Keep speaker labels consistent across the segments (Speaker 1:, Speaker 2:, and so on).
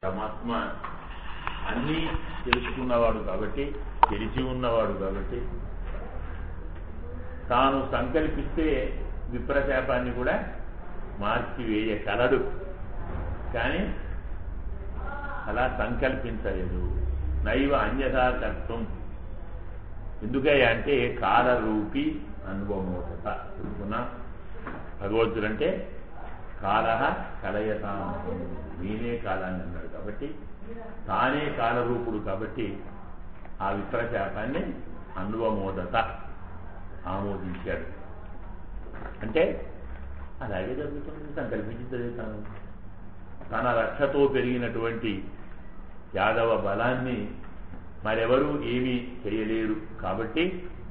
Speaker 1: పరమాత్మ అన్నీ తెలుసుకున్నవాడు కాబట్టి తెలిసి ఉన్నవాడు కాబట్టి తాను సంకల్పిస్తే విప్రశాపాన్ని కూడా మార్చివేయగలడు కానీ అలా సంకల్పించలేదు నైవ అన్యథా కర్తం ఎందుకయ్యా అంటే కాలరూపి అనుభవమోచత చెప్పుకున్నా భగవంతుడంటే కాల కలయతా నేనే కాలాన్ని అన్నాడు కాబట్టి తానే కాలరూపుడు కాబట్టి ఆ విప్రశాపాన్ని అనుభవమోదత ఆమోదించాడు అంటే అలాగే జరుగుతుంది సంకల్పించి జరుగుతాను తన రక్షతో పెరిగినటువంటి యాదవ బలాన్ని మరెవరూ ఏమీ చేయలేరు కాబట్టి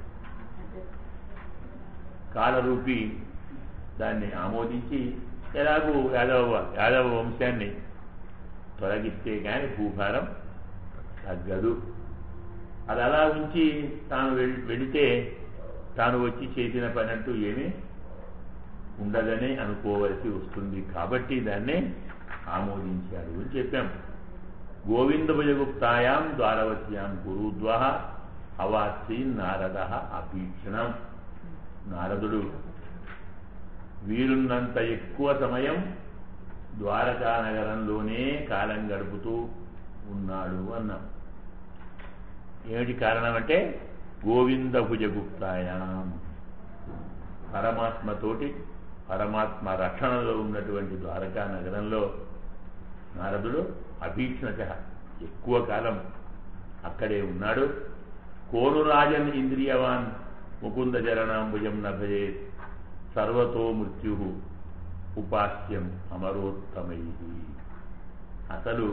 Speaker 1: కాలరూపి దాన్ని ఆమోదించి ఎలాగూ యాదవ యాదవ వంశాన్ని తొలగిస్తే కానీ భూభారం తగ్గదు అది అలా ఉంచి తాను వెళ్- వెళితే తాను వచ్చి చేసిన పని అంటూ ఏమీ ఉండదని అనుకోవలసి వస్తుంది కాబట్టి దాన్ని ఆమోదించాడు అని చెప్పాం గోవిందభుజగుప్తాయాం ద్వారవత్యాం గురుద్వ అవాసి నారద అభీక్షణం నారదుడు వీరున్నంత ఎక్కువ సమయం ద్వారకా నగరంలోనే కాలం గడుపుతూ ఉన్నాడు అన్నాం ఏమిటి కారణం అంటే గోవింద భుజగుప్తాయాం పరమాత్మతోటి పరమాత్మ రక్షణలో ఉన్నటువంటి ద్వారకా నగరంలో నారదుడు అభీక్షణత ఎక్కువ కాలం అక్కడే ఉన్నాడు కోనురాజన్ ఇంద్రియవాన్ ముకుంద చరణాంబుజం నభయే సర్వతో మృత్యు ఉపాస్యం అమరోత్తమై అసలు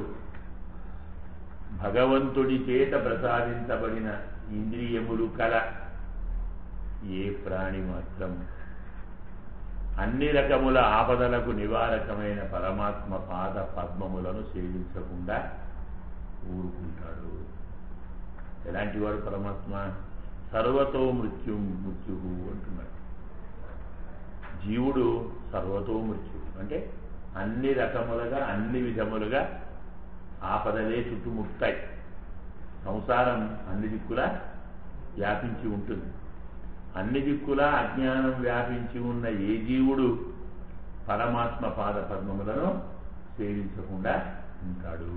Speaker 1: భగవంతుడి చేత ప్రసాదించబడిన ఇంద్రియములు కల ఏ ప్రాణి మాత్రం అన్ని రకముల ఆపదలకు నివారకమైన పరమాత్మ పాద పద్మములను సేవించకుండా ఊరుకుంటాడు ఎలాంటి వాడు పరమాత్మ సర్వతో మృత్యు మృత్యు అంటున్నాడు జీవుడు సర్వతో మృత్యు అంటే అన్ని రకములుగా అన్ని విధములుగా ఆపదలే చుట్టుముట్టాయి సంసారం అన్ని దిక్కులా వ్యాపించి ఉంటుంది అన్ని దిక్కులా అజ్ఞానం వ్యాపించి ఉన్న ఏ జీవుడు పరమాత్మ పాద పద్మములను సేవించకుండా ఉంటాడు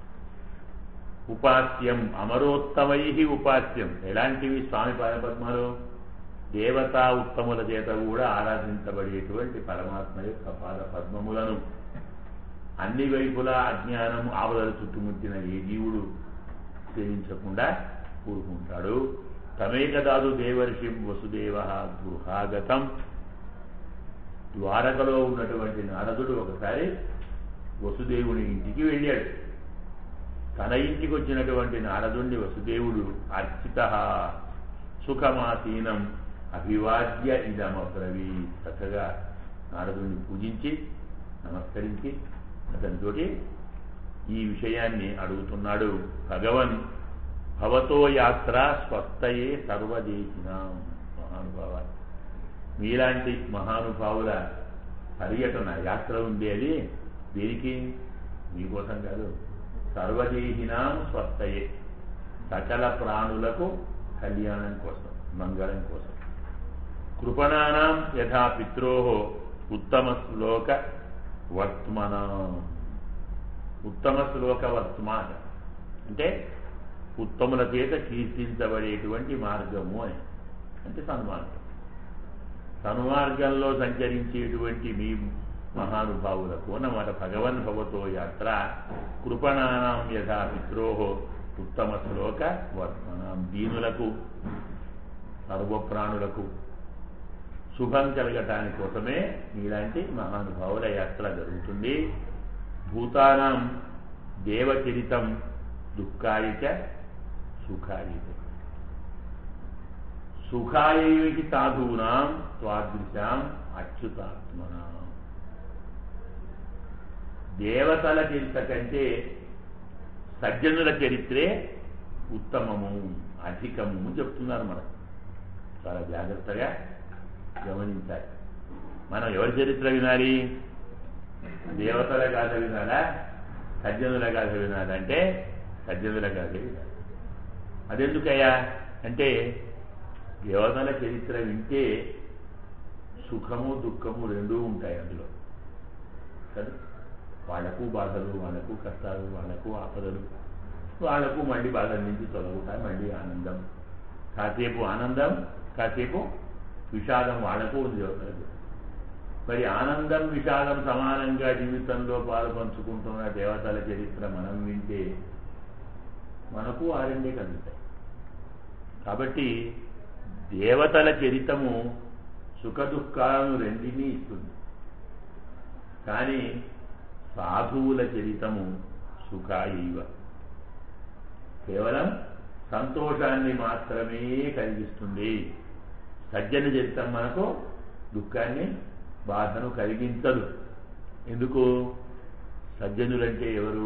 Speaker 1: ఉపాస్యం అమరోత్తమై ఉపాస్యం ఎలాంటివి స్వామి పాదపద్మలు దేవతా ఉత్తముల చేత కూడా ఆరాధించబడేటువంటి పరమాత్మ యొక్క పాద పద్మములను అన్ని వైపులా అజ్ఞానం ఆపదలు చుట్టుముట్టిన ఏ జీవుడు సేవించకుండా కూరుకుంటాడు తమేకదాదు దేవర్షి వసుదేవ గృహాగతం ద్వారకలో ఉన్నటువంటి నారదుడు ఒకసారి వసుదేవుని ఇంటికి వెళ్ళాడు తన ఇంటికి వచ్చినటువంటి నారదుణ్ణి వసుదేవుడు అర్చిత సుఖమాసీనం అభివాద్య ఇదమబ్రవీ చక్కగా నారదుణ్ణి పూజించి నమస్కరించి అతనితోటి ఈ విషయాన్ని అడుగుతున్నాడు భగవన్ భవతో యాత్ర స్వస్థయే సర్వదేశినాం మహానుభావ మీలాంటి మహానుభావుల పర్యటన యాత్ర ఉంది అది దేనికి మీకోసం కాదు సర్వదేహినాం స్వస్థయే సకల ప్రాణులకు కళ్యాణం కోసం మంగళం కోసం కృపణానాం యథా పిత్రో ఉత్తమ శ్లోక వర్త్మన ఉత్తమ శ్లోక వర్త్మాన అంటే ఉత్తముల చేత కీర్తించబడేటువంటి మార్గము అని అంటే సన్మార్గం సన్మార్గంలో సంచరించేటువంటి మీ మహానుభావులకు అన్నమాట భగవన్ భవతో యాత్ర కృపణానాం యథా పిత్రో ఉత్తమ శ్లోక వర్తమానం దీనులకు సర్వప్రాణులకు శుభం కలగటానికి కోసమే మీలాంటి మహానుభావుల యాత్ర జరుగుతుంది భూతానాం దేవచరితం దుఃఖాయిక సుఖాయిక సుఖాయకి సాధూనాం త్వాదృశాం అచ్యుతాత్మనా దేవతల చరిత్ర కంటే సజ్జనుల చరిత్రే ఉత్తమము అధికము చెప్తున్నారు మనకు చాలా జాగ్రత్తగా గమనించాలి మనం ఎవరి చరిత్ర వినాలి దేవతల గాథ వినాలా సజ్జనులగా చదివినాడు అంటే సజ్జనులగా చదివినాడు అదెందుకయ్యా అంటే దేవతల చరిత్ర వింటే సుఖము దుఃఖము రెండూ ఉంటాయి అందులో కదా వాళ్లకు బాధలు వాళ్ళకు కష్టాలు వాళ్ళకు ఆపదలు వాళ్లకు మళ్ళీ బాధల నుంచి తొలగుతాయి మళ్ళీ ఆనందం కాసేపు ఆనందం కాసేపు విషాదం వాళ్లకు ఉంది దేవతలకు మరి ఆనందం విషాదం సమానంగా జీవితంలో పాలు పంచుకుంటున్న దేవతల చరిత్ర మనం వింటే మనకు ఆ రెండే కలుగుతాయి కాబట్టి దేవతల చరితము సుఖ దుఃఖాలను రెండినీ ఇస్తుంది కానీ సాధువుల చరితము సుఖ ఇవ కేవలం సంతోషాన్ని మాత్రమే కలిగిస్తుంది సజ్జన చరితం మనకు దుఃఖాన్ని బాధను కలిగించదు ఎందుకు సజ్జనులంటే ఎవరు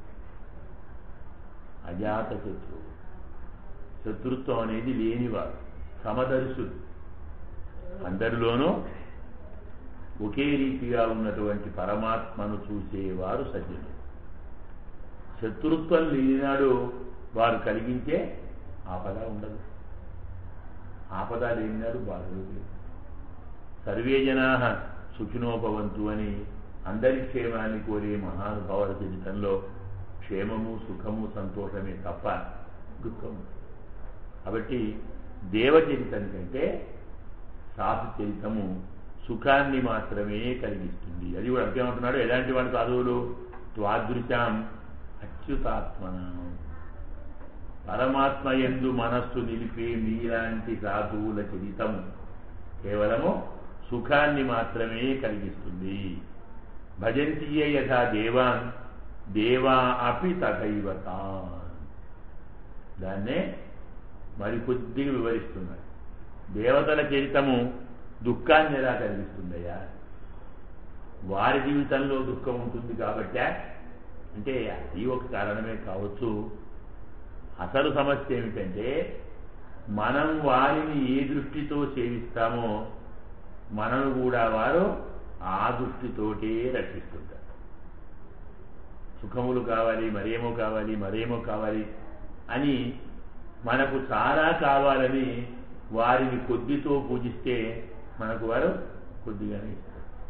Speaker 1: అజాత శత్రువు శత్రుత్వం అనేది లేనివారు సమదర్శులు అందరిలోనూ ఒకే రీతిగా ఉన్నటువంటి పరమాత్మను చూసేవారు సజ్జనులు శత్రుత్వం లేనినాడు వారు కలిగించే ఆపద ఉండదు ఆపద లేనినాడు బాధలు లేవు సర్వే జనా సుఖినోపవంతు అని అందరి క్షేమాన్ని కోరే మహానుభావుల జీవితంలో క్షేమము సుఖము సంతోషమే తప్ప దుఃఖము కాబట్టి దేవచరితం కంటే సాధు చరితము సుఖాన్ని మాత్రమే కలిగిస్తుంది అది కూడా అర్థమవుతున్నాడు ఎలాంటి వాడు సాధువులు త్వాదృశాం అచ్యుతాత్మన పరమాత్మ ఎందు మనస్సు నిలిపే మీలాంటి సాధువుల చరితము కేవలము సుఖాన్ని మాత్రమే కలిగిస్తుంది భజంతియే యథా దేవాన్ దేవా అపి తథైవతాన్ దాన్నే మరి కొద్దిగా వివరిస్తున్నాడు దేవతల చరితము దుఃఖాన్ని ఎలా కలిగిస్తుందయ్యా వారి జీవితంలో దుఃఖం ఉంటుంది కాబట్టే అంటే అది ఒక కారణమే కావచ్చు అసలు సమస్య ఏమిటంటే మనం వారిని ఏ దృష్టితో సేవిస్తామో మనను కూడా వారు ఆ దృష్టితోటే రక్షిస్తుంటారు సుఖములు కావాలి మరేమో కావాలి మరేమో కావాలి అని మనకు చాలా కావాలని వారిని కొద్దితో పూజిస్తే మనకు వారు కొద్దిగానే ఇస్తారు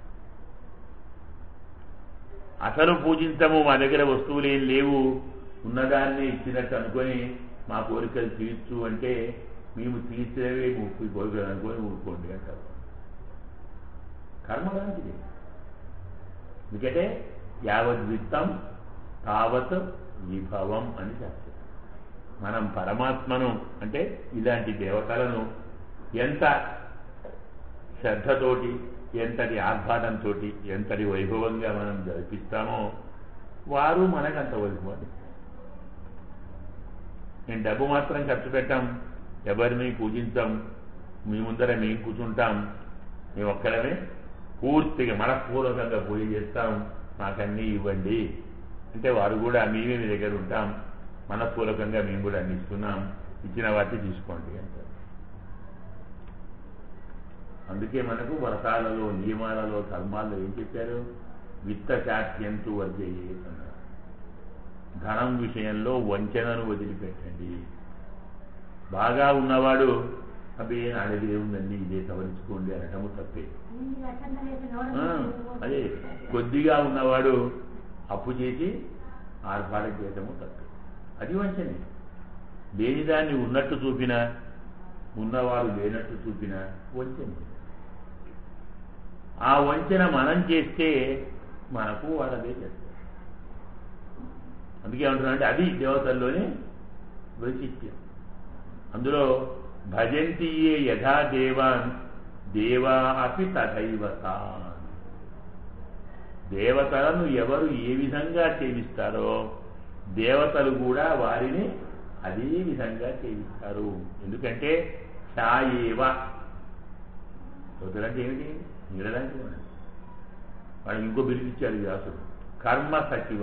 Speaker 1: అసలు పూజించము మా దగ్గర వస్తువులు ఏం లేవు ఉన్నదాన్ని ఇచ్చినట్టు అనుకొని మా కోరికలు తీర్చు అంటే మేము తీర్చేవే ముప్పై కోరికలు అనుకొని ఊరుకోండి అంటారు కర్మ లాంటిది ఎందుకంటే యావద్విత్తం తావత్ విభవం అని చెప్తారు మనం పరమాత్మను అంటే ఇలాంటి దేవతలను ఎంత శ్రద్ధతోటి ఎంతటి ఆర్భాటంతో ఎంతటి వైభవంగా మనం జరిపిస్తామో వారు మనకంత వైభవం నేను డబ్బు మాత్రం ఖర్చు పెట్టాం ఎవరిని పూజించాం మీ ముందర మేము కూర్చుంటాం మేము ఒక్కడమే పూర్తిగా మనపూర్వకంగా పూజ చేస్తాం మాకన్నీ ఇవ్వండి అంటే వారు కూడా మేమే మీ దగ్గర ఉంటాం మనపూర్వకంగా మేము కూడా అన్ని ఇస్తున్నాం ఇచ్చిన వాటి తీసుకోండి అంటారు అందుకే మనకు వ్రతాలలో నియమాలలో కర్మాల్లో ఏం చెప్పారు విత్త శాస్త్యంతు వర్జయ్యే అన్నారు ధనం విషయంలో వంచనను వదిలిపెట్టండి బాగా ఉన్నవాడు అబ్బే నాడది ఏముందండి ఇదే సవరించుకోండి అనటము తప్పే ఆ, అదే కొద్దిగా ఉన్నవాడు అప్పు చేసి ఆర్భాటం చేయటము తప్పే అది వంచనే లేనిదాన్ని ఉన్నట్టు చూపినా ఉన్నవాడు లేనట్టు చూపినా వంచనే ఆ వంచన మనం చేస్తే మనకు వాళ్ళదే చేస్తారు అందుకే ఏమంటున్నానంటే అది దేవతల్లోని వైశిష్ట్యం అందులో భజంతియే యథా దేవాన్ దేవా అపి తథైవతాన్ దేవతలను ఎవరు ఏ విధంగా సేవిస్తారో దేవతలు కూడా వారిని అదే విధంగా సేవిస్తారు ఎందుకంటే ఛాయేవ దేవతలంటే ఏమిటి నీడలాంటి వాడు వాడికి ఇంకో బిరుదిచ్చాడు వ్యాసుడు కర్మ సచివ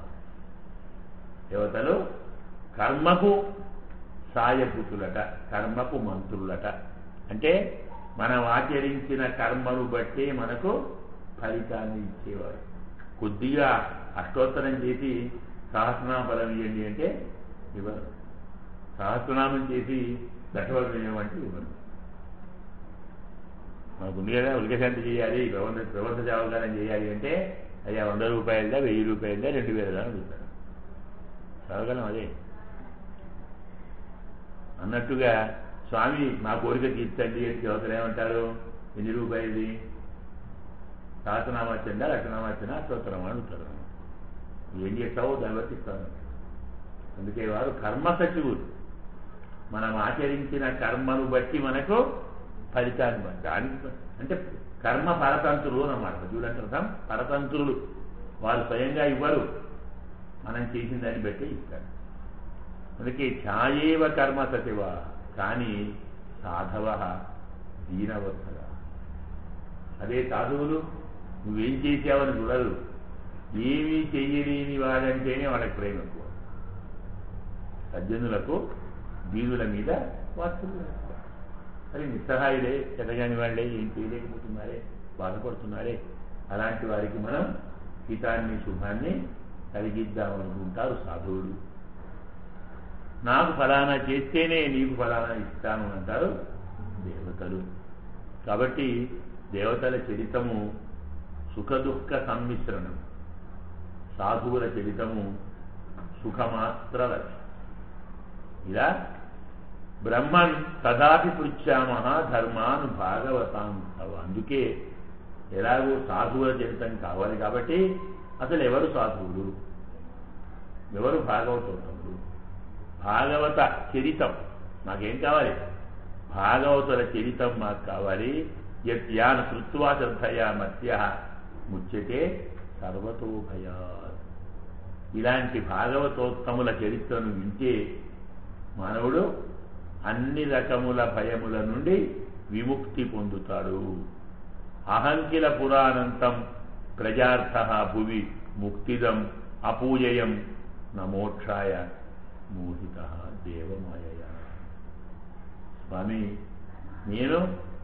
Speaker 1: దేవతలు కర్మకు సాయభూతులట కర్మకు మంత్రులట అంటే మనం ఆచరించిన కర్మను బట్టే మనకు ఫలితాన్ని ఇచ్చేవారు కొద్దిగా అష్టోత్తరం చేసి సహస్రనామ ఫలం ఇవ్వండి అంటే ఇవ్వరు సహస్రనామం చేసి దశవరం ఇవ్వమంటే ఇవ్వరు మాకు ఉంది కదా ఉల్కశాంతి చేయాలి ప్రబంధ ప్రబంధ జావకాలం చేయాలి అంటే అయ్యా వంద రూపాయలదా వెయ్యి రూపాయలదా రెండు వేలదా అని అడుగుతారు చదవగలం అదే అన్నట్టుగా స్వామి మా కోరిక తీర్చండి అని చదువుతారు ఏమంటారు ఎన్ని రూపాయలది సహస్రనామాచండా లక్షనామాచండా అష్టోత్తరం అని అడుగుతారు ఏం చేస్తావో దాన్ని బట్టి ఇస్తాను అందుకే వారు కర్మ సచివులు మనం ఆచరించిన కర్మను బట్టి మనకు ఫలితాన్ని బట్టి దానికి అంటే కర్మ పరతంత్రులు అన్నమాట చూడండి అర్థం పరతంత్రులు వారు స్వయంగా ఇవ్వరు మనం చేసిన దాన్ని బట్టి ఇస్తారు అందుకే ఛాయేవ కర్మ సచివ కానీ సాధవ దీనవత్సల అదే సాధువులు నువ్వేం చేసావని చూడరు ఏమీ చెయ్యలేని వాడంటేనే వాళ్ళకి ప్రేమ ఎక్కువ సజ్జనులకు దీనుల మీద వాత్సల్యం ఎక్కువ. అది నిస్సహాయులే ఎదగాని వాళ్ళే ఏం చేయలేకపోతున్నారే బాధపడుతున్నారే అలాంటి వారికి మనం హితాన్ని శుభాన్ని కలిగిద్దామనుకుంటారు సాధువులు నాకు ఫలానా చేస్తేనే నీకు ఫలానా ఇస్తాను అంటారు దేవతలు కాబట్టి దేవతల చరితము సుఖదుఃఖ సమ్మిశ్రణం సాధువుల చరితము సుఖమాత్ర లక్ష్యం ఇలా బ్రహ్మన్ తదాపి పృచ్ఛామ ధర్మాన్ భాగవతాం తవ అందుకే ఎలాగో సాధువుల చరితం కావాలి కాబట్టి అసలు ఎవరు సాధువులు ఎవరు భాగవతోత్తములు భాగవత చరితం మాకేం కావాలి భాగవతుల చరితం మాకు కావాలి యత్ యాన్ కృత్వా శ్రద్ధయా మత్య ముచ్యతే సర్వతో భయాత్ ఇలాంటి భాగవతోత్తముల చరిత్రను వింటే మానవుడు అన్ని రకముల భయముల నుండి విముక్తి పొందుతాడు అహంకిల పురాణంతం ప్రజార్థ భువి ముక్తిదం అపూజయం నమోక్షాయ మోహిత దేవమాయ స్వామి నేను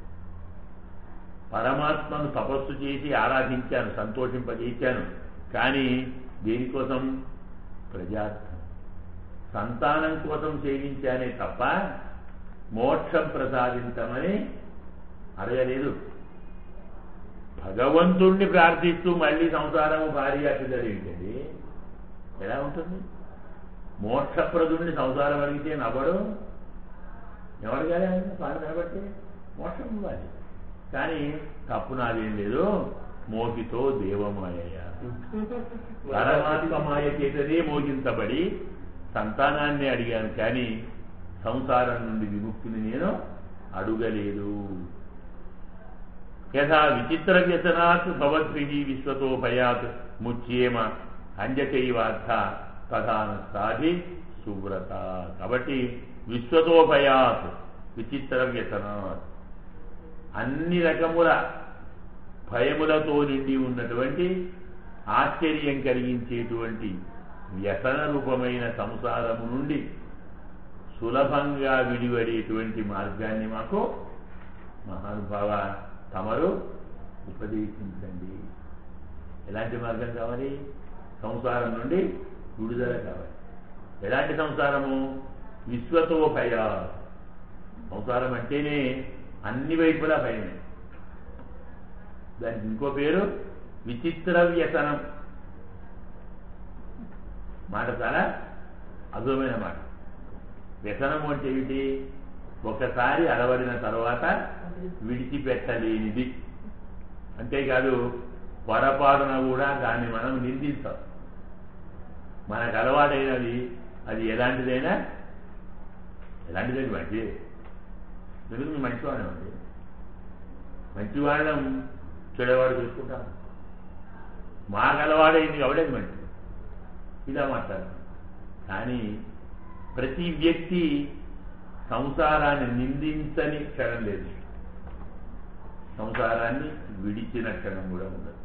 Speaker 1: పరమాత్మను తపస్సు చేసి ఆరాధించాను సంతోషింపజేశాను కానీ దేనికోసం ప్రజార్థం సంతానం కోసం సేవించానే తప్ప మోక్షం ప్రసాదించమని అడగలేదు భగవంతుణ్ణి ప్రార్థిస్తూ మళ్ళీ సంసారము భార్య పిల్లలు ఏంటండి ఎలా ఉంటుంది మోక్షప్రదుణ్ణి సంసారం అడిగితే నవ్వడు ఎవరు కానీ పాలు కాబట్టి మోక్షం ఇవ్వాలి కానీ తప్పు నాదేం లేదు మోహితో దేవమాయ పరమాత్మ మాయ చేతనే మోగించబడి సంతానాన్ని అడిగాను కానీ సంసారం నుండి విముక్తిని నేను అడుగలేదు యథా విచిత్ర వ్యసనాత్ భవద్భిహి విశ్వతో భయాత్ ముచ్యేమ అంజకైవార్థ తదాన సాధి సువ్రత కాబట్టి విశ్వతో భయాత్ విచిత్ర వ్యసనాత్ అన్ని రకముల భయములతో నిండి ఉన్నటువంటి ఆశ్చర్యం కలిగించేటువంటి వ్యసన రూపమైన సంసారము నుండి సులభంగా విడివడేటువంటి మార్గాన్ని మాకు మహానుభావ తమరు ఉపదేశించండి ఎలాంటి మార్గం కావాలి సంసారం నుండి విడుదల కావాలి ఎలాంటి సంసారము విశ్వతో భయ సంసారం అంటేనే అన్ని వైపులా భయమే దానికి ఇంకో పేరు విచిత్ర వ్యసనం మాట చాలా అద్భుతమైన మాట వ్యసనము అంటే ఏమిటి ఒకసారి అలవడిన తర్వాత విడిచిపెట్టలేనిది అంతేకాదు పొరపాటున కూడా దాన్ని మనం నిందిస్తాం మనకు అలవాటైనది అది ఎలాంటిదైనా ఎలాంటిదైనా మంచిదే ఎందుకు మేము మంచివాళ్ళం అండి మంచివాళ్ళం చెడవాడు చూసుకుంటాం మాకు అలవాడైంది అవడేది మంచిది ఇలా మాట్లాడతాం కానీ ప్రతి వ్యక్తి సంసారాన్ని నిందించని క్షణం లేదు సంసారాన్ని విడిచిన క్షణం కూడా ఉండదు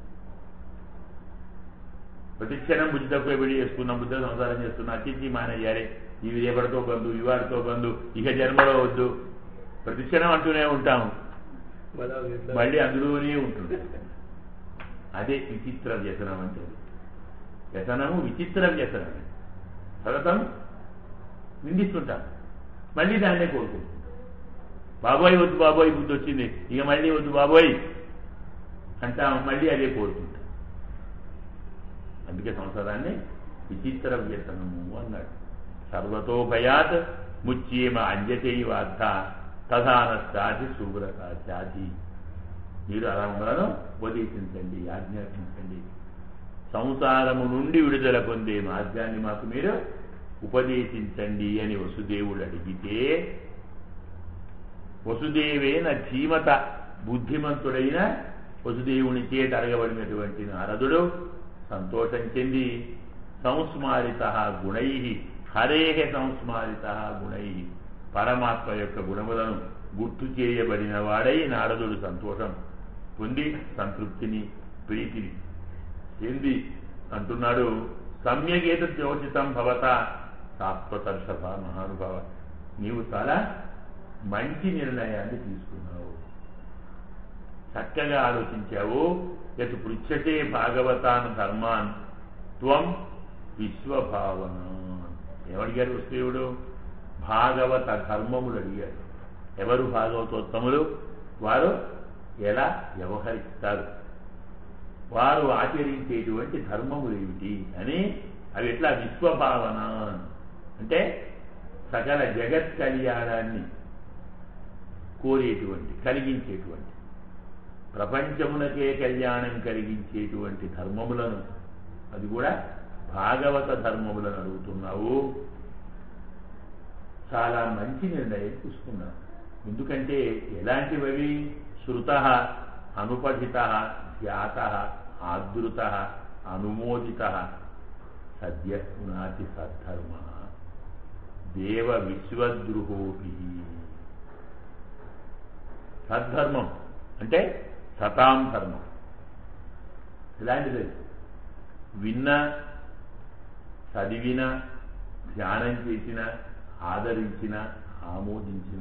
Speaker 1: ప్రతి క్షణం బుద్ధి తక్కువ విడి చేసుకున్నాం బుద్ధ సంసారం చేస్తున్నా అతిథి మానేయాలి ఇవి రేపటితో బంధు ఇవాడితో బంధు ఇక జన్మలో వద్దు ప్రతి క్షణం అంటూనే ఉంటాం మళ్ళీ అందులోనే ఉంటుంది అదే విచిత్ర వ్యసనం అంటే వ్యసనము విచిత్ర వ్యసనం సతతం నిందిస్తుంటాం మళ్ళీ దాన్నే కోరుకుంటాం బాబోయ్ వద్దు బాబోయ్ బుద్ధి వచ్చింది ఇక మళ్ళీ వద్దు బాబోయ్ అంటాం మళ్ళీ అదే కోరుకుంటాం అందుకే సంసారాన్ని విచిత్ర వ్యసనము అన్నాడు సర్వతో భయాత్ ముచ్చేమ అంజతైవార్థ తధానశ్చాది శుభ్రత చాది మీరు అలా ఉండాలో ఉపదేశించండి ఆజ్ఞాపించండి సంసారము నుండి విడుదల పొందే మార్గాన్ని మాకు మీరు ఉపదేశించండి అని వసుదేవుడు అడిగితే వసుదేవేన ధీమత బుద్ధిమంతుడైన వసుదేవుని చేత అడగబడినటువంటి నారదుడు సంతోషం చెంది సంస్మారిత గుణై హరే సంస్మారిత గుణై పరమాత్మ యొక్క గుణములను గుర్తు చేయబడిన వాడై నారదుడు సంతోషం పొంది సంతృప్తిని ప్రీతిని ఏంది అంటున్నాడు సమ్యగేత యోచితం భవత శాశ్వతర్షభ మహానుభావ నీవు చాలా మంచి నిర్ణయాన్ని తీసుకున్నావు చక్కగా ఆలోచించావు యత్ పృచ్ఛతే భాగవతాన్ ధర్మాన్ త్వం విశ్వభావన ఏమడిగారు వస్తువుడు భాగవత ధర్మములు అడిగారు ఎవరు భాగవతోత్తములు వారు ఎలా వ్యవహరిస్తారు వారు ఆచరించేటువంటి ధర్మములు ఏమిటి అని అవి ఎట్లా విశ్వభావన అంటే సకల జగత్ కళ్యాణాన్ని కోరేటువంటి కలిగించేటువంటి ప్రపంచమునకే కళ్యాణం కలిగించేటువంటి ధర్మములను అది కూడా భాగవత ధర్మములను అడుగుతున్నావు చాలా మంచి నిర్ణయం తీసుకున్నావు ఎందుకంటే ఎలాంటివి శృత అనుపఠిత ధ్యాత ఆదృత అనుమోదిత సద్య పునాతి సద్ధర్మ దేవ విశ్వద్రుహోపి సద్ధర్మం అంటే సతాం ధర్మం ఇలాంటిది విన్న చదివిన ధ్యానం చేసిన ఆదరించిన ఆమోదించిన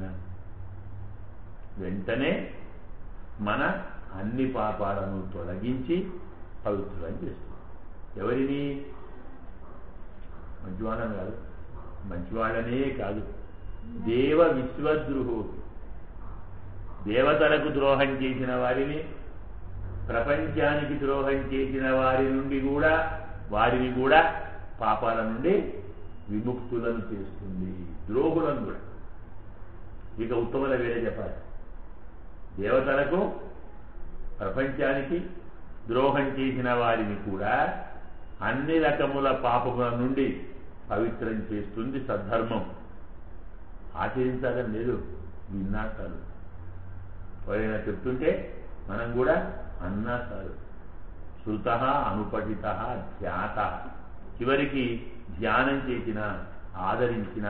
Speaker 1: వెంటనే మన అన్ని పాపాలను తొలగించి పవిత్రం చేస్తుంది ఎవరిని మంచివాళ్ళని కాదు మంచివాళ్ళనే కాదు దేవ విశ్వద్రుహోపి దేవతలకు ద్రోహం చేసిన వారిని ప్రపంచానికి ద్రోహం చేసిన వారి నుండి కూడా వారిని కూడా పాపాల నుండి విముక్తులను చేస్తుంది ద్రోహులను కూడా ఇక ఉత్తముల వేరే చెప్పాలి దేవతలకు ప్రపంచానికి ద్రోహం చేసిన వారిని కూడా అన్ని రకముల పాపముల నుండి పవిత్రం చేస్తుంది సద్ధర్మం ఆచరించాలని లేదు విన్నా చాలు ఎవరైనా చెప్తుంటే మనం కూడా అన్నా చాలు శృత అనుపఠిత ధ్యాత చివరికి ధ్యానం చేసిన ఆదరించిన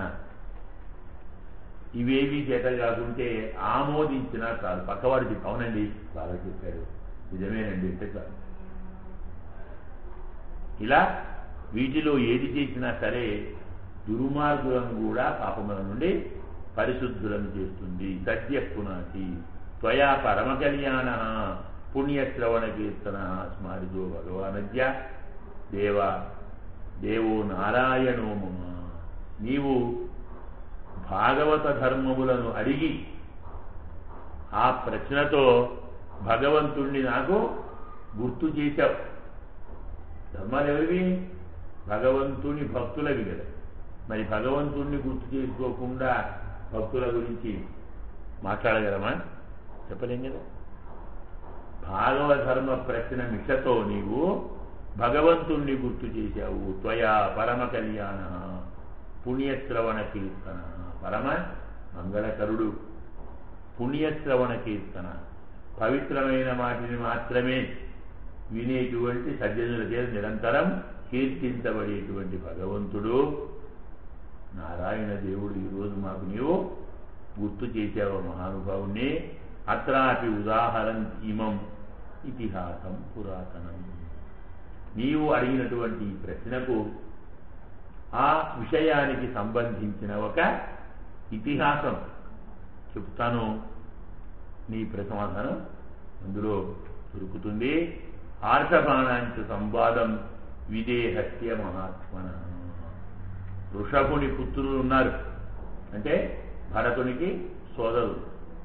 Speaker 1: ఇవేవి చేత కాకుంటే ఆమోదించిన చాలు పక్కవాడు చెప్పి అవునండి బాగా చెప్పారు నిజమేనండి అంటే చాలు ఇలా వీటిలో ఏది చేసినా సరే దుర్మార్గులను కూడా పాపముల నుండి పరిశుద్ధులను చేస్తుంది సత్య పునాతి త్వయా పరమ కళ్యాణ పుణ్యశ్రవణ కీర్తన స్మారితో భగవానద్య దేవ దేవో నారాయణో మమ నీవు భాగవత ధర్మములను అడిగి ఆ ప్రశ్నతో భగవంతుణ్ణి నాకు గుర్తు చేశావు ధర్మాలు ఎవరివి భగవంతుని భక్తులవి కదా మరి భగవంతుణ్ణి గుర్తు చేసుకోకుండా భక్తుల గురించి మాట్లాడగలమా చెప్పలేం కదా భాగవ ధర్మ ప్రశ్న మిషతో నీవు భగవంతుణ్ణి గుర్తు చేశావు త్వయా పరమ కళ్యాణ పుణ్యశ్రవణ కీర్తన పరమ మంగళకరుడు పుణ్యశ్రవణ కీర్తన పవిత్రమైన వాటిని మాత్రమే వినేటువంటి సజ్జనుల చేత నిరంతరం కీర్తించబడేటువంటి భగవంతుడు నారాయణ దేవుడు ఈరోజు మాకు నీవు గుర్తు చేశావు మహానుభావుణ్ణి అత్రాపి ఉదాహరణ ఇమం ఇతిహాసం పురాతనం నీవు అడిగినటువంటి ఈ ప్రశ్నకు ఆ విషయానికి సంబంధించిన ఒక ఇతిహాసం చెప్తాను నీ ప్రసమాధానం అందులో దొరుకుతుంది ఆర్షపాణాంచ సంవాదం విదేహస్య మహాత్మన వృషభుని పుత్రులు ఉన్నారు అంటే భరతునికి సోదరుడు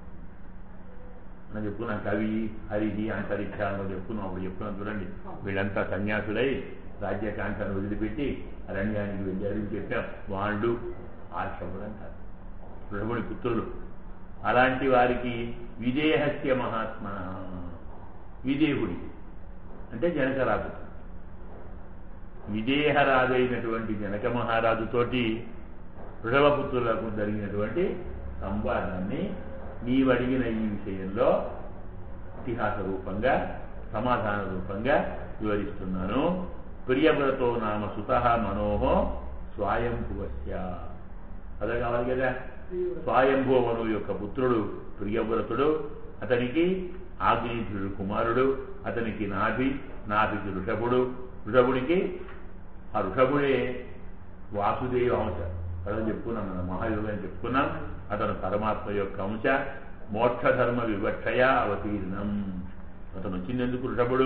Speaker 1: మనం చెప్పుకున్నాం కవి హరిహి అంతరిక్ష అని చెప్పుకున్నాం అప్పుడు చెప్పుకున్నాం చూడండి వీళ్ళంతా సన్యాసులై రాజ్యకాంక్షను వదిలిపెట్టి అరణ్యానికి వెళ్ళారు అని చెప్పాం వాళ్ళు ఆర్షభుడు అంటారు వృషభుని పుత్రులు అలాంటి వారికి విదేహస్య మహాత్మ విదేహుడి అంటే జనకరాజు విదేహరాజైనటువంటి జనక మహారాజుతోటి వృషభపుత్రులకు జరిగినటువంటి సంవాదాన్ని నీవడిగిన ఈ విషయంలో ఇతిహాస రూపంగా సమాధాన రూపంగా వివరిస్తున్నాను ప్రియవ్రతో నామ సుత మనోహో స్వయంభువస్య అదే కావాలి కదా స్వయంభువను యొక్క పుత్రుడు ప్రియవ్రతుడు అతనికి ఆగ్నేయుడు కుమారుడు అతనికి నాభి నాభికి ఋషభుడు ఋషభుడికి ఆ ఋషభుడే వాసుదేవ అంశ కదా చెప్పుకున్నాం మనం మహాయోగం చెప్పుకున్నాం అతను పరమాత్మ యొక్క అంశ మోక్ష ధర్మ వివక్షయ అవతీర్ణం అతను వచ్చిందెందుకు ఋషభుడు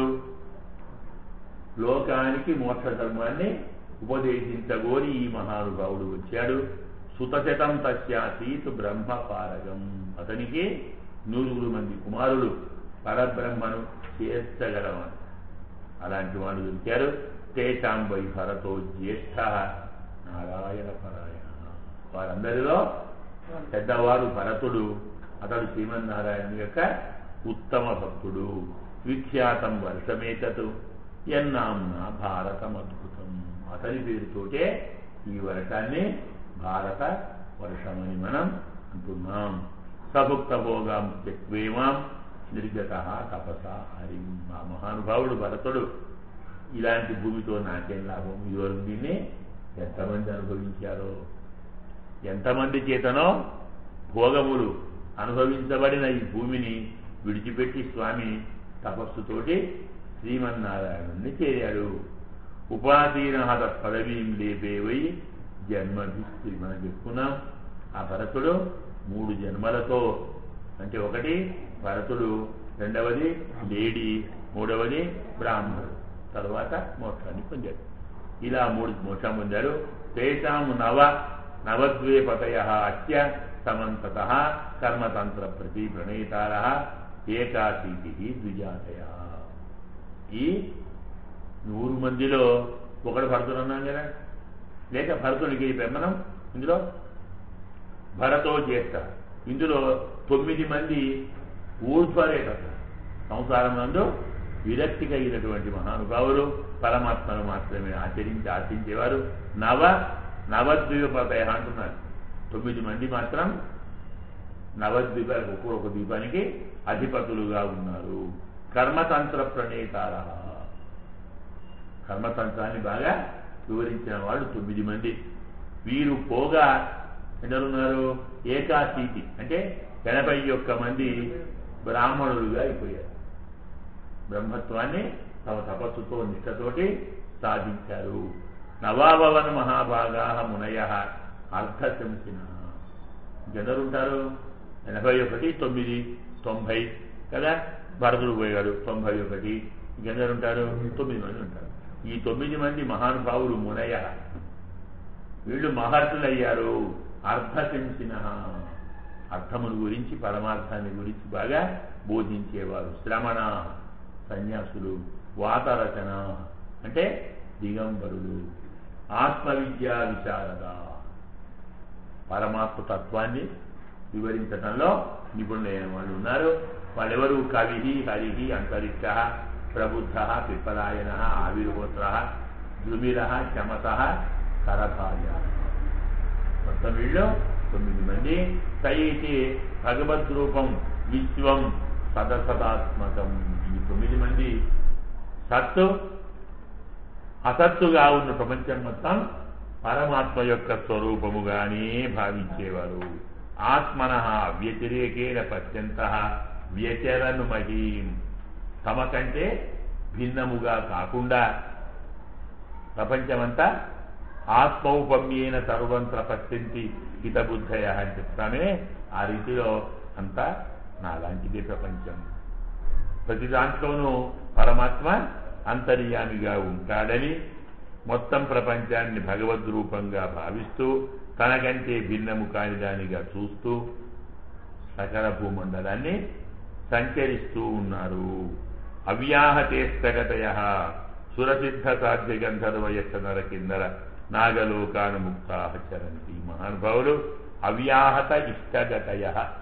Speaker 1: లోకానికి మోక్ష ధర్మాన్ని ఉపదేశించగోరి ఈ మహానుభావుడు వచ్చాడు సుతశతం తస్యాసీత్ బ్రహ్మ పారగం అతనికి నూరుగురు మంది కుమారుడు పరబ్రహ్మను చేర్చగలవాడు అలాంటి వాళ్ళు దొరికారు తేషాం వై భరతో జ్యేష్ఠ నారాయణ పరాయణ వారందరిలో పెద్దవాడు భరతుడు అతడు శ్రీమన్నారాయణ యొక్క ఉత్తమ భక్తుడు విఖ్యాతం వర్షమేతతు ఎన్నాంన భారతం అద్భుతం అతని పేరుతోటే ఈ వర్షాన్ని భారత వర్షమని మనం అంటున్నాం సభుక్త భోగాం త్యక్వేమాం నిర్గత తపస హరి ఆ మహానుభావుడు భరతుడు ఇలాంటి భూమితో నాకేం లాభం ఇదివరకు దీన్ని ఎంతమంది అనుభవించారో ఎంతమంది చేతనో భోగములు అనుభవించబడిన ఈ భూమిని విడిచిపెట్టి స్వామి తపస్సుతోటి శ్రీమన్నారాయణుణ్ణి చేరాడు ఉపాధీనహత పదవీం లేపేవై జన్మభిస్త్రీ మనం చెప్పుకున్నాం ఆ భరతుడు మూడు జన్మలతో అంటే ఒకటి భరతుడు రెండవది లేడీ మూడవది బ్రాహ్మణుడు తర్వాత మోక్షాన్ని పొందాడు ఇలా మూడు మోక్షం పొందారు తేషాం నవ నవద్వేపతయ అత్య సమంతత కర్మతంత్ర ప్రతి ప్రణేతార ఏకాశీతి ద్విజాతయ ఈ నూరు మందిలో ఒకడు భరతుడు అన్నాం కదా లేక భరతుడికి మనం ఇందులో భరతో జ్యేష్ఠ ఇందులో తొమ్మిది మంది ఊర్ధ్వరేట సంసారం నందు విరక్తి కలిగినటువంటి మహానుభావులు పరమాత్మను మాత్రమే ఆచరించి ఆశించేవారు నవ నవద్వీపతయ అంటున్నారు తొమ్మిది మంది మాత్రం నవద్వీపాలకు ఒక్కొక్క ద్వీపానికి అధిపతులుగా ఉన్నారు కర్మతంత్ర ప్రణేతార కర్మతంత్రాన్ని బాగా వివరించిన వాళ్ళు తొమ్మిది మంది వీరు పోగా ఎందరున్నారు ఏకాశీతి అంటే ఎనభై ఒక్క మంది బ్రాహ్మణులుగా అయిపోయారు బ్రహ్మత్వాన్ని తమ తపస్సుతో నిష్టతోటి సాధించారు నవాభవన్ మహాభాగా మునయ అర్ధశంసిన జనరుంటారు ఎనభై ఒకటి తొమ్మిది తొంభై కదా భరతుడు పోయాడు తొంభై ఒకటి జనరుంటారు తొమ్మిది మంది ఉంటారు ఈ తొమ్మిది మంది మహానుభావులు మునయ వీళ్ళు మహర్షులయ్యారు అర్థశంసిన అర్థమును గురించి పరమార్థాన్ని గురించి బాగా బోధించేవారు శ్రమణ సన్యాసులు వాతరచన అంటే దిగంబరులు ఆత్మవిద్యా విశారద పరమాత్మ తత్వాన్ని వివరించడంలో నిపుణులైన వాళ్ళు ఉన్నారు వాళ్ళెవరు కవి హరి అంతరిక్ష ప్రబుద్ధ పిప్పలాయన ఆవిర్హోత్ర ద్రుమిర శమత కరభాయ మొత్తం వీళ్ళు తొమ్మిది మంది సైతే భగవద్రూపం విశ్వం సదసదాత్మకం ఈ తొమ్మిది మంది సత్తు అసత్తుగా ఉన్న ప్రపంచం మొత్తం పరమాత్మ యొక్క స్వరూపముగానే భావించేవారు ఆత్మన వ్యతిరేకేణ పశ్యంత వ్యచరను మహీం తమ కంటే భిన్నముగా కాకుండా ప్రపంచమంతా ఆత్మౌపమ్యేన సర్వంత్ర పశ్యంతి హితబుద్ధయ అని చెప్తామే ఆ రీతిలో అంతా నాలాంటిదే ప్రపంచం ప్రతి దాంట్లోనూ పరమాత్మ అంతర్యామిగా ఉంటాడని మొత్తం ప్రపంచాన్ని భగవద్ రూపంగా భావిస్తూ తనకంటే భిన్నము కాని దానిగా చూస్తూ సకల భూమండలాన్ని సంచరిస్తూ ఉన్నారు అవ్యాహతేస్తగతయ సురసిద్ధ సాధ్య గంధర్వ యక్ష నర కిందర నాగలోకాను ముక్తా చరంతి మహానుభావులు అవ్యాహత ఇష్టగతయ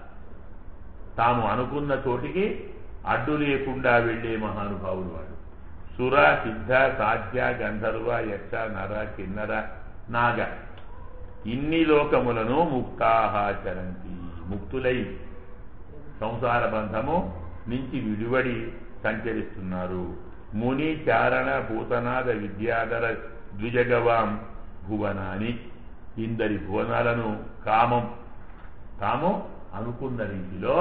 Speaker 1: తాము అనుకున్న చోటికి అడ్డు లేకుండా వెళ్ళే మహానుభావులు వాళ్ళు సుర సిద్ధ సాధ్య గంధర్వ యక్ష నర కిన్నర నాగ ఇన్ని లోకములను ముక్తాచరంతి ముక్తులై సంసార బంధము నుంచి విడివడి సంచరిస్తున్నారు ముని చారణ పూతనాద విద్యాధర ద్విజగవాం భువనాని ఇందరి భువనాలను కామం తాము అనుకున్న రీతిలో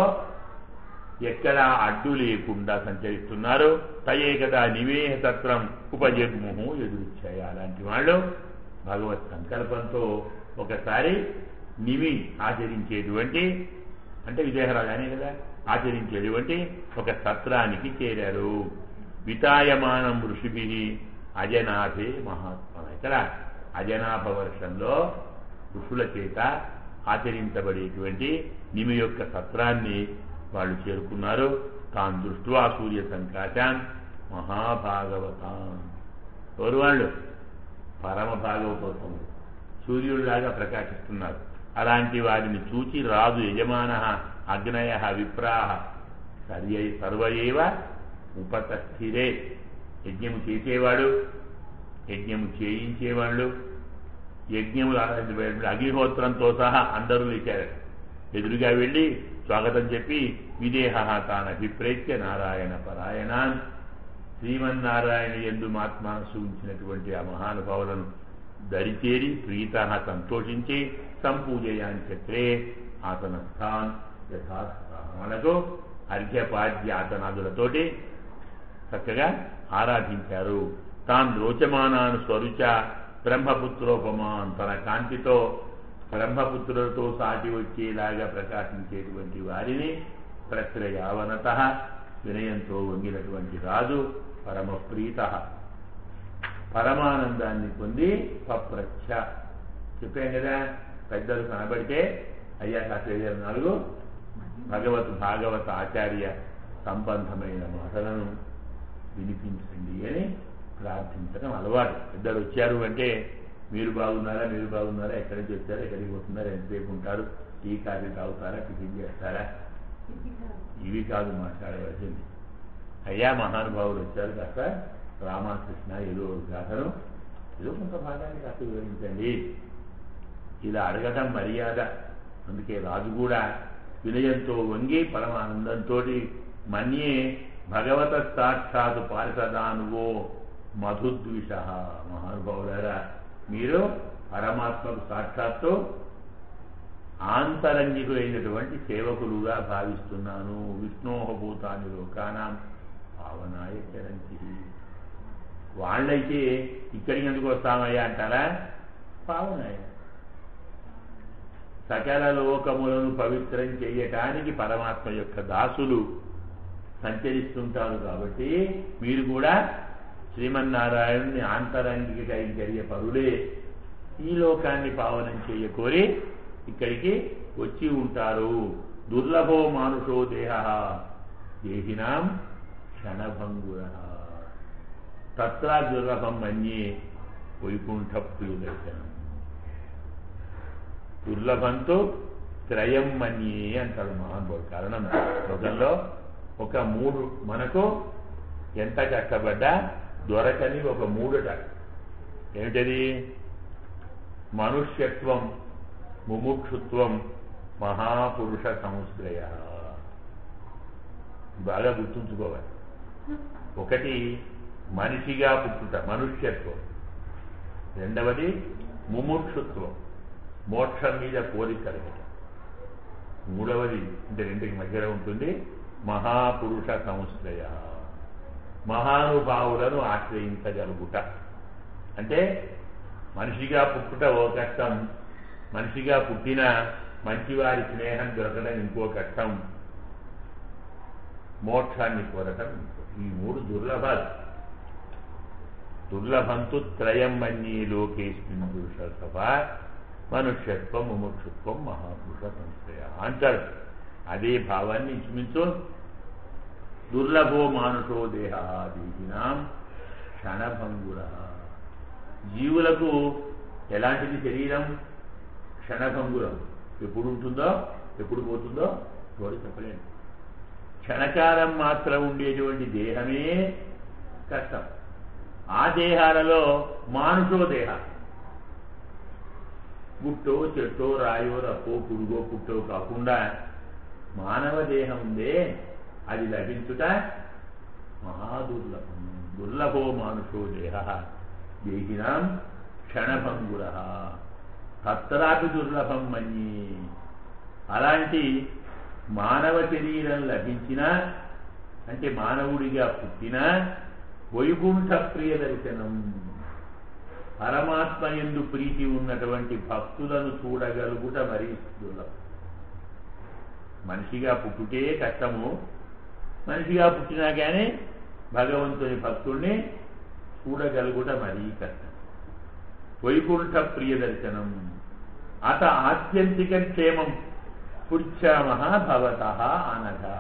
Speaker 1: ఎక్కడా అడ్డు లేకుండా సంచరిస్తున్నారు తయే కదా నివేహ తత్రం ఉపజగ్ముహు ఎదురుచ్చాయి అలాంటి వాళ్ళు భగవత్ సంకల్పంతో ఒకసారి నివి ఆచరించేటువంటి అంటే విదేహరాజు అనే కదా ఆచరించేటువంటి ఒక సత్రానికి చేరారు వితాయమానం ఋషిభి అజనాభే మహాత్మ ఇక్కడ అజనాభ వర్షంలో ఋషుల చేత ఆచరించబడేటువంటి నిమి యొక్క సత్రాన్ని వాళ్ళు చేరుకున్నారు తాను దృష్ట్వా సూర్య సంకాశాన్ మహాభాగవతాన్ ఎవరు వాళ్ళు పరమ భాగవతోత్తముడు సూర్యుడిలాగా ప్రకాశిస్తున్నారు అలాంటి వారిని చూచి రాజు యజమాన అగ్నయ విప్రాహ సర్య సర్వయేవ ఉపతస్థిరే యజ్ఞము చేసేవాడు యజ్ఞము చేయించేవాళ్ళు యజ్ఞములు అగ్నిహోత్రంతో సహా అందరూ లేచారు ఎదురుగా వెళ్ళి స్వాగతం చెప్పి విదేహ తాను అభిప్రేత్య నారాయణ పరాయణాన్ శ్రీమన్నారాయణ ఎందు మాత్మానసు ఉంచినటువంటి ఆ మహానుభావులను దరిచేరి ప్రీత సంతోషించి సంపూజయాన్ చక్రే ఆసనస్థాన్ యథాస్థానకు అర్ఘ్యపాద్య ఆసనాదులతోటి చక్కగా ఆరాధించారు తాను రోచమానాను స్వరుచ బ్రహ్మపుత్రోపమాన్ తన కాంతితో బ్రహ్మపుత్రులతో సాటి వచ్చేలాగా ప్రకాశించేటువంటి వారిని ప్రశ్రయావనత వినయంతో వంగినటువంటి రాజు పరమప్రీత పరమానందాన్ని పొంది పప్రచ్ఛ చెప్పాం కదా పెద్దలు కనబడితే అయ్యా కాసేపు నాలుగు భగవత్ భాగవత ఆచార్య సంబంధమైన మాటలను వినిపించండి అని ప్రార్థించడం అలవాటు పెద్దలు వచ్చారు అంటే మీరు బాగున్నారా మీరు బాగున్నారా ఎక్కడి నుంచి వచ్చారా ఎక్కడికి పోతున్నారా ఎంతసేపు ఉంటారు టీ కాఫీ తాగుతారా టిఫిన్ చేస్తారా ఇవి కాదు మాట్లాడవలసింది అయ్యా మహానుభావులు వచ్చారు కాస్త రామకృష్ణ ఏదో గాథను ఏదో కొంత భాగాన్ని కాస్త వివరించండి ఇలా అడగటం మర్యాద అందుకే రాజు కూడా వినయంతో వంగి పరమానందంతో మన్యే భగవత సాక్షాత్ పారిసదానువో మధుద్విష మహానుభావులారా మీరు పరమాత్మకు సాక్షాత్తు ఆంతరంగికులైనటువంటి సేవకులుగా భావిస్తున్నాను విష్ణోహభూతాన్ని లోకానాం పావనాయ చరంతి వాళ్ళైతే ఇక్కడికి ఎందుకు వస్తామయ్యా అంటారా పావనాయ సకల లోకములను పవిత్రం చేయటానికి పరమాత్మ యొక్క దాసులు సంచరిస్తుంటారు కాబట్టి మీరు కూడా శ్రీమన్నారాయణుని ఆంతరంగిక కైంకర్య పరులే ఈ లోకాన్ని పావనం చేయకోరి ఇక్కడికి వచ్చి ఉంటారు దుర్లభో మానుషో దేహ దేహినాం క్షణభంగుర తత్ర దుర్లభం మన్యే వైకుంఠ ప్రియదర్శనం దుర్లభంతో త్రయం మన్యే అంటాడు మహానుభావుడు కారణం లోకంలో ఒక మూడు మనకు ఎంత కష్టపడ్డా దొరకని ఒక మూడుట ఏమిటది మనుష్యత్వం ముముక్షుత్వం మహాపురుష సంశ్రయ బాగా గుర్తుంచుకోవాలి ఒకటి మనిషిగా పుట్టుట మనుష్యత్వం రెండవది ముముక్షుత్వం మోక్షం మీద కోరిక కలగటం మూడవది అంటే రెండుకి మధ్యలో ఉంటుంది మహాపురుష సంశ్రయ మహానుభావులను ఆశ్రయించగలుగుట అంటే మనిషిగా పుట్టుట ఓ కష్టం మనిషిగా పుట్టిన మంచివారి స్నేహం దొరకడం ఇంకో కష్టం మోక్షాన్ని కోరటం ఈ మూడు దుర్లభాలు దుర్లభంతు త్రయం మన్యే లోకేస్మిన్ పురుష సభ మనుష్యత్వం ముముక్షుత్వం మహాపురుష సంశ్రయ అంటాడు అదే భావాన్ని ఇంచుమించు దుర్లభో మానుషో దేహ దేహినాం క్షణభంగుర జీవులకు ఎలాంటిది శరీరం క్షణభంగురం ఎప్పుడు ఉంటుందో ఎప్పుడు పోతుందో ఎవరు చెప్పలేము క్షణకాలం మాత్రం ఉండేటువంటి దేహమే కష్టం ఆ దేహాలలో మానుషో దేహ గుట్టో చెట్టో రాయో రప్పో పురుగో పుట్టో కాకుండా మానవ దేహం ఉందే అది లభించుట మహాదుర్లభం దుర్లభో మానుషో దేహ దేహినాం క్షణభంగుర తత్రాపి దుర్లభం మన్యి అలాంటి మానవ శరీరం లభించినా అంటే మానవుడిగా పుట్టిన వైకుంఠ ప్రియ దర్శనం పరమాత్మ ఎందు ప్రీతి ఉన్నటువంటి భక్తులను చూడగలుగుట మరీ దుర్లభం మనిషిగా పుట్టుటే కష్టము మనిషిగా పుట్టినా కానీ భగవంతుని భక్తుడిని చూడగలుగుట మరీ కష్టం వైకుంఠ ప్రియ దర్శనం అత ఆత్యంతిక క్షేమం పుచ్చామహ భవత అనగా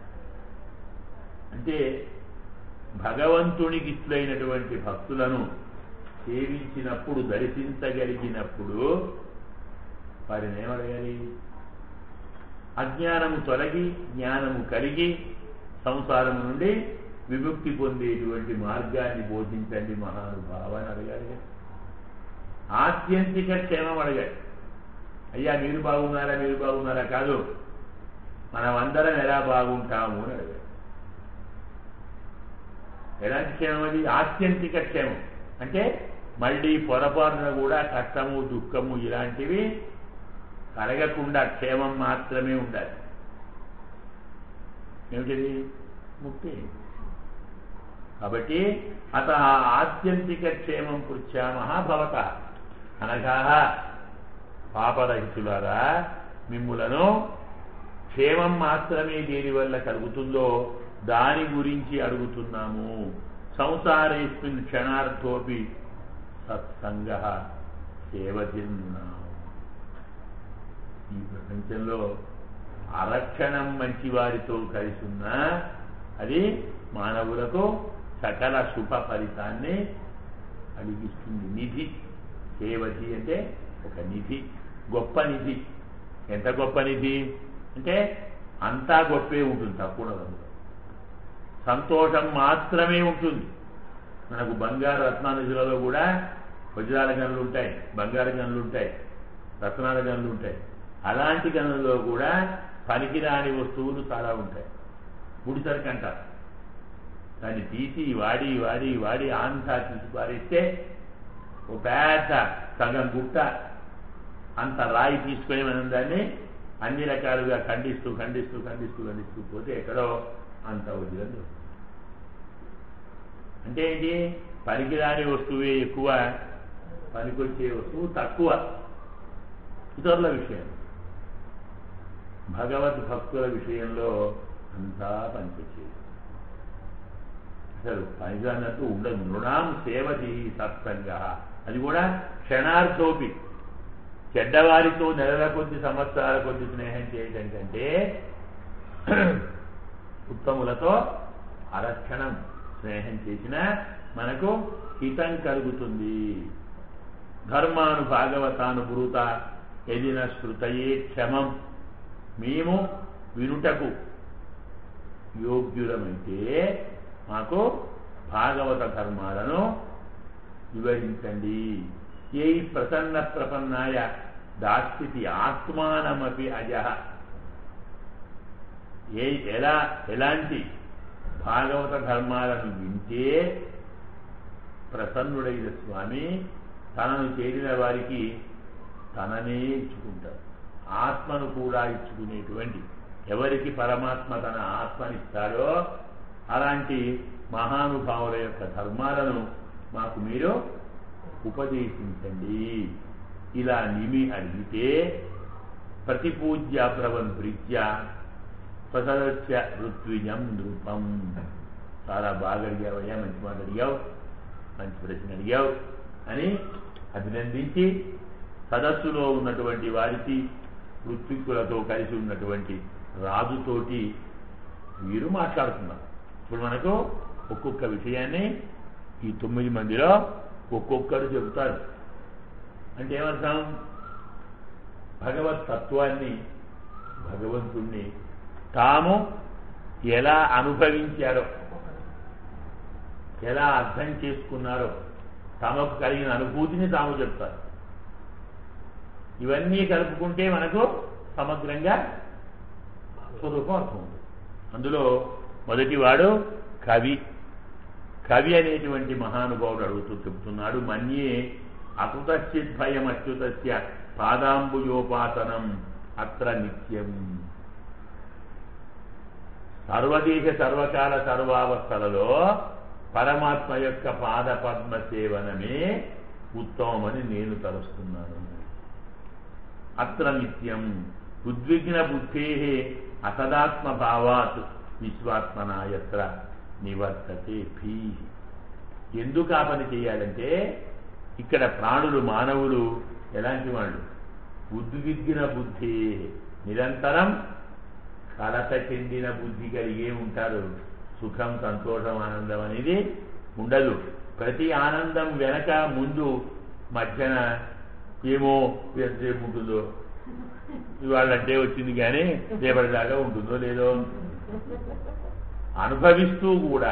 Speaker 1: అంటే భగవంతునికి ఇట్లైనటువంటి భక్తులను సేవించినప్పుడు దర్శించగలిగినప్పుడు వారిని ఏమడగాలి అజ్ఞానము తొలగి జ్ఞానము కలిగి సంసారం నుండి విముక్తి పొందేటువంటి మార్గాన్ని బోధించండి మహానుభావ అని అడగాలి కదా. ఆత్యంతిక క్షేమం అడగాలి అయ్యా మీరు బాగున్నారా మీరు బాగున్నారా కాదు మనం అందరం ఎలా బాగుంటాము అని అడగాలి ఎలాంటి క్షేమం అది ఆత్యంతిక క్షేమం అంటే మళ్ళీ పొరపాటున కూడా కష్టము దుఃఖము ఇలాంటివి కలగకుండా క్షేమం మాత్రమే ఉండాలి ఏమిటిది ముక్తి కాబట్టి అత ఆత్యంతిక క్షేమం పృచ్చామహ భవత అనగా పాపరహితులారా మిమ్ములను క్షేమం మాత్రమే దేని వల్ల కలుగుతుందో దాని గురించి అడుగుతున్నాము సంసారేస్మిన్ క్షణార్థోపి సత్సంగ సేవతిన్నాం ఈ ప్రపంచంలో అరక్షణం మంచి వారితో కలిసి ఉన్నా అది మానవులకు సకల శుభ ఫలితాన్ని కలిగిస్తుంది నిధి సేవతి అంటే ఒక నిధి గొప్ప నిధి ఎంత గొప్ప నిధి అంటే అంతా గొప్పే ఉంటుంది తక్కువ అందులో సంతోషం మాత్రమే ఉంటుంది మనకు బంగారు రత్నానిధులలో కూడా వజ్రాల గనులు ఉంటాయి బంగారు గనులు ఉంటాయి రత్నాల గనులు ఉంటాయి అలాంటి గనుల్లో కూడా పనికిరాని వస్తువులు చాలా ఉంటాయి గుడిసరికి అంటారు దాన్ని తీసి వాడి వాడి వాడి ఆంధ్ర తీసి పారేస్తే ఓ పెద్ద సగం గుట్ట అంత రాయి తీసుకొని మనం దాన్ని అన్ని రకాలుగా ఖండిస్తూ ఖండిస్తూ ఖండిస్తూ ఖండిస్తూ పోతే ఎక్కడో అంత వజ్రం దొరుకుతుంది. అంటే ఏంటి పనికిరాని వస్తువే ఎక్కువ పనికొచ్చే వస్తువు తక్కువ ఇతరుల విషయం భగవద్ భక్తుల విషయంలో అంతా పనికొచ్చేది అసలు పనికిరానట్టు ఉండదు నృణాం సేవతి సత్సంగ అది కూడా క్షణార్థోపి చెడ్డవారితో నెలల కొద్ది సంవత్సరాల కొద్ది స్నేహం చేయటం కంటే ఉత్తములతో అరక్షణం స్నేహం చేసినా మనకు హితం కలుగుతుంది ధర్మాను భాగవతానుభూత ఎదిన శృతయే క్షమం మేము వినుటకు యోగ్యులమైతే మాకు భాగవత ధర్మాలను వివరించండి ఏ ప్రసన్న ప్రపన్నాయ దాస్థితి ఆత్మానమపి అజ ఏ ఎలా ఎలాంటి భాగవత ధర్మాలను వింటే ప్రసన్నుడైన స్వామి తనను చేరిన వారికి తననే ఇచ్చుకుంటారు ఆత్మను కూడా ఇచ్చుకునేటువంటి ఎవరికి పరమాత్మ తన ఆత్మనిస్తాడో అలాంటి మహానుభావుల యొక్క ధర్మాలను మాకు మీరు ఉపదేశించండి ఇలా నిమి అడిగితే ప్రతిపూజ్య బ్రవన్ ప్రీత్య స్వసదస్య ఋత్విజం నృపం చాలా బాగా అడిగావయ్యా మంచి మాట అడిగావు మంచి ప్రశ్న అడిగావు అని అభినందించి సదస్సులో ఉన్నటువంటి వారికి ఋత్విక్కులతో కలిసి ఉన్నటువంటి రాజుతోటి వీరు మాట్లాడుతున్నారు ఇప్పుడు మనకు ఒక్కొక్క విషయాన్ని ఈ తొమ్మిది మందిలో ఒక్కొక్కరు చెబుతారు అంటే ఏమర్థం భగవత్ తత్వాన్ని భగవంతుణ్ణి తాము ఎలా అనుభవించారో ఎలా అర్థం చేసుకున్నారో తమకు కలిగిన అనుభూతిని తాము చెప్తారు ఇవన్నీ కలుపుకుంటే మనకు సమగ్రంగా స్వరూపం అర్థమవుతుంది అందులో మొదటివాడు కవి కవి అనేటువంటి మహానుభావుడు అడుగుతూ చెబుతున్నాడు మన్యే అకృతశ్చిద్భయం అచ్యుతస్య పాదాంబుజోపాసనం అత్ర నిత్యం సర్వదేశ సర్వకాల సర్వావస్థలలో పరమాత్మ యొక్క పాద పద్మ సేవనమే ఉత్తమమని నేను తలుస్తున్నాను అత్ర నిత్యం ఉద్విగ్న బుద్ధే అసదాత్మ భావాత్ విశ్వాత్మనా ఎత్ర నివర్తతే భీ ఎందుకు ఆ పని చేయాలంటే ఇక్కడ ప్రాణులు మానవులు ఎలాంటి వాళ్ళు ఉద్విగ్న బుద్ధి నిరంతరం కలత చెందిన బుద్ధి కలిగే ఉంటారు సుఖం సంతోషం ఆనందం అనేది ఉండదు ప్రతి ఆనందం వెనక ముందు మధ్యన ఏమో ఎంతసేపు ఉంటుందో ఇవాళంటే వచ్చింది కానీ రేపటిదాకా ఉంటుందో లేదో అనుభవిస్తూ కూడా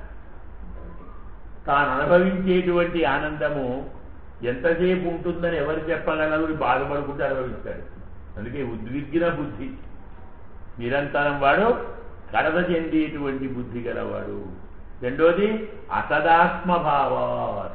Speaker 1: తాను అనుభవించేటువంటి ఆనందము ఎంతసేపు ఉంటుందని ఎవరు చెప్పగలరు బాధపడుకుంటూ అనుభవిస్తాడు అందుకే ఉద్విగ్న బుద్ధి నిరంతరం వాడు కడద చెందేటువంటి బుద్ధి గలవాడు రెండోది అసదాత్మభావా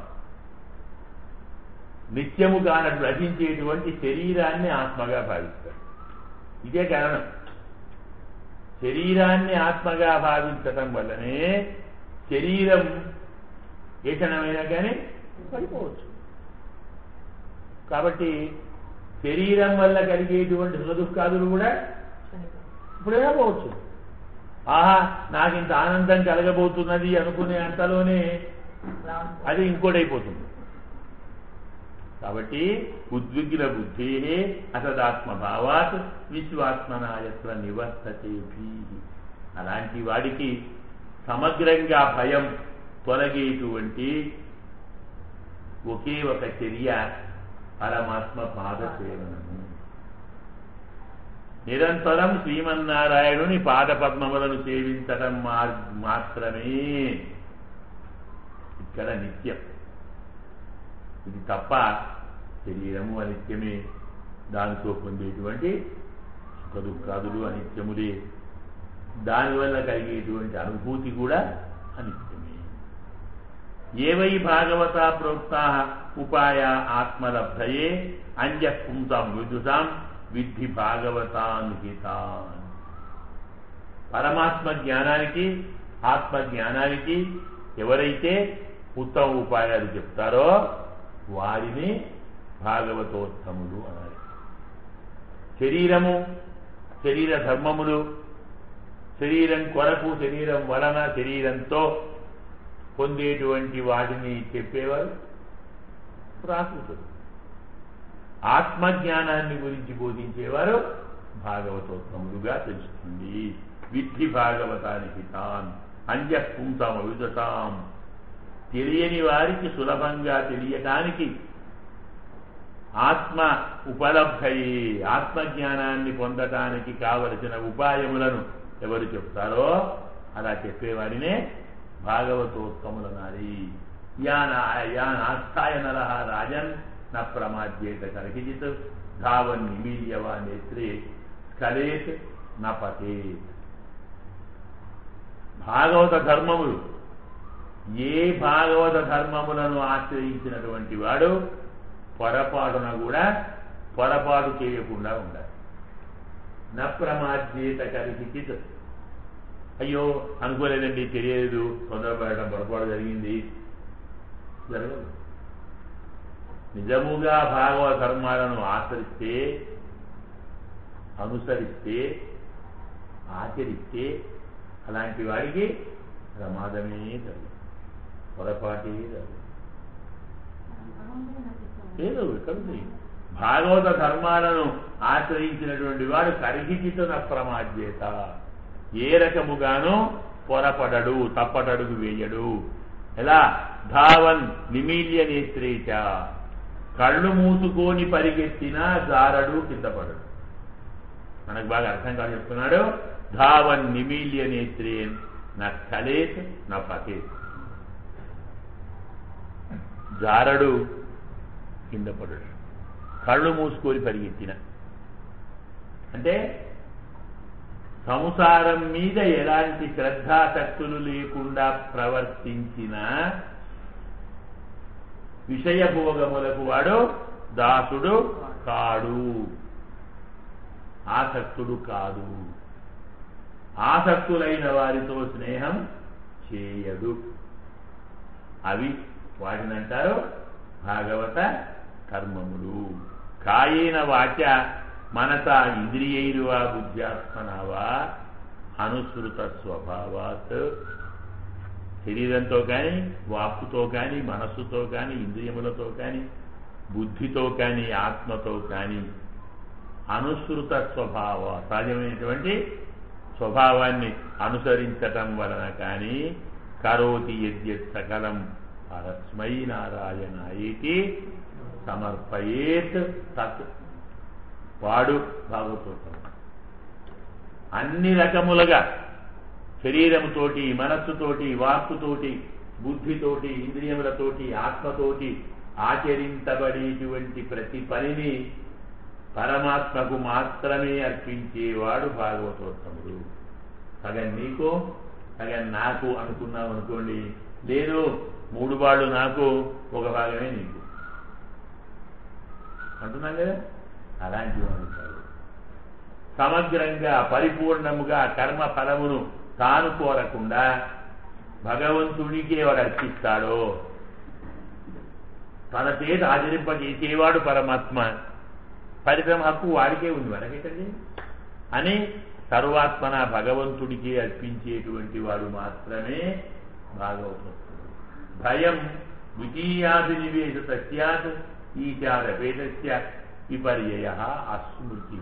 Speaker 1: నిత్యము కానట్టు రచించేటువంటి శరీరాన్ని ఆత్మగా భావిస్తాడు ఇదే కారణం శరీరాన్ని ఆత్మగా భావించటం వల్లనే శరీరం ఏ క్షణమైనా కానీ పడిపోవచ్చు కాబట్టి శరీరం వల్ల కలిగేటువంటి సుఖదుఖాదులు కూడా ఇప్పుడైనా పోవచ్చు ఆహా నాకు ఇంత ఆనందం కలగబోతున్నది అనుకునే అంతలోనే అది ఇంకోటి అయిపోతుంది కాబట్టి ఉద్విగ్న బుద్ధి అసదాత్మ భావాత్ విశ్వాత్మనాయత్ర నివర్తతే భీహి అలాంటి వాడికి సమగ్రంగా భయం తొలగేటువంటి ఒకే ఒక చర్య పరమాత్మ పాద సేవనము నిరంతరం శ్రీమన్నారాయణుని పాద పద్మములను సేవించటం మాత్రమే ఇక్కడ నిత్యం ఇది తప్ప శరీరము అనిత్యమే దానితో పొందేటువంటి సుఖ దుఃఖాదులు అనిత్యములే దానివల్ల కలిగేటువంటి అనుభూతి కూడా అనిత్యమే ఏవై భాగవత ప్రోక్తా ఉపాయ ఆత్మలబ్ధయే అంజపుంసాం విదుసాం విద్ధి భాగవతాన్ హితాన్ పరమాత్మ జ్ఞానానికి ఆత్మ జ్ఞానానికి ఎవరైతే ఉత్తమ ఉపాయాలు చెప్తారో వారిని భాగవతోత్తములు అనాలి శరీరము శరీర ధర్మములు శరీరం కొరకు శరీరం వలన శరీరంతో పొందేటువంటి వాటిని చెప్పేవారు ప్రాకృతులు ఆత్మజ్ఞానాన్ని గురించి బోధించేవారు భాగవతోత్తములుగా తెలుస్తుంది విద్ధి భాగవతానికి తాన్ అంజపుంసాం అవిదతాం తెలియని వారికి సులభంగా తెలియటానికి ఆత్మ ఉపలబ్ధయే ఆత్మజ్ఞానాన్ని పొందటానికి కావలసిన ఉపాయములను ఎవరు చెప్తారో అలా చెప్పేవారినే భాగవతోత్తములనాలి యానా యానాస్థాయ నర రాజన్ న ప్రమాద్యేత కర్హిజిత్ ధావన్ నిమీల్యవా నేత్రే స్ఖలేత్ న పతేత్ భాగవత ధర్మములు ఏ భాగవత ధర్మములను ఆశ్రయించినటువంటి వాడు పొరపాటున కూడా పొరపాటు చేయకుండా ఉండాలి నప్రమాద్యేత కలిసిచిత్ అయ్యో అనుకోలేదండి తెలియదు తొందరపడడం పొరపాటు జరిగింది జరగదు నిజముగా భాగవత ధర్మాలను ఆచరిస్తే అనుసరిస్తే ఆచరిస్తే అలాంటి వాడికి ప్రమాదమే జరగదు పొరపాటే జరగదు లేదు ఎక్కడుంది భాగవత ధర్మాలను ఆశ్రయించినటువంటి వాడు కరిగిచితున ప్రమాద్యత ఏ రకముగానో పొరపడడు తప్పటడుగు వేయడు ఎలా ధావన్ నిమీల్య నేత్రేచ కళ్ళు మూసుకొని పరిగెత్తినా జారడు కింద పడడు మనకు బాగా అర్థం కాదు చెప్తున్నాడు ధావన్ నిమీల్య నేత్రేన్ నా కలేత్ నా పతేత్ జారడు కింద పడడు కళ్ళు మూసుకొని పరిగెత్తిన అంటే సంసారం మీద ఎలాంటి శ్రద్ధాశక్తులు లేకుండా ప్రవర్తించిన విషయభోగములకు వాడు దాసుడు కాడు ఆసక్తుడు కాదు ఆసక్తులైన వారితో స్నేహం చేయడు అవి వాటిని అంటారు భాగవత కర్మములు కాయేన వాచ మనస ఇంద్రియైరువా బుద్ధ్యాత్మనావా అనుసృత స్వభావాత్ శరీరంతో కానీ వాక్కుతో కానీ మనస్సుతో కానీ ఇంద్రియములతో కానీ బుద్ధితో కానీ ఆత్మతో కానీ అనుసృత స్వభావ సహజమైనటువంటి స్వభావాన్ని అనుసరించటం వలన కానీ కరోతి యద్యత్ సకలం పరస్మై నారాయణాయేటి సమర్పయేత్ తత్ వాడు భాగవతోత్తమ అన్ని రకములుగా శరీరముతోటి మనస్సుతోటి వాక్కుతోటి బుద్ధితోటి ఇంద్రియములతోటి ఆత్మతోటి ఆచరించబడేటువంటి ప్రతి పనిని పరమాత్మకు మాత్రమే అర్పించేవాడు భాగవతోత్తముడు సగం నీకు సగం నాకు అనుకున్నాం అనుకోండి లేదు మూడు వాళ్ళు నాకు ఒక భాగమే నీకు అంటున్నాం కదా అలాంటి వాడు కాదు సమగ్రంగా పరిపూర్ణముగా కర్మ ఫలమును తాను కోరకుండా భగవంతుడికే వాడు అర్పిస్తాడో తన చేత ఆచరింపజేసేవాడు పరమాత్మ పరిశ్రమ హక్కు వాడికే ఉంది మనకేటండి అని సర్వాత్మన భగవంతుడికి అర్పించేటువంటి వాడు మాత్రమే భాగవతం భయం ద్వితీయాభినివేశ సత్యాత్ ఈచారభేదస్య విపర్యయ అస్మృతి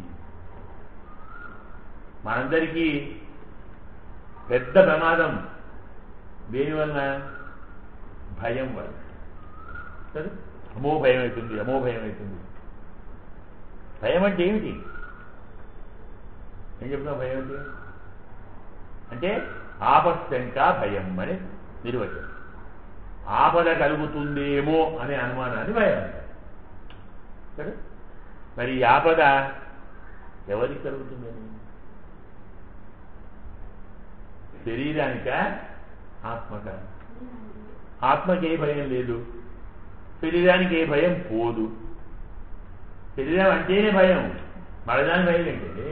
Speaker 1: మనందరికీ పెద్ద ప్రమాదం దేనివల్ల భయం వల్ల సరే అమో భయం అవుతుంది అమో భయం అవుతుంది భయం అంటే ఏమిటి ఏం చెప్తున్నా భయం అంటే అంటే ఆపశంక భయం అని నిర్వచనం ఆపద కలుగుతుందేమో అనే అనుమానాన్ని భయం అంటారు సరే మరి ఈ ఆపద ఎవరికి కలుగుతుందని శరీరానిక ఆత్మక ఆత్మకి ఏ భయం లేదు శరీరానికి ఏ భయం పోదు శరీరం అంటేనే భయం మరదాని భయం ఏంటంటే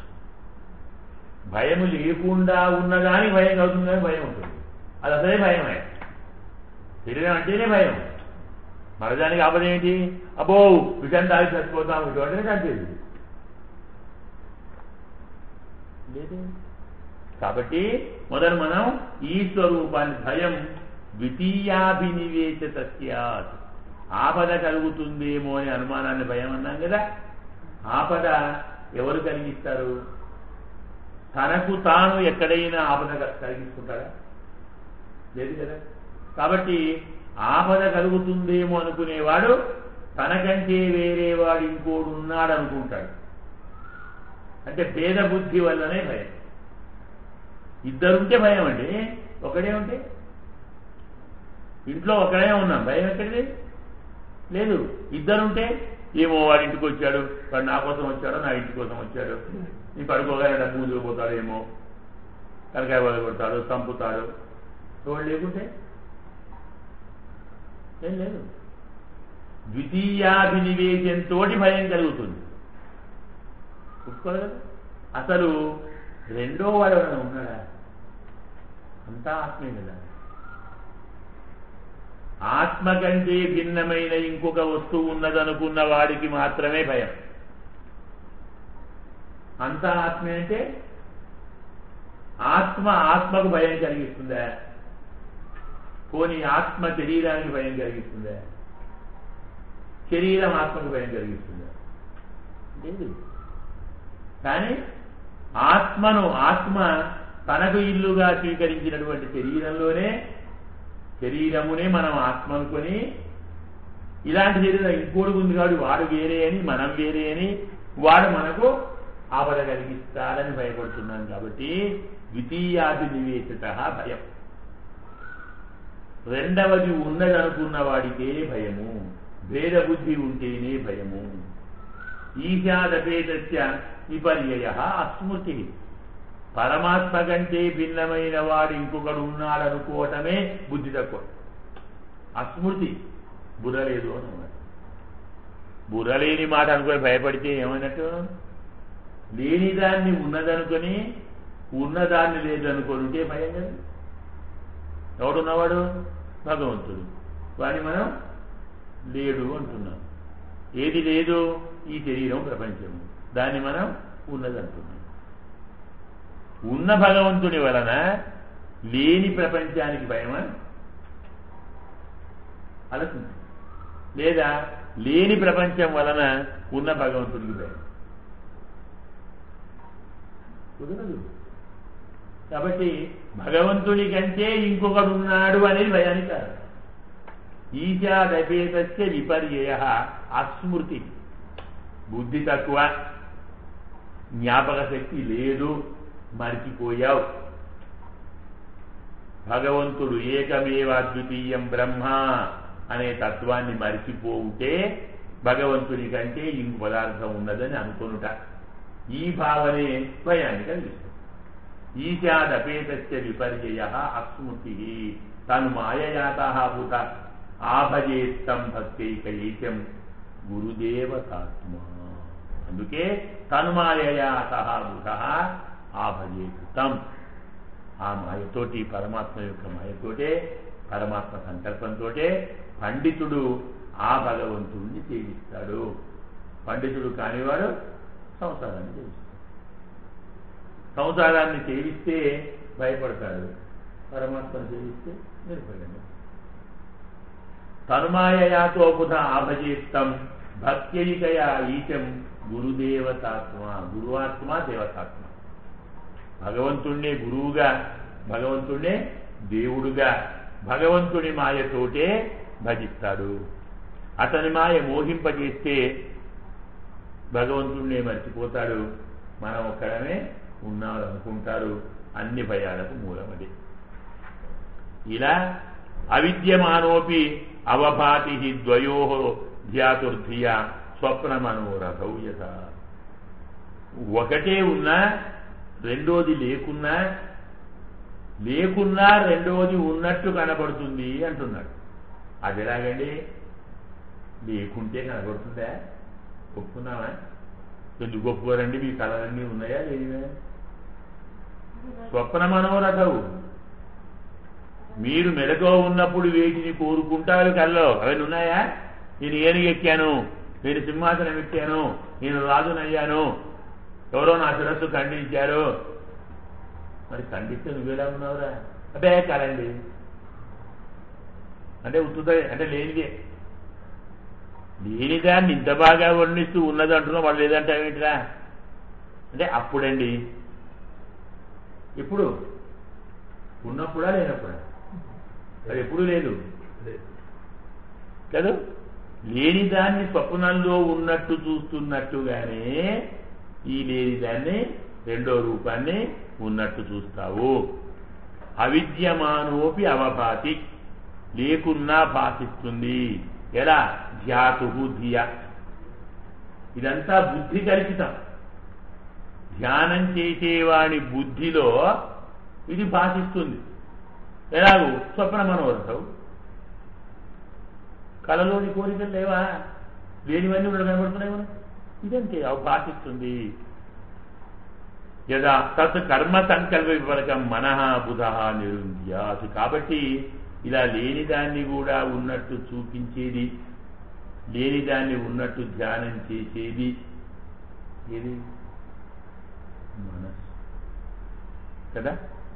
Speaker 1: భయము లేకుండా ఉన్నదానికి భయం కలుగుతుందని భయం ఉంటుంది అది అసలే భయమే శరీరం అంటేనే భయం మరదానికి ఆపద ఏంటి అబ్బో విషయం తాగి చచ్చిపోతాం ఇటువంటిది చంపేది లేదు కాబట్టి మొదలు మనం ఈ స్వరూపాన్ని భయం ద్వితీయాభినివేశ సత్యాత్ ఆపద కలుగుతుందేమో అనే అనుమానాన్ని భయం అన్నాం కదా ఆపద ఎవరు కలిగిస్తారు తనకు తాను ఎక్కడైనా ఆపద కలిగించుకుంటారా లేదు కదా కాబట్టి ఆపద కలుగుతుందేమో అనుకునేవాడు తనకంటే వేరే వాడు ఇంకోడు ఉన్నాడు అనుకుంటాడు అంటే భేద బుద్ధి వల్లనే భయం ఇద్దరుంటే భయం అండి ఒకడే ఉంటే ఇంట్లో ఒకడే ఉన్నాం భయం ఎక్కడిది లేదు ఇద్దరుంటే ఏమో వాడి ఇంటికి వచ్చాడు వాడు నా కోసం వచ్చాడో నా ఇంటి కోసం వచ్చాడు నీ పడుకోగానే డబ్బు ముదిరిపోతాడేమో తలకాయ వదిలి కొడతాడు చంపుతాడు వాడు లేకుంటే ఏం లేదు ద్వితీయాభినివేశంతో భయం కలుగుతుంది ఒప్పుకోలేదు అసలు రెండో వాడు ఎవరైనా ఉన్నాడా అంతా ఆత్మే కదా ఆత్మ కంటే భిన్నమైన ఇంకొక వస్తువు ఉన్నదనుకున్న వాడికి మాత్రమే భయం అంతా ఆత్మే అంటే ఆత్మ ఆత్మకు భయం కలిగిస్తుందా పోనీ ఆత్మ శరీరానికి భయం కలిగిస్తుందా శరీరం ఆత్మకు భయం కలిగిస్తుందా లేదు కానీ ఆత్మను ఆత్మ తనకు ఇల్లుగా స్వీకరించినటువంటి శరీరంలోనే శరీరమునే మనం ఆత్మ అనుకొని ఇలాంటి శరీరం ఇంకోటి ఉంది కాదు వాడు వేరే అని మనం వేరే అని వాడు మనకు ఆపద కలిగిస్తాడని భయపడుతున్నాం కాబట్టి ద్వితీయాది నివేశత భయం రెండవది ఉన్నదనుకున్న వాడికే భయము భేద బుద్ధి ఉంటేనే భయము ఈశాదభేదస్య విపర్యయ అస్మృతి పరమాత్మ కంటే భిన్నమైన వాడు ఇంకొకడు ఉన్నాడనుకోవటమే బుద్ధి తక్కువ అస్మృతి బుర్ర లేదు అన్నమాట బుర్ర లేని మాట అనుకొని భయపడితే ఏమైనట్టు లేని దాన్ని ఉన్నదనుకొని ఉన్నదాన్ని లేదనుకుంటే భయం కదా ఎవడున్నవాడు భగవంతుడు వాడిని మనం లేడు అంటున్నాం ఏది లేదు ఈ శరీరం ప్రపంచం దాన్ని మనం ఉన్నదంటున్నాం ఉన్న భగవంతుని వలన లేని ప్రపంచానికి భయమా అలసింది లేదా లేని ప్రపంచం వలన ఉన్న భగవంతుడికి భయం కుదరదు కాబట్టి భగవంతుడి కంటే ఇంకొకడు ఉన్నాడు అనేది భయానికి కాదు ఈశాదభేదస్య విపర్యయ అస్మృతి బుద్ధి తక్కువ జ్ఞాపక శక్తి లేదు మరిచిపోయావు భగవంతుడు ఏకమేవ అద్వితీయం బ్రహ్మ అనే తత్వాన్ని మరిచిపోవుటే భగవంతుని కంటే ఇంకో పదార్థం ఉన్నదని అనుకొనుట ఈ భావనే భయాన్ని కలిగిస్తుంది ఈశాదపేతస్య విపర్యయ అస్మృతి తను మాయయాత భూత ఆభజేత్తం భక్తైకైక్యం గురుదేవతాత్మ అందుకే తన్మాయయాత భూత ఆభజేతం ఆ మాయతోటి పరమాత్మ యొక్క మాయతోటే పరమాత్మ సంకల్పంతోటే పండితుడు ఆ భగవంతుడిని సేవిస్తాడు పండితుడు కానివాడు సంసారాన్ని సేవిస్తాడు సంసారాన్ని సేవిస్తే భయపడతాడు పరమాత్మను సేవిస్తే నిరుపడండి తన్మాయయాతో బుధ ఆభజేత్తం భక్త్యైకయా ఈశం గురుదేవతాత్మ గురువాత్మ దేవతాత్మ భగవంతుణ్ణే గురువుగా భగవంతుణ్ణే దేవుడుగా భగవంతుని మాయతోటే భజిస్తాడు అతని మాయ మోహింపజేస్తే భగవంతుణ్ణే మర్చిపోతాడు మనం ఒక్కడమే ఉన్నాడు అనుకుంటారు అన్ని భయాలకు మూలమది ఇలా అవిద్యమానోపి అవభాతి ద్వయో ధ్యాతుర్ధియ స్వప్న మనోరథౌ యథ ఒకటే ఉన్నా రెండోది లేకున్నా లేకున్నా రెండోది ఉన్నట్టు కనబడుతుంది అంటున్నాడు అది ఎలాగండి లేకుంటే కనబడుతుందా ఒప్పుకున్నావా ఎందుకు ఒప్పుకోరండి మీ కళలన్నీ ఉన్నాయా లేనివా స్వప్న మనోరథవు మీరు మెడతో ఉన్నప్పుడు వేటిని కోరుకుంటారు కల్లో అవన్నీ ఉన్నాయా నేను ఏనుగు ఎక్కాను నేను సింహాసనం ఎక్కాను నేను రాజునయ్యాను ఎవరో నా శిరస్సు ఖండించారు మరి ఖండిస్తే నువ్వేలా ఉన్నావురా అదే కలండి అంటే ఉత్తుత అంటే లేనిదే లేనిదాన్ని ఇంత బాగా వర్ణిస్తూ ఉన్నది అంటున్నావు వాళ్ళు లేదంటావేంటిరా అంటే అప్పుడండి ఇప్పుడు ఉన్నప్పుడా లేనప్పుడా అది ఎప్పుడు లేదు కదా లేని దాన్ని స్వప్నంలో ఉన్నట్టు చూస్తున్నట్టుగానే ఈ లేని దాన్ని రెండో రూపాన్ని ఉన్నట్టు చూస్తావు అవిద్యమానోపి అవభాతి లేకున్నా భాషిస్తుంది ఎలా ధ్యాతు ధియ ఇదంతా బుద్ధి కల్పితం ధ్యానం చేసేవాని బుద్ధిలో ఇది భాషిస్తుంది ఎలాగూ స్వప్న మనోరథం కళలోని కోరికలు లేవా లేనివన్నీ కూడా కనబడుతున్నాయి మనం ఇదంతే అవి భాషిస్తుంది యదా తత్ కర్మ సంకల్ప విపరకం మనః బుధ నిరుంధ్యాత్ కాబట్టి ఇలా లేని దాన్ని కూడా ఉన్నట్టు చూపించేది లేని దాన్ని ఉన్నట్టు ధ్యానం చేసేది ఏది మనస్సు కదా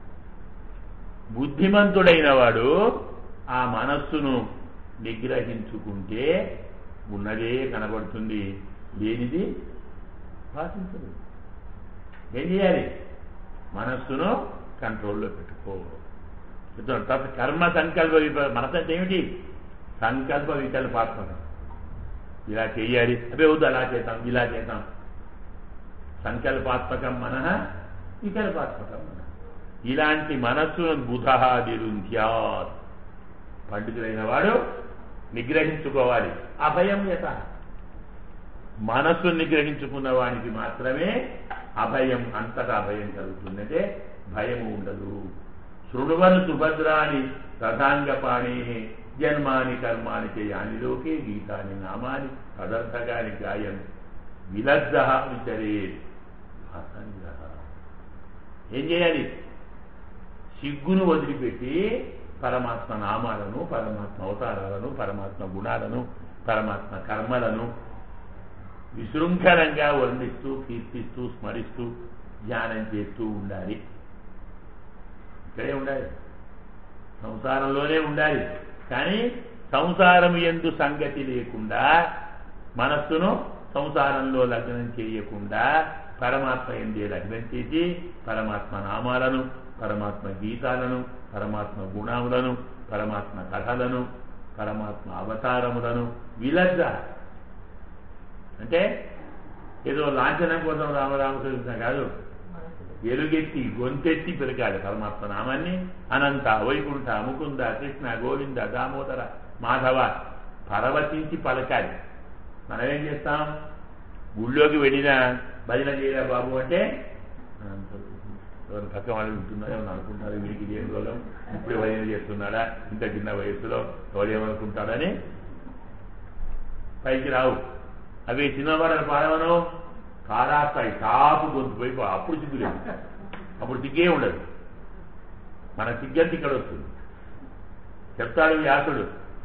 Speaker 1: బుద్ధిమంతుడైన వాడు ఆ మనస్సును నిగ్రహించుకుంటే ఉన్నదే కనబడుతుంది లేనిది భాషించదు ఏం చేయాలి మనస్సును కంట్రోల్లో పెట్టుకో చూద్దాం. తర్వాత కర్మ సంకల్ప విప మనసు అంటే ఏమిటి సంకల్ప వికల్పాత్మకం ఇలా చేయాలి అదే వద్దు అలా చేద్దాం ఇలా చేద్దాం సంకల్పాత్మకం మన వికల్పాత్మకం మన ఇలాంటి మనస్సును బుధహాదిరుంధ్యాత్ పండితుడైన వాడు నిగ్రహించుకోవాలి అభయం యత మనస్సును నిగ్రహించుకున్న వానికి మాత్రమే అభయం అంతటా అభయం కలుగుతుందంటే భయము ఉండదు శృణువను సుభద్రాని తథాంగపాణి జన్మాని కర్మాని చేయాని లోకే గీతాని నామాని తదర్థగాని గాయం విలద్ధ విచరే అసంగః. ఏం చేయాలి సిగ్గును వదిలిపెట్టి పరమాత్మ నామాలను పరమాత్మ అవతారాలను పరమాత్మ గుణాలను పరమాత్మ కర్మలను విశృంఖలంగా వర్ణిస్తూ కీర్తిస్తూ స్మరిస్తూ ధ్యానం చేస్తూ ఉండాలి ఇక్కడే ఉండాలి సంసారంలోనే ఉండాలి కానీ సంసారం ఎందు సంగతి లేకుండా మనస్సును సంసారంలో లగ్నం చేయకుండా పరమాత్మ ఎందే లగ్నం చేసి పరమాత్మ నామాలను పరమాత్మ గీతాలను పరమాత్మ గుణములను పరమాత్మ కథలను పరమాత్మ అవతారములను విలజ్జ అంటే ఏదో లాంఛనం కోసం రామరామకృష్ణ కాదు ఎలుగెత్తి గొంతెత్తి పెరగాలి పరమాత్మ నామాన్ని అనంత వైకుంఠ ముకుంద కృష్ణ గోవింద దామోదర మాధవ పరవశించి పలకాలి మనం ఏం చేస్తాం గుళ్ళోకి వెళ్ళినా భజన చేయరా బాబు అంటే అనంత ఎవరు పక్క వాళ్ళు వింటున్నారో ఏమని అనుకుంటారు వీడికి ఏం రోగం ఇప్పుడే భజన చేస్తున్నాడా ఇంత చిన్న వయసులో ఎవరు ఏమనుకుంటాడని పైకి రావు అవి చిన్నవాడని పాడవను కారాస్తాయి టాపు గొంతు పోయి అప్పుడు సిగ్గు లేదు అప్పుడు సిగ్గే ఉండదు మన సిగ్గంత ఇక్కడ వస్తుంది చెప్తాడు వ్యాసుడు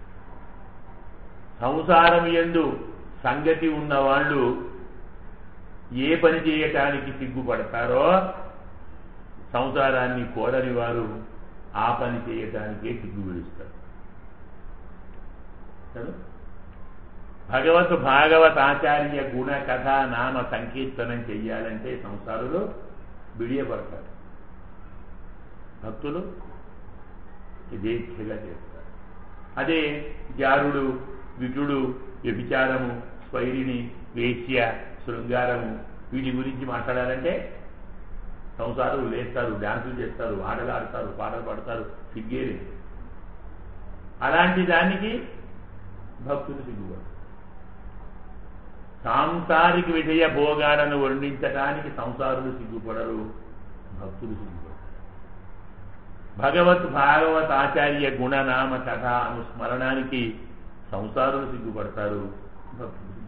Speaker 1: సంసారం ఎందు సంగతి ఉన్న వాళ్ళు ఏ పని చేయటానికి సిగ్గుపడతారో సంసారాన్ని కోరని వారు ఆ పని చేయటానికే సిగ్గు విడుస్తారు కదా? భగవత్ భాగవత్ ఆచార్య గుణ కథ నామ సంకీర్తనం చెయ్యాలంటే సంసారులు బిడియపడతారు భక్తులు యథేచ్ఛగా చేస్తారు అదే జారుడు విటుడు వ్యభిచారము స్వైరిని వేశ్య శృంగారము వీటి గురించి మాట్లాడాలంటే సంసారులు లేస్తారు డాన్సులు చేస్తారు ఆటలు ఆడతారు పాటలు పాడతారు సిగ్గేది అలాంటి దానికి భక్తులు సిగ్గుపడతారు సాంసారిక విషయ భోగాలను వర్ణించడానికి సంసారులు సిగ్గుపడరు భక్తులు సిగ్గుపడరు భగవత్ భాగవత్ ఆచార్య గుణనామ కథ అనుస్మరణానికి సంసారులు సిగ్గుపడతారు భక్తులు సిగ్గుపడతారు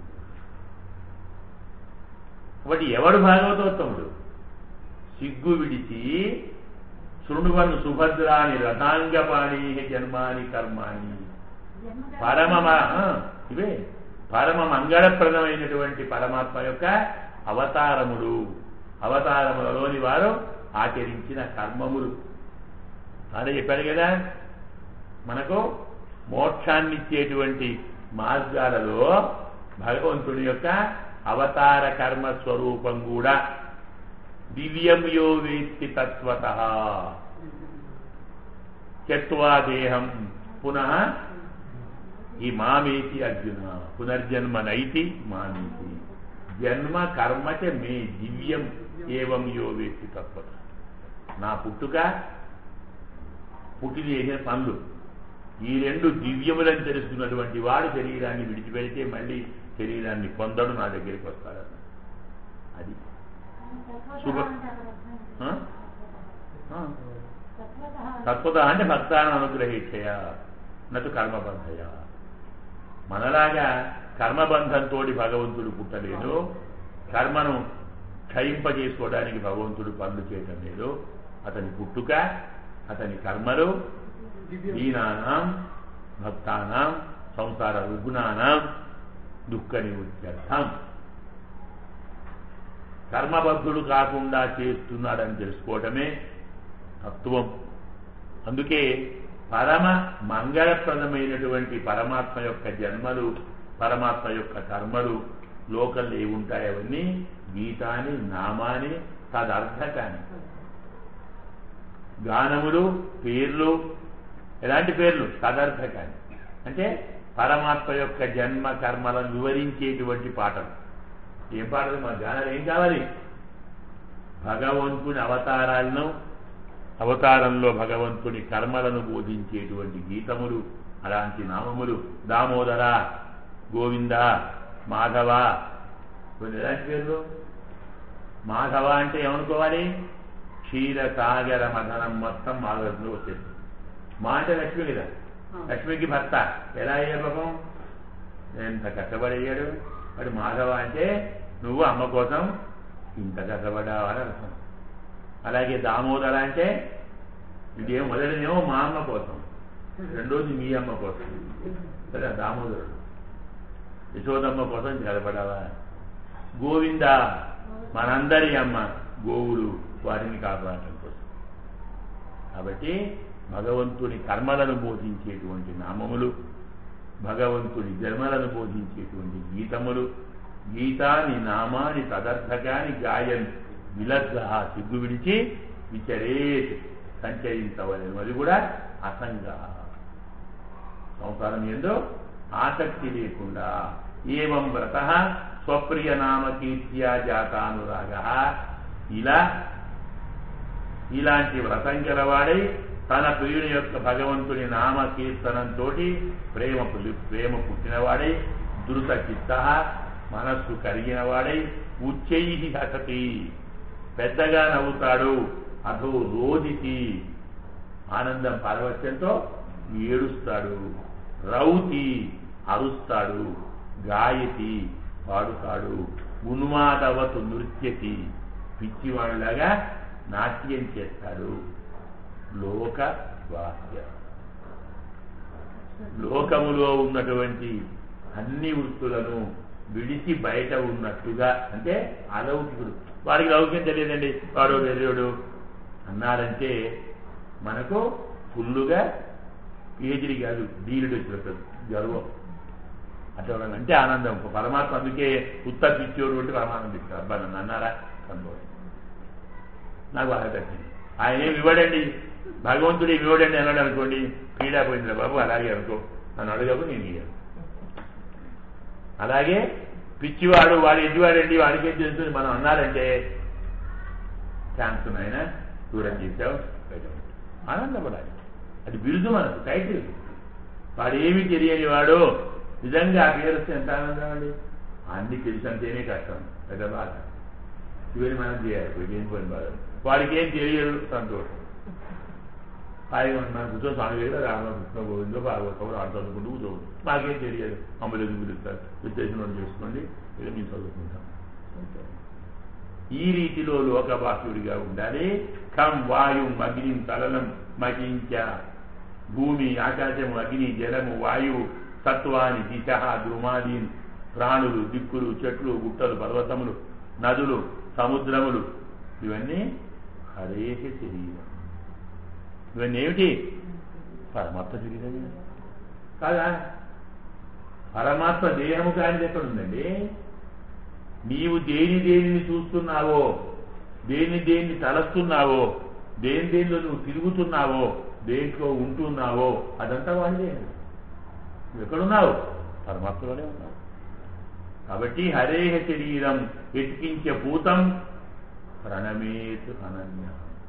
Speaker 1: కాబట్టి ఎవడు భాగవతోత్తముడు సిగ్గు విడిచి శృణువను సుభద్రాని రథాంగపాణి జన్మాని కర్మాణి పరమ ఇవే పరమ మంగళప్రదమైనటువంటి పరమాత్మ యొక్క అవతారములు అవతారములలోని వారు ఆచరించిన కర్మములు అదే చెప్పాడు కదా మనకు మోక్షాన్ని ఇచ్చేటువంటి మార్గాలలో భగవంతుడి యొక్క అవతార కర్మ స్వరూపం కూడా దివ్యం యో వేత్తి తత్వత త్యక్వా దేహం పునః ఈ మామేతి అర్జున పునర్జన్మ నైతి మామేతి జన్మ కర్మచ మే దివ్యం ఏవం యో వేత్తి తత్వత నా పుట్టుక పుట్టి చేసిన పనులు ఈ రెండు దివ్యములని తెలుసుకున్నటువంటి వాడు శరీరాన్ని విడిచిపెడితే మళ్ళీ శరీరాన్ని పొందడు నా దగ్గరికి వస్తాడు అది శుభ ఆ? ఆ. తత్వత అంటే భక్తాన్ని అనుగ్రహించయ నటు కర్మబంధయ మనలాగా కర్మబంధంతో భగవంతుడు పుట్టలేదు కర్మను క్షయింపజేసుకోవడానికి భగవంతుడు పనులు చేయటం లేదు అతని పుట్టుక అతని కర్మలు దీనానాం భక్తానాం సంసార రుగ్నానాం దుఃఖ నివృత్యర్థం కర్మబద్ధుడు కాకుండా చేస్తున్నాడని తెలుసుకోవటమే తత్వం అందుకే పరమ మంగళప్రదమైనటువంటి పరమాత్మ యొక్క జన్మలు పరమాత్మ యొక్క కర్మలు లోకల్లో ఏవి ఉంటాయి అవన్నీ గీతాని నామాని తదర్థకాని గానములు పేర్లు ఎలాంటి పేర్లు తదర్థకాని అంటే పరమాత్మ యొక్క జన్మ కర్మలను వివరించేటువంటి పాటలు ఏం పాటలు మా గానాలు ఏం కావాలి భగవంతుని అవతారాలను అవతారంలో భగవంతుని కర్మలను బోధించేటువంటి గీతములు అలాంటి నామములు దామోదర గోవింద మాధవ కొన్ని ఎలాంటి పేర్లు మాధవ అంటే ఏమనుకోవాలి క్షీర సాగర మదనం మొత్తం మాధవంలో వచ్చేస్తుంది మా అంటే లక్ష్మి కదా లక్ష్మికి భర్త ఎలా అయ్యాడు పాపం ఎంత కష్టపడి అయ్యాడు వాడు మాధవ అంటే నువ్వు అమ్మ కోసం ఇంత కష్టపడ్డావు అని అర్థం అలాగే దామోదర అంటే ఇదేమో మొదటిదేమో మా అమ్మ కోసం రెండోది మీ అమ్మ కోసం సరే దామోదరుడు యశోదమ్మ కోసం నిలబడావా గోవింద మనందరి అమ్మ గోవులు వారిని కాపాడటం కోసం కాబట్టి భగవంతుని కర్మలను బోధించేటువంటి నామములు భగవంతుని జన్మలను బోధించేటువంటి గీతములు గీతాని నామాని తదర్థకాని గాయన్ విలగ్ధ సిగ్గు విడిచి విచరేత్ సంచరించవలేదు అది కూడా అసంగ సంసారం ఏందో ఆసక్తి లేకుండా ఏవం వ్రత స్వప్రియ నామ కీర్త్యా జాతానురాగ ఇలా ఇలాంటి వ్రతం గలవాడై తన ప్రియుని యొక్క భగవంతుని నామ కీర్తనంతో ప్రేమ పులి- ప్రేమ పుట్టినవాడై ధృత చిత్త మనస్సు కరిగినవాడై ఉచ్చై హసతి పెద్దగా నవ్వుతాడు అధో రోదితి ఆనందం పారవత్యంతో ఏడుస్తాడు రౌతి అరుస్తాడు గాయతి పాడుతాడు ఉన్మాదవతు నృత్యతి పిచ్చివాళ్ళలాగా నాట్యం చేస్తాడు లోక వాక్య లోకములో ఉన్నటువంటి అన్ని వృత్తులను విడిచి బయట ఉన్నట్టుగా అంటే అలౌకికుడు వాడికి లౌక్యం తెలియదండి వాడు వెర్రుడు అన్నారంటే మనకు ఫుల్లుగా ఏజిడి కాదు డీలుడు వచ్చినట్టు గర్వం అట్లా వాళ్ళని అంటే ఆనందం పరమాత్మ అందుకే ఉత్తర్ పిచ్చోడు అంటే పరమానందం ఇస్తారు అబ్బా నన్ను అన్నారా సంతోషం నాకు బాగా తగ్గింది ఆయన ఏమి ఇవ్వడండి భగవంతుడు ఏమి ఇవ్వడండి అన్నాడు అనుకోండి పీడా పోయిందిరా బాబు అలాగే అనుకో నన్ను అడగకు నేను ఇయ్యను అలాగే పిచ్చివాడు వాడు ఎదివాడండి వాడికి ఏం తెలుస్తుంది మనం అన్నారంటే ఛాన్స్ ఆయన దూరం చేశావు బయటపడ్డావు. ఆనందపడాలి అది బిరుదు మనకు టైటిల్ వాడు ఏమీ తెలియని వాడు నిజంగా ఆ పేరు వస్తే ఎంత ఆనందం అండి అన్ని తెలిసంతేనే కష్టం పెద్ద బాధ ఇవన్నీ మనం చేయాలి వీడికి ఏం పోయిన బాధ వాడికి ఏం తెలియదు సంతోషం హాయిగా ఉన్నాను కూర్చో స్వామి దగ్గర రామ కృష్ణ గోవిందో భాగవతం రాడు చదువుకుంటూ కూర్చోవచ్చు మాకేం తెలియదు మమ్మల్ని ఎందుకు పిలుస్తారు విశ్లేషణ చేసుకోండి ఇక మేము చదువుకుంటాం ఈ రీతిలో లోకవాసుడిగా ఉండాలి కం వాయు అగ్ని తలనం మహించ భూమి ఆకాశము అగ్ని జలము వాయువు సత్వాని దిశ ద్రుమాదీన్ ప్రాణులు దిక్కులు చెట్లు గుట్టలు పర్వతములు నదులు సముద్రములు ఇవన్నీ హరేహ శరీరం ఇవన్నీ ఏమిటి పరమాత్మ శరీరమే కాదా పరమాత్మ దేహము కానిది ఎక్కడ ఉందండి నీవు దేని దేనిని చూస్తున్నావో దేని దేన్ని తలస్తున్నావో దేని దేనిలో నువ్వు తిరుగుతున్నావో దేంట్లో ఉంటున్నావో అదంతా వాడిదే నువ్వు ఎక్కడున్నావు పరమాత్మలోనే ఉన్నావు కాబట్టి హరేహ శరీరం వెతికించే భూతం ప్రణమేతు అనన్య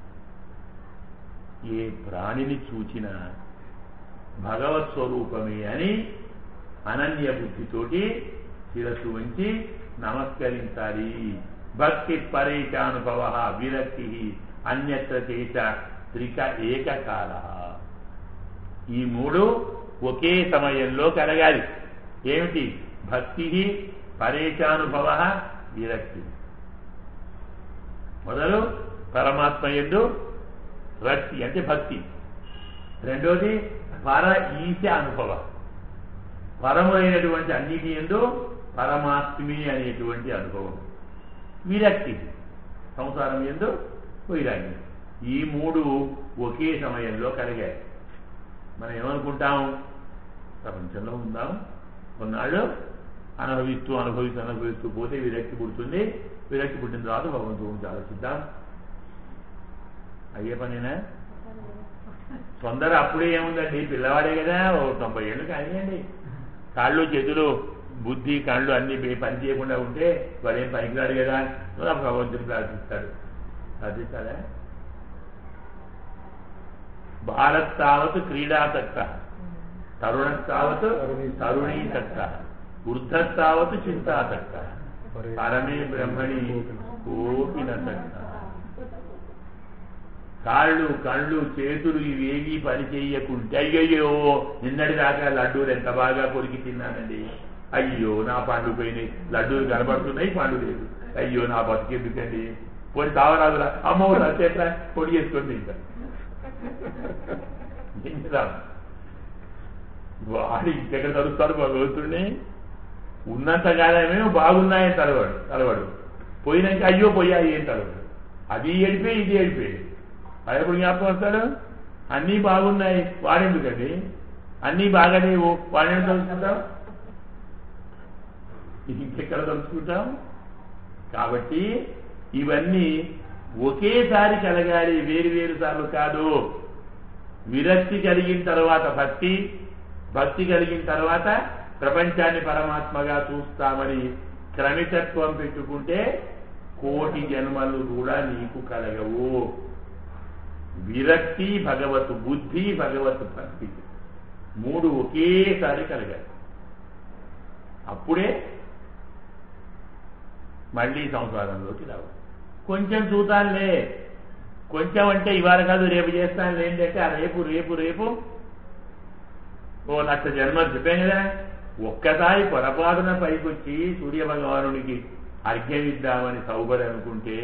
Speaker 1: ఏ ప్రాణిని చూచినా భగవత్ స్వరూపమే అని అనన్య బుద్ధితోటి శిరస్సు వంచి నమస్కరించాలి భక్తి పరేశానుభవ విరక్తి అన్యత్ర చేత త్రిక ఏకకాల ఈ మూడు ఒకే సమయంలో కలగాలి ఏమిటి భక్తి పరేశానుభవ విరక్తి మొదలు పరమాత్మ ఎందు రక్తి అంటే భక్తి రెండోది పర ఈశ అనుభవ పరములైనటువంటి అన్నిటి ఎందు పరమాత్మి అనేటువంటి అనుభవం విరక్తి సంసారం ఎందు వైరాగ్యం ఈ మూడు ఒకే సమయంలో కలిగాయి మనం ఏమనుకుంటాం ప్రపంచంలో ఉందాం కొన్నాళ్ళు అనుభవిస్తూ అనుభవిస్తూ అనుభవిస్తూ పోతే విరక్తి పుడుతుంది విరక్తి పుట్టిన తర్వాత భగవంతుడు గురించి ఆలోచిద్దాం అయ్యే పనేనా తొందర అప్పుడే ఏముందండి పిల్లవాడే కదా ఓ తొంభై ఏళ్ళు కానివ్వండి కాళ్ళు చేతులు బుద్ధి కళ్ళు అన్ని పే- పని చేయకుండా ఉంటే వాడేం పనికిరాడు కదా అప్పుడు భగవంతుని ప్రార్థిస్తాడు ప్రార్థిస్తాడా భారత్ తావత్ క్రీడాసక్త తరుణస్తావత్ తరుణీసక్త వృద్ధస్తావత్ చింతాసక్త పరమే బ్రహ్మణి కోపినసక్త కాళ్ళు కళ్ళు చేతులు ఇవేవి పని చెయ్యకుంటే అయ్యయ్యో నిన్నటి దాకా లడ్డూలు ఎంత బాగా కొరికి తిన్నానండి అయ్యో నా పండు పోయినాయి లడ్డూలు కనబడుతున్నాయి పండు లేదు అయ్యో నా బతికెందుకండి పోయి తావరాదురా అమ్మో రచేట్లా పొడి చేసుకొని తింటా ఏం చేద్దాం? వాడు ఇంకెక్కడ తరుస్తాడు భగవంతుడిని ఉన్నంత కాలమేమో బాగున్నాయని తలవాడు తలవాడు పోయినాక అయ్యో పోయాయి ఏం తలవాడు అది ఏడిపోయి ఇది ఏడిపోయి అది ఎప్పుడు జ్ఞాపకం వస్తాడు అన్నీ బాగున్నాయి వాడెందుకండి అన్నీ బాగాలేవు వాడేం తలుచుకుంటాం ఇంకెక్కడ తలుచుకుంటాం కాబట్టి ఇవన్నీ ఒకేసారి కలగాలి వేరు వేరు సార్లు కాదు విరక్తి కలిగిన తర్వాత భక్తి భక్తి కలిగిన తర్వాత ప్రపంచాన్ని పరమాత్మగా చూస్తామని క్రమితత్వం పెట్టుకుంటే కోటి జన్మలు కూడా నీకు కలగవు విరక్తి భగవత్ బుద్ధి భగవత్ భక్తి మూడు ఒకేసారి కలగాలి అప్పుడే మళ్ళీ సంసారంలోకి రావు కొంచెం చూతానులే కొంచెం అంటే ఇవాళ కాదు రేపు చేస్తాను ఏంటంటే ఆ రేపు రేపు రేపు ఓ లక్ష జన్మలు చెప్పాం కదా ఒక్కసారి పొరపాటున పైకొచ్చి సూర్య భగవానునికి అర్ఘ్యం ఇద్దామని సౌకర్యం అనుకుంటే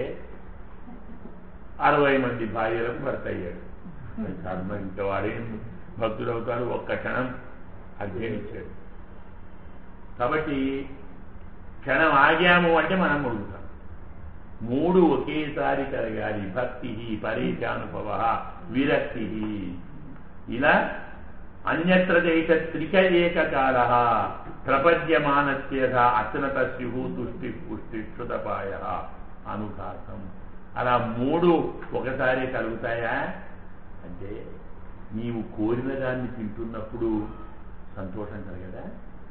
Speaker 1: అరవై మంది భార్యలకు భర్త అయ్యాడు మరి కర్మ ఇంకా వాడేం భక్తుడు అవుతాడు ఒక్క క్షణం అర్ఘ్యం ఇచ్చాడు కాబట్టి క్షణం ఆగాము అంటే మనం ముడుగుతాం మూడు ఒకేసారి కలగాలి భక్తి పరేశానుభవ విరక్తి ఇలా అన్యత్ర చైత త్రిక ఏకకాల ప్రపద్యమానస్య అచనత స్యు తుష్టి పుష్టి క్షుతపాయ అనుఘాతం అలా మూడు ఒకసారి కలుగుతాయా అంటే నీవు కోరిన దాన్ని తింటున్నప్పుడు సంతోషం కలగదా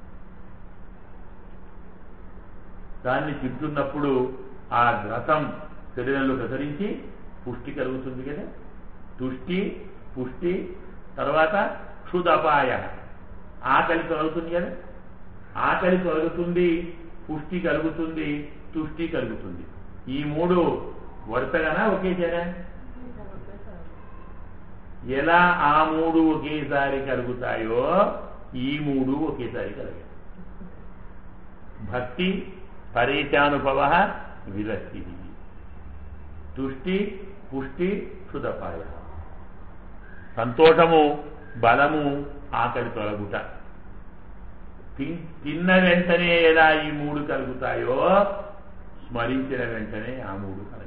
Speaker 1: దాన్ని తింటున్నప్పుడు ఆ రసం శరీరంలో ప్రసరించి పుష్టి కలుగుతుంది కదా తుష్టి పుష్టి తర్వాత క్షుదపాయ ఆకలి తొలగుతుంది కదా ఆకలి తొలగుతుంది పుష్టి కలుగుతుంది తుష్టి కలుగుతుంది ఈ మూడు వరుసగానా ఒకేసారా ఎలా ఆ మూడు ఒకేసారి కలుగుతాయో ఈ మూడు ఒకేసారి కలగాలి భక్తి పరేశానుభవ విరక్తి తుష్టి పుష్టి క్షుదపాయ సంతోషము బలము ఆకలి తొలగుట తిన్- తిన్న వెంటనే ఎలా ఈ మూడు కలుగుతాయో స్మరించిన వెంటనే ఆ మూడు కలగాలి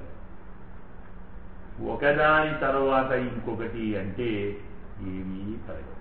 Speaker 1: ఒకదాని తర్వాత ఇంకొకటి అంటే ఏమీ కలగదు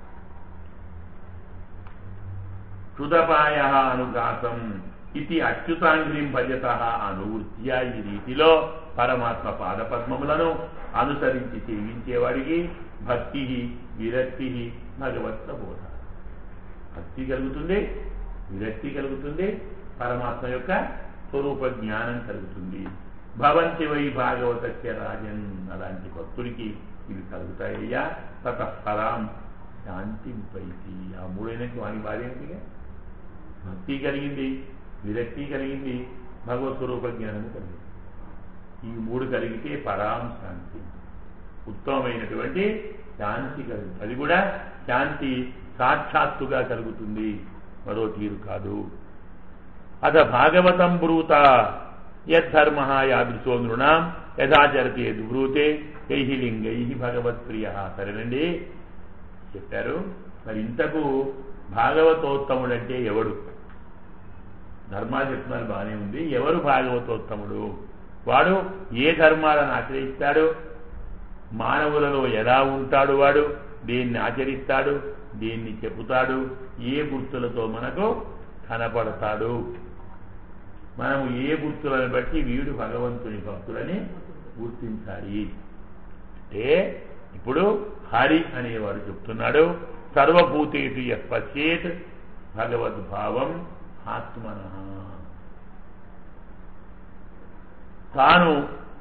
Speaker 1: క్షుదపాయ అనుఘాతం ఇది అచ్యుతాంగ్రిం భజత అనువృత్య ఈ రీతిలో పరమాత్మ పాదపద్మములను అనుసరించి సేవించేవాడికి భక్తి విరక్తి భగవత్ బోధ భక్తి కలుగుతుంది విరక్తి కలుగుతుంది పరమాత్మ యొక్క స్వరూప జ్ఞానం కలుగుతుంది భవంతి వై భాగవతస్య రాజన్ అలాంటి భక్తుడికి ఇవి కలుగుతాయ్యా తత పరాం శాంతి పైకి ఆ మూడైనకి వాని భార్య ఏంటిగా భక్తి కలిగింది విరక్తి కలిగింది భగవత్ స్వరూప జ్ఞానం కలిగింది ఈ మూడు కలిగితే పరాం శాంతి ఉత్తమమైనటువంటి శాంతి కలుగుతుంది అది కూడా శాంతి సాక్షాత్తుగా కలుగుతుంది మరో తీరు కాదు అత భాగవతం బ్రూత యద్ధర్మ యాదృశో నృణాం యథాచరతే బ్రూతే కై లింగై భగవత్ప్రియ సరేనండి చెప్పారు మరి ఇంతకు భాగవతోత్తముడంటే ఎవడు ధర్మాలు చెప్తున్నారు బాగానే ఉంది ఎవరు భాగవతోత్తముడు వాడు ఏ ధర్మాలను ఆశ్రయిస్తాడు మానవులలో ఎలా ఉంటాడు వాడు దేన్ని ఆచరిస్తాడు దేన్ని చెబుతాడు ఏ గుర్తులతో మనకు కనపడతాడు మనము ఏ గుర్తులను బట్టి వీడు భగవంతుని భక్తులని గుర్తించాలి అంటే ఇప్పుడు హరి అనేవాడు చెప్తున్నాడు సర్వభూతేషు యశ్చేత్ భగవద్భావం ఆత్మన తాను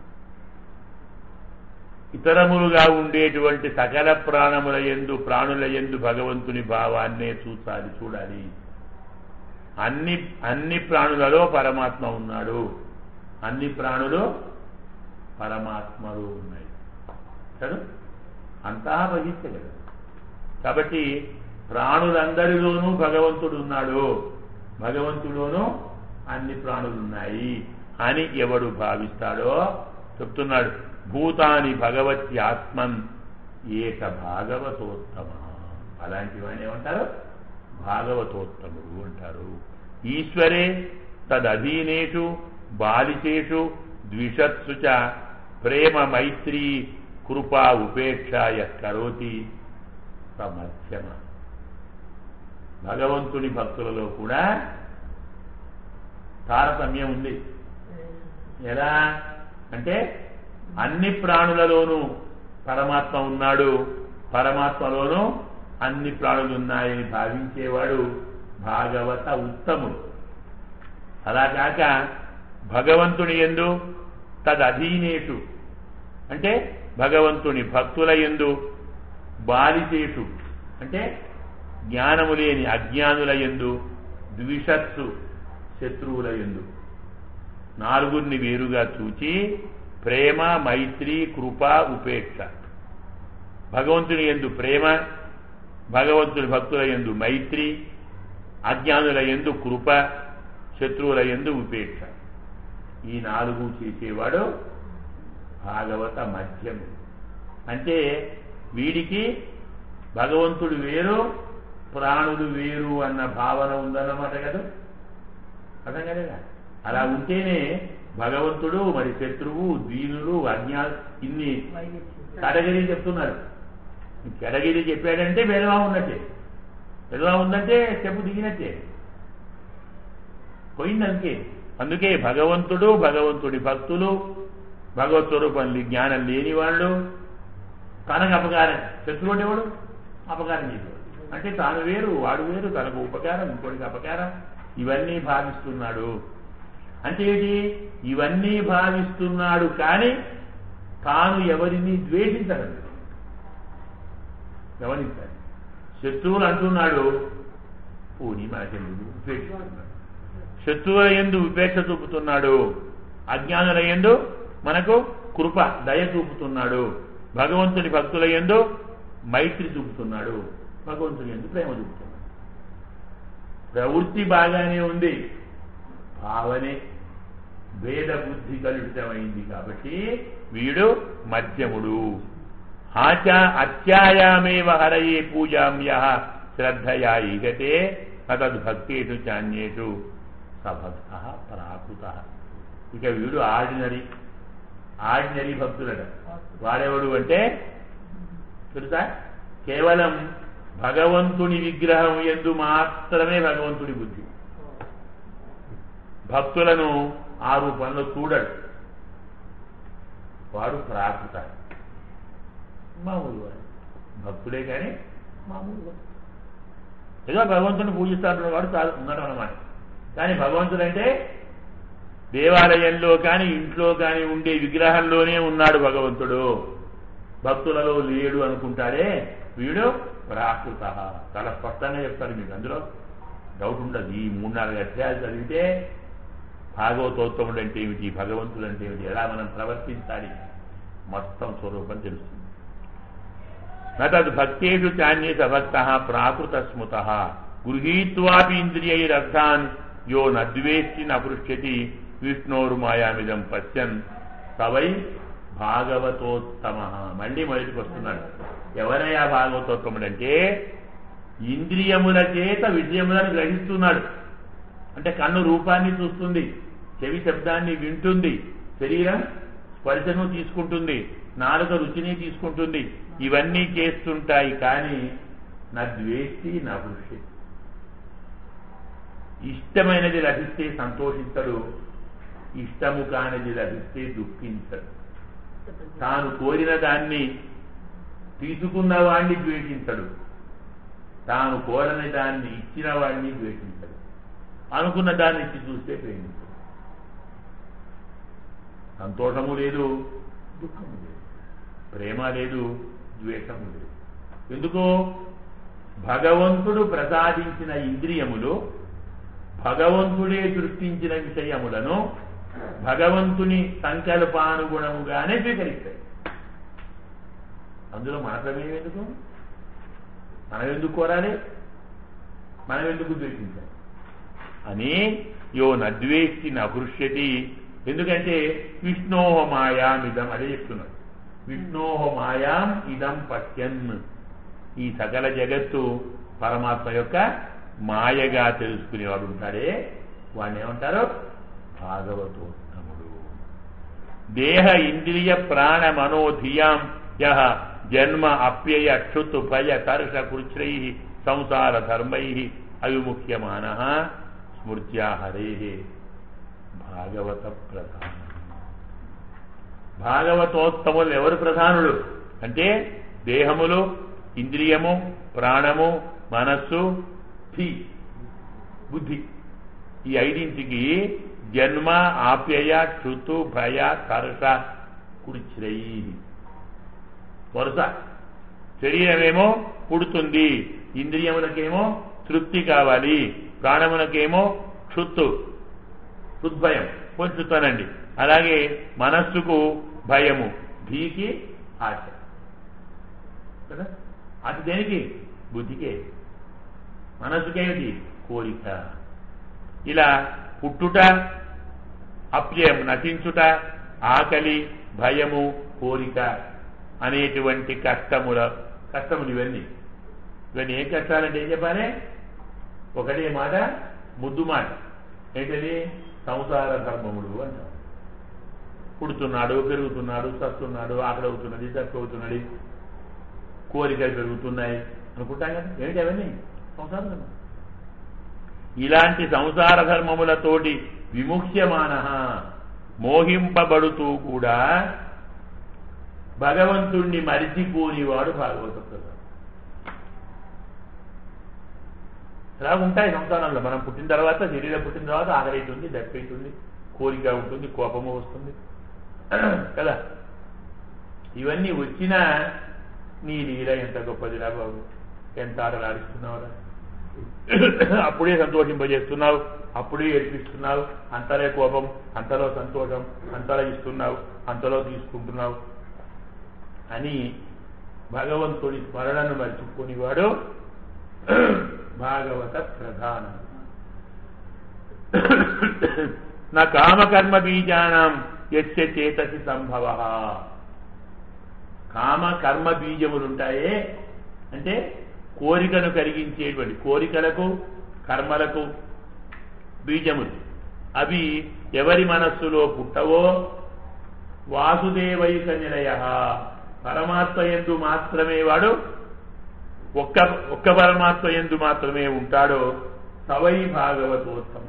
Speaker 1: ఇతరములుగా ఉండేటువంటి సకల ప్రాణముల ఎందు ప్రాణుల ఎందు భగవంతుని భావాన్నే చూచాలి చూడాలి అన్ని అన్ని ప్రాణులలో పరమాత్మ ఉన్నాడు అన్ని ప్రాణులు పరమాత్మలు ఉన్నాయి కదా అంతా భజించగలరు కాబట్టి ప్రాణులందరిలోనూ భగవంతుడు ఉన్నాడు భగవంతుడులోనూ అన్ని ప్రాణులు ఉన్నాయి అని ఎవడు భావిస్తాడో చెప్తున్నాడు భూతాని భగవతి ఆత్మన్ ఏక భాగవతోత్తమ అలాంటి వాడిని ఏమంటారు భాగవతోత్తముడు అంటారు ఈశ్వరే తదధీనేషు బాలిచేషు ద్విషత్సు చ ప్రేమ మైత్రీ కృపా ఉపేక్షాయ కరోతి సమధ్యమ భగవంతుని భక్తులలో కూడా తారతమ్యం ఉంది ఎలా అంటే అన్ని ప్రాణులలోనూ పరమాత్మ ఉన్నాడు పరమాత్మలోనూ అన్ని ప్రాణులు ఉన్నాయని భావించేవాడు భాగవత ఉత్తముడు అలా కాక భగవంతుని ఎందు తదధీనేషు అంటే భగవంతుని భక్తుల ఎందు బాలిసేషు అంటే జ్ఞానము లేని అజ్ఞానుల ఎందు ద్విషత్సు శత్రువుల ఎందు నాలుగురిని వేరుగా చూచి ప్రేమ మైత్రి కృప ఉపేక్ష భగవంతుని ఎందు ప్రేమ భగవంతుని భక్తుల ఎందు మైత్రి అజ్ఞానుల ఎందు కృప శత్రువుల ఎందు ఉపేక్ష ఈ నాలుగు చేసేవాడు భాగవత మధ్యము అంటే వీడికి భగవంతుడు వేరు ప్రాణులు వేరు అన్న భావన ఉందన్నమాట కదా అర్థం కదేగా అలా ఉంటేనే భగవంతుడు మరి శత్రువు దీనులు అజ్ఞా ఇన్ని కేటగిరీ చెప్తున్నారు కేటగిరీ చెప్పాడంటే భేదవా ఉన్నట్టే భేదవా ఉందంటే చెప్పు దిగినట్టే పోయింది అందుకే అందుకే భగవంతుడు భగవంతుడి భక్తులు భగవత్ స్వరూపంలో జ్ఞానం లేని వాళ్ళు తనకు అపకారం శత్రువు అనేవాడు అపకారం చేసేవాడు అంటే తాను వేరు వాడు వేరు తనకు ఉపకారం ఇంకోటికి అపకారం ఇవన్నీ భావిస్తున్నాడు అంటే ఏంటి ఇవన్నీ భావిస్తున్నాడు కానీ తాను ఎవరిని ద్వేషించడం గమనించాలి శత్రువులు అంటున్నాడు పోనీ మనకెందుకు ఉపేక్షిస్తున్నాడు శత్రువుల ఎందు ఉపేక్ష చూపుతున్నాడు అజ్ఞానుల ఎందు మనకు కృప దయ చూపుతున్నాడు భగవంతుని భక్తుల ఎందు మైత్రి చూపుతున్నాడు భగవంతుని ఎందు ప్రేమ చూపుతున్నాడు ప్రవృత్తి బాగానే ఉంది భావనే భేద బుద్ధి కలుషితమైంది కాబట్టి వీడు మధ్యముడు ఆచా అత్యాయామేవ హరయే పూజామ్య శ్రద్ధయా ఈగతే తదద్భక్తేషు చాన్యేషు సభక్త ప్రాకృత ఇక వీడు ఆర్డినరీ ఆర్డినరీ భక్తులట వాడెవడు అంటే తెలుసా కేవలం భగవంతుని విగ్రహం ఎందు మాత్రమే భగవంతుడి బుద్ధి భక్తులను ఆ రూపంలో చూడడు వాడు ప్రాకృత మామూలు వాడు భక్తుడే కానీ మామూలు వాడు ఏదో భగవంతుని పూజిస్తాడు వాడు చాలు ఉన్నాడు అనమాట కానీ భగవంతుడు అంటే దేవాలయంలో కానీ ఇంట్లో కానీ ఉండే విగ్రహంలోనే ఉన్నాడు భగవంతుడు భక్తులలో లేడు అనుకుంటాడే వీడు ప్రాకృత చాలా స్పష్టంగా చెప్తాడు మీకు అందులో డౌట్ ఉండదు ఈ మూడు నాలుగు అధ్యాయాలు చదివితే భాగవతోత్తముడు అంటే ఏమిటి భగవంతుడు అంటే ఏమిటి ఎలా మనం ప్రవర్తించాలి మొత్తం స్వరూపం తెలుస్తుంది నతద్ భక్తేషు చాన్యేత భక్త ప్రాకృత స్మృత గృహీత్వాపి ఇంద్రియైరర్థాన్ యో నద్వేష్టి నపృష్యతి విష్ణోర్మాయామిదం పశ్యన్ సవై భాగవతోత్తమ మళ్ళీ మొదటికి వస్తున్నాడు ఎవరయ్యా భాగవతోత్తముడు అంటే ఇంద్రియముల చేత విజయములను గ్రహిస్తున్నాడు అంటే కన్ను రూపాన్ని చూస్తుంది చెవి శబ్దాన్ని వింటుంది శరీరం స్పర్శను తీసుకుంటుంది నాలుక రుచిని తీసుకుంటుంది ఇవన్నీ చేస్తుంటాయి కానీ నా ద్వేష్టి నా వృష్టి ఇష్టమైనది లభిస్తే సంతోషించడు ఇష్టము కానిది లభిస్తే దుఃఖించడు తాను కోరిన దాన్ని తీసుకున్న వాడిని ద్వేషించడు తాను కోరని దాన్ని ఇచ్చిన వాడిని ద్వేషించడు అనుకున్న దాన్ని ఇచ్చి చూస్తే ప్రేమించడు సంతోషము లేదు దుఃఖము లేదు ప్రేమ లేదు ద్వేషము లేదు ఎందుకు భగవంతుడు ప్రసాదించిన ఇంద్రియములు భగవంతుడే సృష్టించిన విషయములను భగవంతుని సంకల్పానుగుణముగానే స్వీకరిస్తాయి అందులో మన ప్రమేయం ఎందుకు మనం ఎందుకు కోరాలి మనం ఎందుకు ద్వేషించాలి అని యో నద్వేష్టి నహృష్యతి ఎందుకంటే విష్ణోహ మాయాం ఇదం అదే చెప్తున్నాడు విష్ణోహ మాయాం ఇదం పశ్యన్ ఈ సకల జగత్తు పరమాత్మ యొక్క మాయగా తెలుసుకునేవాడు ఉంటాడే వాడిని ఏమంటారు భాగవతోత్తముడు దేహ ఇంద్రియ ప్రాణ మనోధియాం యహ జన్మ అప్యయ క్షుత్ భయ కర్ష కృచ్రై సంసార ధర్మై అవిముఖ్యమాన స్మృత్యా హరే భాగవత ప్రధాన భాగవతోత్తములు ఎవరు ప్రధానుడు అంటే దేహములు ఇంద్రియము ప్రాణము మనస్సు ధి బుద్ధి ఈ ఐదింటికి జన్మ ఆప్యయ క్షుతు భయ కర్ష కుడిచిరయి వరుస శరీరమేమో పుడుతుంది ఇంద్రియములకేమో తృప్తి కావాలి ప్రాణములకేమో క్షుత్తు హృద్భయం కొంచుతానండి అలాగే మనస్సుకు భయము భీకి ఆశ కదా అది దేనికి బుద్ధికే మనస్సుకేమిటి కోరిక ఇలా పుట్టుట అప్యయం నశించుట ఆకలి భయము కోరిక అనేటువంటి కష్టముల కష్టములు ఇవన్నీ ఇవన్నీ ఏం కష్టాలంటే ఏం చెప్పాలి ఒకటే మాట ముద్దు మాట ఏంటది సంసార ధర్మములు అంటాం పుడుతున్నాడు పెరుగుతున్నాడు చస్తున్నాడు ఆకలి అవుతున్నది తక్కువ అవుతున్నది కోరికలు పెరుగుతున్నాయి అనుకుంటాం కదా ఏమిటి అవన్నీ సంసార ధర్మం ఇలాంటి సంసార ధర్మములతోటి విముఖ్యమాన మోహింపబడుతూ కూడా భగవంతుణ్ణి మరిచిపోనివాడు భాగవత ప్రధానం ఇలా ఉంటాయి సంసారంలో మనం పుట్టిన తర్వాత శరీరం పుట్టిన తర్వాత ఆకలి అవుతుంది దప్పి అవుతుంది కోరిక ఉంటుంది కోపము వస్తుంది కదా ఇవన్నీ వచ్చినా నీ లీల ఎంత గొప్పదిరా బాబు ఎంత ఆటలాడిస్తున్నావురా అప్పుడే సంతోషింపజేస్తున్నావు అప్పుడే ఏడిపిస్తున్నావు అంతలో కోపం అంతలో సంతోషం అంతలో ఇస్తున్నావు అంతలో తీసుకుంటున్నావు అని భగవంతుడి స్మరణను మర్చిపోనివాడు భాగవత ప్రధానం నా కామకర్మ బీజానం యస్య చేతసి సంభవ కామ కర్మ బీజములుంటాయే అంటే కోరికను కలిగించేటువంటి కోరికలకు కర్మలకు బీజములు అవి ఎవరి మనస్సులో పుట్టవో వాసుదేవైక నిలయ పరమాత్మ ఎందు మాత్రమే వాడు ఒక్క ఒక్క పరమాత్మ ఎందు మాత్రమే ఉంటాడో సవై భాగవతోత్తమ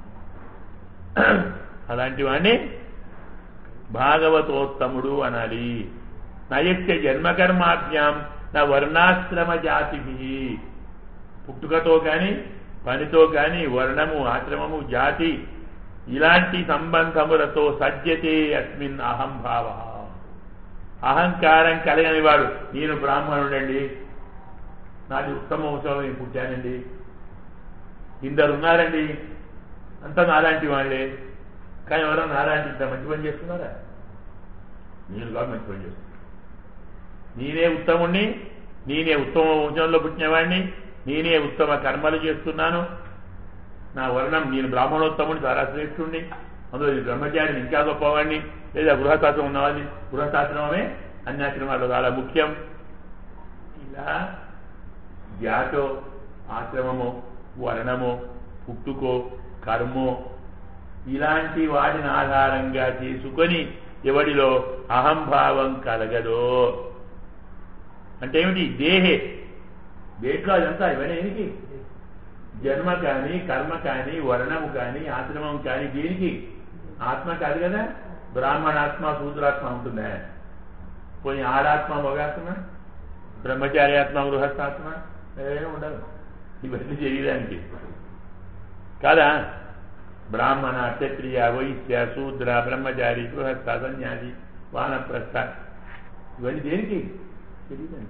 Speaker 1: అలాంటి వాడిని భాగవతోత్తముడు అనాలి నయస్య జన్మకర్మాభ్యాం నా వర్ణాశ్రమ జాతిభి పుట్టుకతో కానీ పనితో కానీ వర్ణము ఆశ్రమము జాతి ఇలాంటి సంబంధములతో సజ్జతే అస్మిన్ అహంభావ అహంకారం కలగని వాడు నేను బ్రాహ్మణుడండి నాది ఉత్తమ వంశంలో నేను పుట్టానండి ఇందరు ఉన్నారండి అంతా నాలాంటి వాళ్ళే కానీ ఎవరో నాలాంటి ఇంత మంచి పని చేస్తున్నారా నేను కాదు మంచి పని చేస్తున్నా నేనే ఉత్తముణ్ణి నేనే ఉత్తమ వంశంలో పుట్టినవాడిని నేనే ఉత్తమ కర్మలు చేస్తున్నాను నా వర్ణం నేను బ్రాహ్మణోత్తముని చాలా శ్రేష్ఠుణ్ణి అందులో ఈ బ్రహ్మచారిని ఇంకా గొప్పవాడిని లేదా గృహశాస్త్రం ఉన్నవాడిని గృహశాస్త్రమే అన్యాశ్రమాల్లో చాలా ముఖ్యం ఇలా జాతో ఆశ్రమము వర్ణము పుట్టుకో కర్మో ఇలాంటి వాటిని ఆధారంగా చేసుకొని ఎవడిలో అహంభావం కలగదో అంటే ఏమిటి దేహే దేంట్లో అదంతా ఇవన్నీ ఏమిటి జన్మ కానీ కర్మ కానీ వర్ణము కానీ ఆశ్రమం కానీ దేనికి ఆత్మ కాదు కదా బ్రాహ్మణాత్మ శూద్రాత్మ ఉంటుందా పోయి ఆడాత్మ మగాత్మ బ్రహ్మచారి ఆత్మ గృహస్థాత్మ ఏమీ ఉండదు ఇవన్నీ శరీరానికి కాదా బ్రాహ్మణ క్షత్రియ వైశ్య శూద్ర బ్రహ్మచారి గృహస్థ సన్యాసి వానప్రస్థ ఇవన్నీ దేనికి శరీరానికి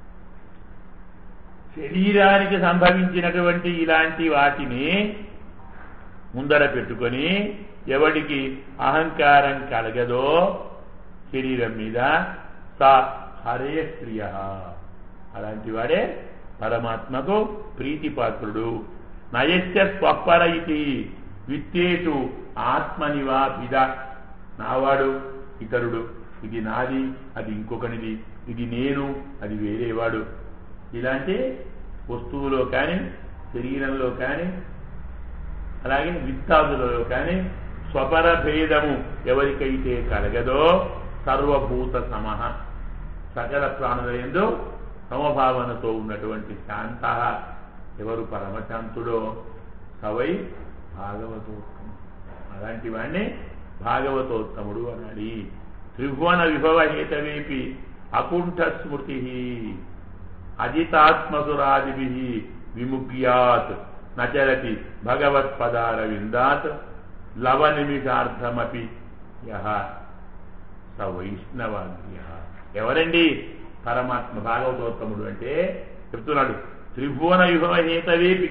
Speaker 1: శరీరానికి సంభవించినటువంటి ఇలాంటి వాటిని ముందర పెట్టుకొని ఎవడికి అహంకారం కలగదో శరీరం మీద సా హరే ప్రియ అలాంటి వాడే పరమాత్మకు ప్రీతిపాత్రుడు నయస్య స్వపర ఇది విత్తేషు ఆత్మనివా పిద నావాడు ఇతరుడు ఇది నాది అది ఇంకొకనిది ఇది నేను అది వేరేవాడు ఇలాంటి వస్తువులో కానీ శరీరంలో కానీ అలాగే విత్తాదులలో కానీ స్వపర భేదము ఎవరికైతే కలగదో సర్వభూత సమహ సకల ప్రాణుల ఎందు సమభావనతో ఉన్నటువంటి శాంత ఎవరు పరమశాంతుడో సవై భాగవతోత్తముడు అలాంటి వాడిని భాగవతోత్తముడు అనాలి త్రిభువన విభవ హేతవేపి అకుంఠ స్మృతి అజితాత్మసురాదిభి విముగ్యాత్ నచరతి భగవత్పదారవిందాత్ లవ నిమిషార్థమపి యహ స వైష్ణవాగ్య ఎవరండి పరమాత్మ భాగవతోత్తముడు అంటే చెప్తున్నాడు త్రిభువన విభవ హేతవేపి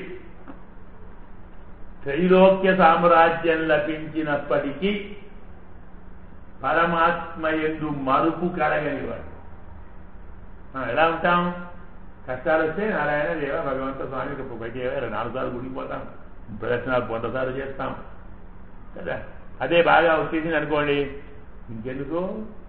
Speaker 1: త్రైలోక్య సామ్రాజ్యం లభించినప్పటికీ పరమాత్మ ఎందు మరుపు కలగనివాడు మనం ఎలా ఉంటాం కష్టాలు వస్తే నారాయణ దేవ భగవంత స్వామికి పైకి నాలుగు సార్లు గుడిపోతాం ప్రదర్శనాలు వందసార్లు చేస్తాం కదా అదే బాగా వచ్చేసింది అనుకోండి ఇంకెందుకు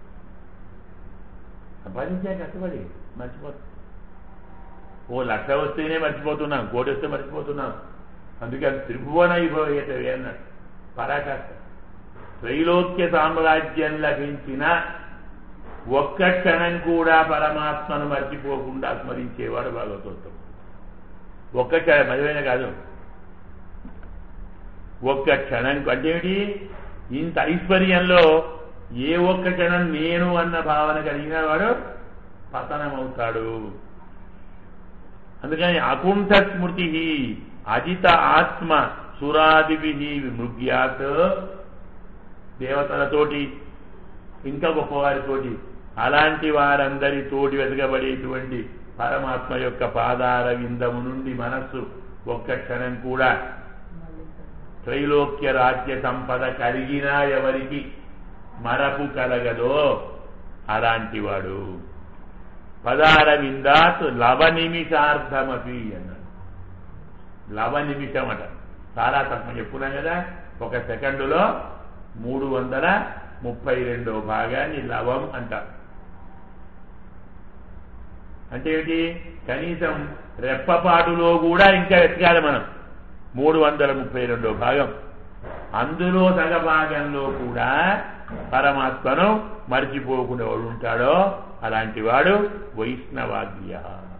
Speaker 1: సంపాదించా కష్టపడి మర్చిపోతాం ఓ లక్ష వస్తేనే మర్చిపోతున్నాం కోటి వస్తే మర్చిపోతున్నాం అందుకే అది త్రిభువన విభవేతవే అన్నాడు పరాకాష్ట త్రైలోక్య సామ్రాజ్యం లభించిన ఒక్క క్షణం కూడా పరమాత్మను మర్చిపోకుండా స్మరించేవాడు భాగవతోత్తం ఒక్క క్షణం మదివైన కాదు ఒక్క క్షణం అంటే ఏమిటి ఇంత ఐశ్వర్యంలో ఏ ఒక్క క్షణం నేను అన్న భావన కలిగిన వాడు పతనమవుతాడు అందుకని అకుంఠ స్మృతి అజిత ఆత్మ సురాదిభి విమృగ్యాత్ దేవతలతోటి ఇంకా గొప్పవారితోటి అలాంటి వారందరితోటి వెతకబడేటువంటి పరమాత్మ యొక్క పాదార విందము నుండి మనస్సు ఒక్క క్షణం కూడా త్రైలోక్య రాజ్య సంపద కలిగినా ఎవరికి మరపు కలగదో అలాంటి వాడు పదార విందాత్ లవ నిమిషార్థమపి అన్నాడు లవ నిమిషం అట చాలా తక్కువ చెప్పుకున్నాం కదా ఒక సెకండులో మూడు వందల ముప్పై రెండో భాగాన్ని లవం అంటారు అంటే ఏంటి కనీసం రెప్పపాటులో కూడా ఇంకా వెతకాలి మనం మూడు వందల ముప్పై రెండో భాగం అందులో సగ భాగంలో కూడా పరమాత్మను మర్చిపోకుండా వాడు ఉంటాడో అలాంటి వాడు వైష్ణవాగ్య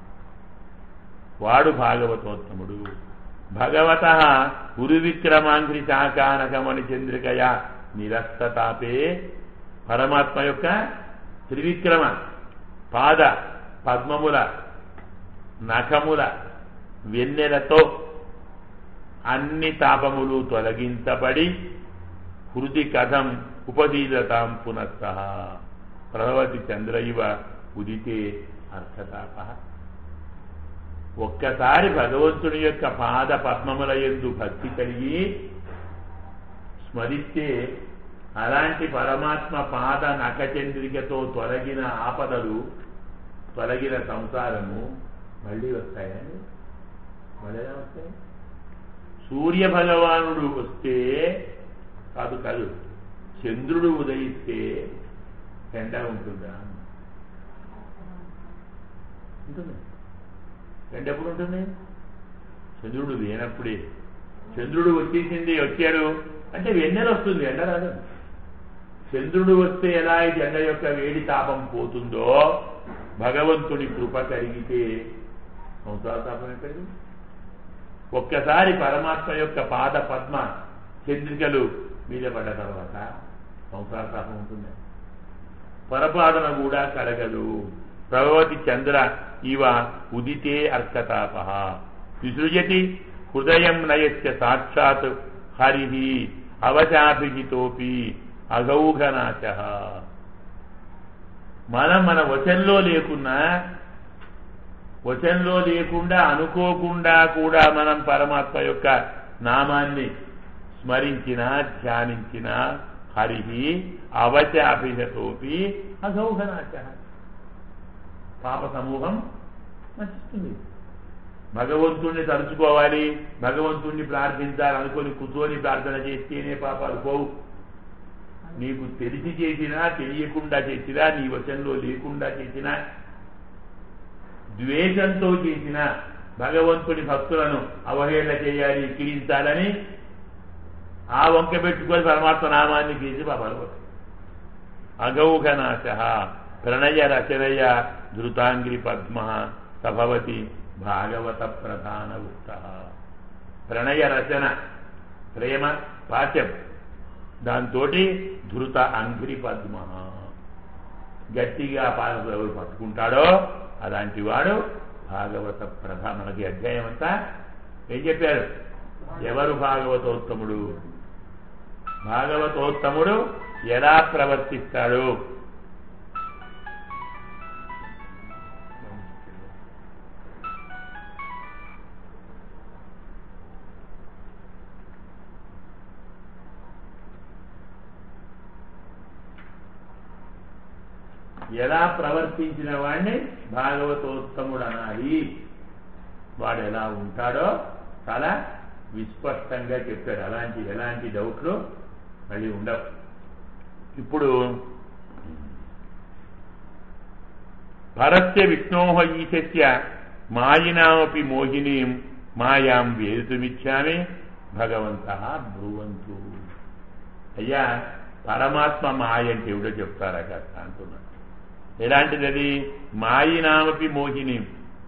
Speaker 1: వాడు భాగవతోత్తముడు భగవత గురువిక్రమాంగ్రి శాకానకమణి చంద్రికయ నిరస్తతాపే పరమాత్మ యొక్క త్రివిక్రమ పాద పద్మముల నఖముల వెన్నెలతో అన్ని తాపములు తొలగించబడి హృది కథం ఉపదీదతాం పునః ప్రభవతి చంద్రైవ ఉదితే అర్థతాప ఒక్కసారి భగవంతుని యొక్క పాద పద్మముల ఎందు భక్తి కలిగి స్మరిస్తే అలాంటి పరమాత్మ పాద నఖచంద్రికతో తొలగిన ఆపదలు తొలగిన సంసారము మళ్ళీ వస్తాయని మళ్ళీ ఎలా వస్తాయి సూర్య భగవానుడు వస్తే కాదు కాదు చంద్రుడు ఉదయిస్తే ఎండ ఉంటుందా ఉంటుంది ఎండ ఎప్పుడు ఉంటుంది చంద్రుడు లేనప్పుడే చంద్రుడు వచ్చేసింది వచ్చాడు అంటే వెన్నెల వస్తుంది ఎండ రాదు చంద్రుడు వస్తే ఎలా ఈ జెండ యొక్క వేడి తాపం పోతుందో భగవంతుని కృప కలిగితే సంసార తాపం ఎక్కడిది ఒక్కసారి పరమాత్మ యొక్క పాద పద్మ చంద్రికలు మీద పడ్డ తర్వాత సంసార తాపం ఉంటుంది పొరపాటున కూడా కడగదు భగవతి చంద్ర ఇవ ఉదితే అర్కతాప విసృజతి హృదయం నయస్య సాక్షాత్ హరి అవచాభిహితోపి అగౌఘనాశ మనం మన వచంలో లేకున్నా వచంలో లేకుండా అనుకోకుండా కూడా మనం పరమాత్మ యొక్క నామాన్ని స్మరించిన ధ్యానించిన హరి అవచాభిహతోపి అగౌఘనాశ పాప సమూహం నశిస్తుంది భగవంతుణ్ణి తలుచుకోవాలి భగవంతుణ్ణి ప్రార్థించాలి అనుకొని కూర్చొని ప్రార్థన చేస్తేనే పాపాలు పోవు నీకు తెలిసి చేసినా తెలియకుండా చేసినా నీ వశంలో లేకుండా చేసినా ద్వేషంతో చేసిన భగవంతుని భక్తులను అవహేళన చేయాలి కిరించాలని ఆ వంక పెట్టుకొని పరమాత్మ నామాన్ని చేసి పాపాలు అగౌఘనాశ ప్రణయ రచనయ ధృతాంగ్రి పద్మ సభవతి భాగవత ప్రధాన ఉక్త ప్రణయ రచన ప్రేమ పాఠ్యం దాంతో ధృత అంగ్రి పద్మ గట్టిగా పాదలు ఎవరు పట్టుకుంటాడో అలాంటి వాడు భాగవత ప్రధాన మనకి అధ్యాయం అంతా ఏం చెప్పారు ఎవరు భాగవతోత్తముడు భాగవతోత్తముడు ఎలా ప్రవర్తిస్తాడు ఎలా ప్రవర్తించిన వాడిని భాగవతోత్తముడు అనాలి వాడు ఎలా ఉంటాడో చాలా విస్పష్టంగా చెప్పాడు అలాంటి ఎలాంటి డౌట్లు మళ్ళీ ఉండవు ఇప్పుడు భరత్య విష్ణో ఈశస్య మాయినామపి మోహినీం మాయాం వేదితుమిచ్చామి భగవంత బ్రువంతు అయ్యా పరమాత్మ మాయ అంటే ఎవడో చెప్తారా కాస్త అంటున్నాడు ఎలాంటిది అది మాయినామపి మోహిని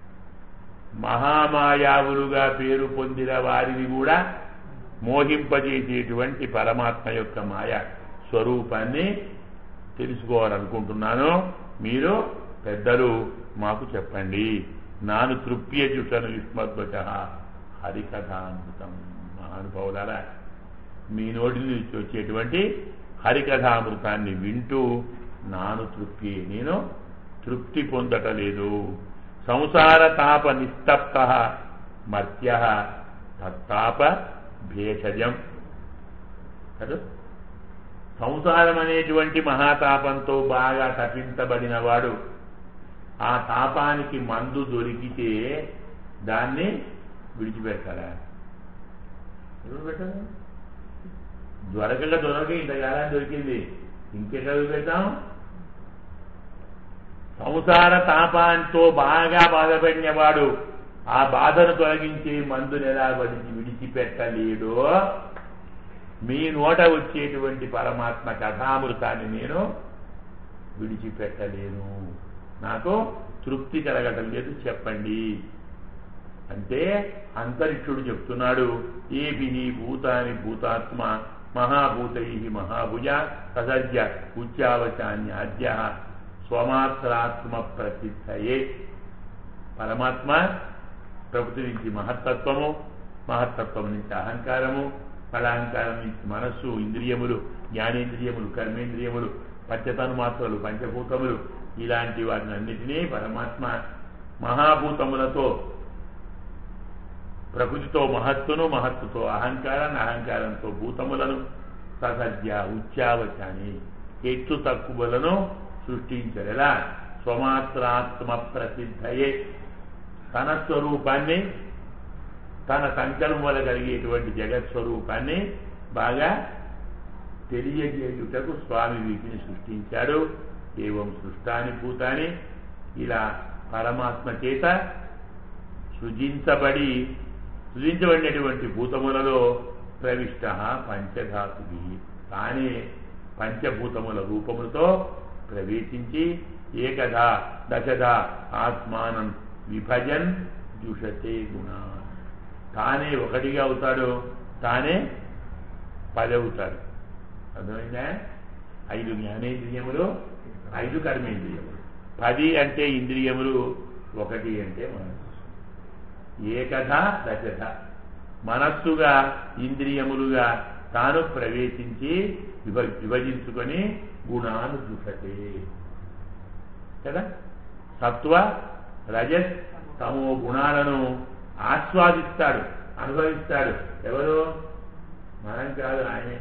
Speaker 1: మహామాయావులుగా పేరు పొందిన వారిని కూడా మోహింపజేసేటువంటి పరమాత్మ యొక్క మాయ స్వరూపాన్ని తెలుసుకోవాలనుకుంటున్నాను మీరు పెద్దలు మాకు చెప్పండి నాను తృప్యజుషను యుష్మద్వచ హరికథామృతం మహానుభావులారా మీ నోటి నుంచి వచ్చేటువంటి హరికథామృతాన్ని వింటూ నాను తృప్తి నేను తృప్తి పొందటలేదు సంసార తాప నిస్తప్త మర్త్య తత్తాప భేషజం కదా సంసారం అనేటువంటి మహాతాపంతో బాగా తప్పించబడిన వాడు ఆ తాపానికి మందు దొరికితే దాన్ని విడిచిపెట్టాలా విడిచిపెట్టాలి దొరకక దొరక ఇంతకాలం దొరికింది ఇంకెక్కడ వదిలిపెట్టాం సంసార తాపాంతో బాగా బాధపడినవాడు ఆ బాధను తొలగించే మందుని ఎలా విడిచి విడిచిపెట్టలేడో మీ నోట వచ్చేటువంటి పరమాత్మ కథామృతాన్ని నేను విడిచిపెట్టలేను నాకు తృప్తి కలగటం లేదు చెప్పండి అంటే అంతరిక్షుడు చెప్తున్నాడు ఏభి భూతాని భూతాత్మ మహాభూతై మహాభుజ ససర్జ ఉచ్చావచాన్యాద్య స్వమాత్రాత్మ ప్రసిద్ధయే పరమాత్మ ప్రకృతి నుంచి మహత్తత్వము మహత్తత్వం నుంచి అహంకారము ఫలాహంకారం నుంచి మనస్సు ఇంద్రియములు జ్ఞానేంద్రియములు కర్మేంద్రియములు పంచతన్మాత్రలు పంచభూతములు ఇలాంటి వాటిని అన్నిటినీ పరమాత్మ మహాభూతములతో ప్రకృతితో మహత్తును మహత్తుతో అహంకారాన్ని అహంకారంతో భూతములను ససర్జ ఉచ్చావచాని ఎత్తు తక్కువలను సృష్టించారు ఎలా స్వమాత్రాత్మ ప్రసిద్ధయే తన స్వరూపాన్ని తన సంకల్పం వల్ల కలిగేటువంటి జగత్ స్వరూపాన్ని బాగా తెలియజేయుటకు స్వామి వీటిని సృష్టించాడు ఏవం సృష్టాని భూతాని ఇలా పరమాత్మ చేత సృజించబడి సృజించబడినటువంటి భూతములలో ప్రవిష్ట పంచధాతువి తానే పంచభూతముల రూపములతో ప్రవేశించి ఏకధ దశధ ఆత్మానం విభజన్ జుషతే గుణ తానే ఒకటిగా అవుతాడు తానే పది అవుతాడు అర్థమైందా ఐదు జ్ఞానేంద్రియములు ఐదు కర్మేంద్రియములు పది అంటే ఇంద్రియములు ఒకటి అంటే మనస్సు ఏకధ దశధ మనస్సుగా ఇంద్రియములుగా తాను ప్రవేశించి విభ విభజించుకొని గుణాను దుషతే కదా సత్వ రజస్ తమో గుణాలను ఆస్వాదిస్తాడు అనుభవిస్తాడు ఎవరు మనం కాదు ఆయనే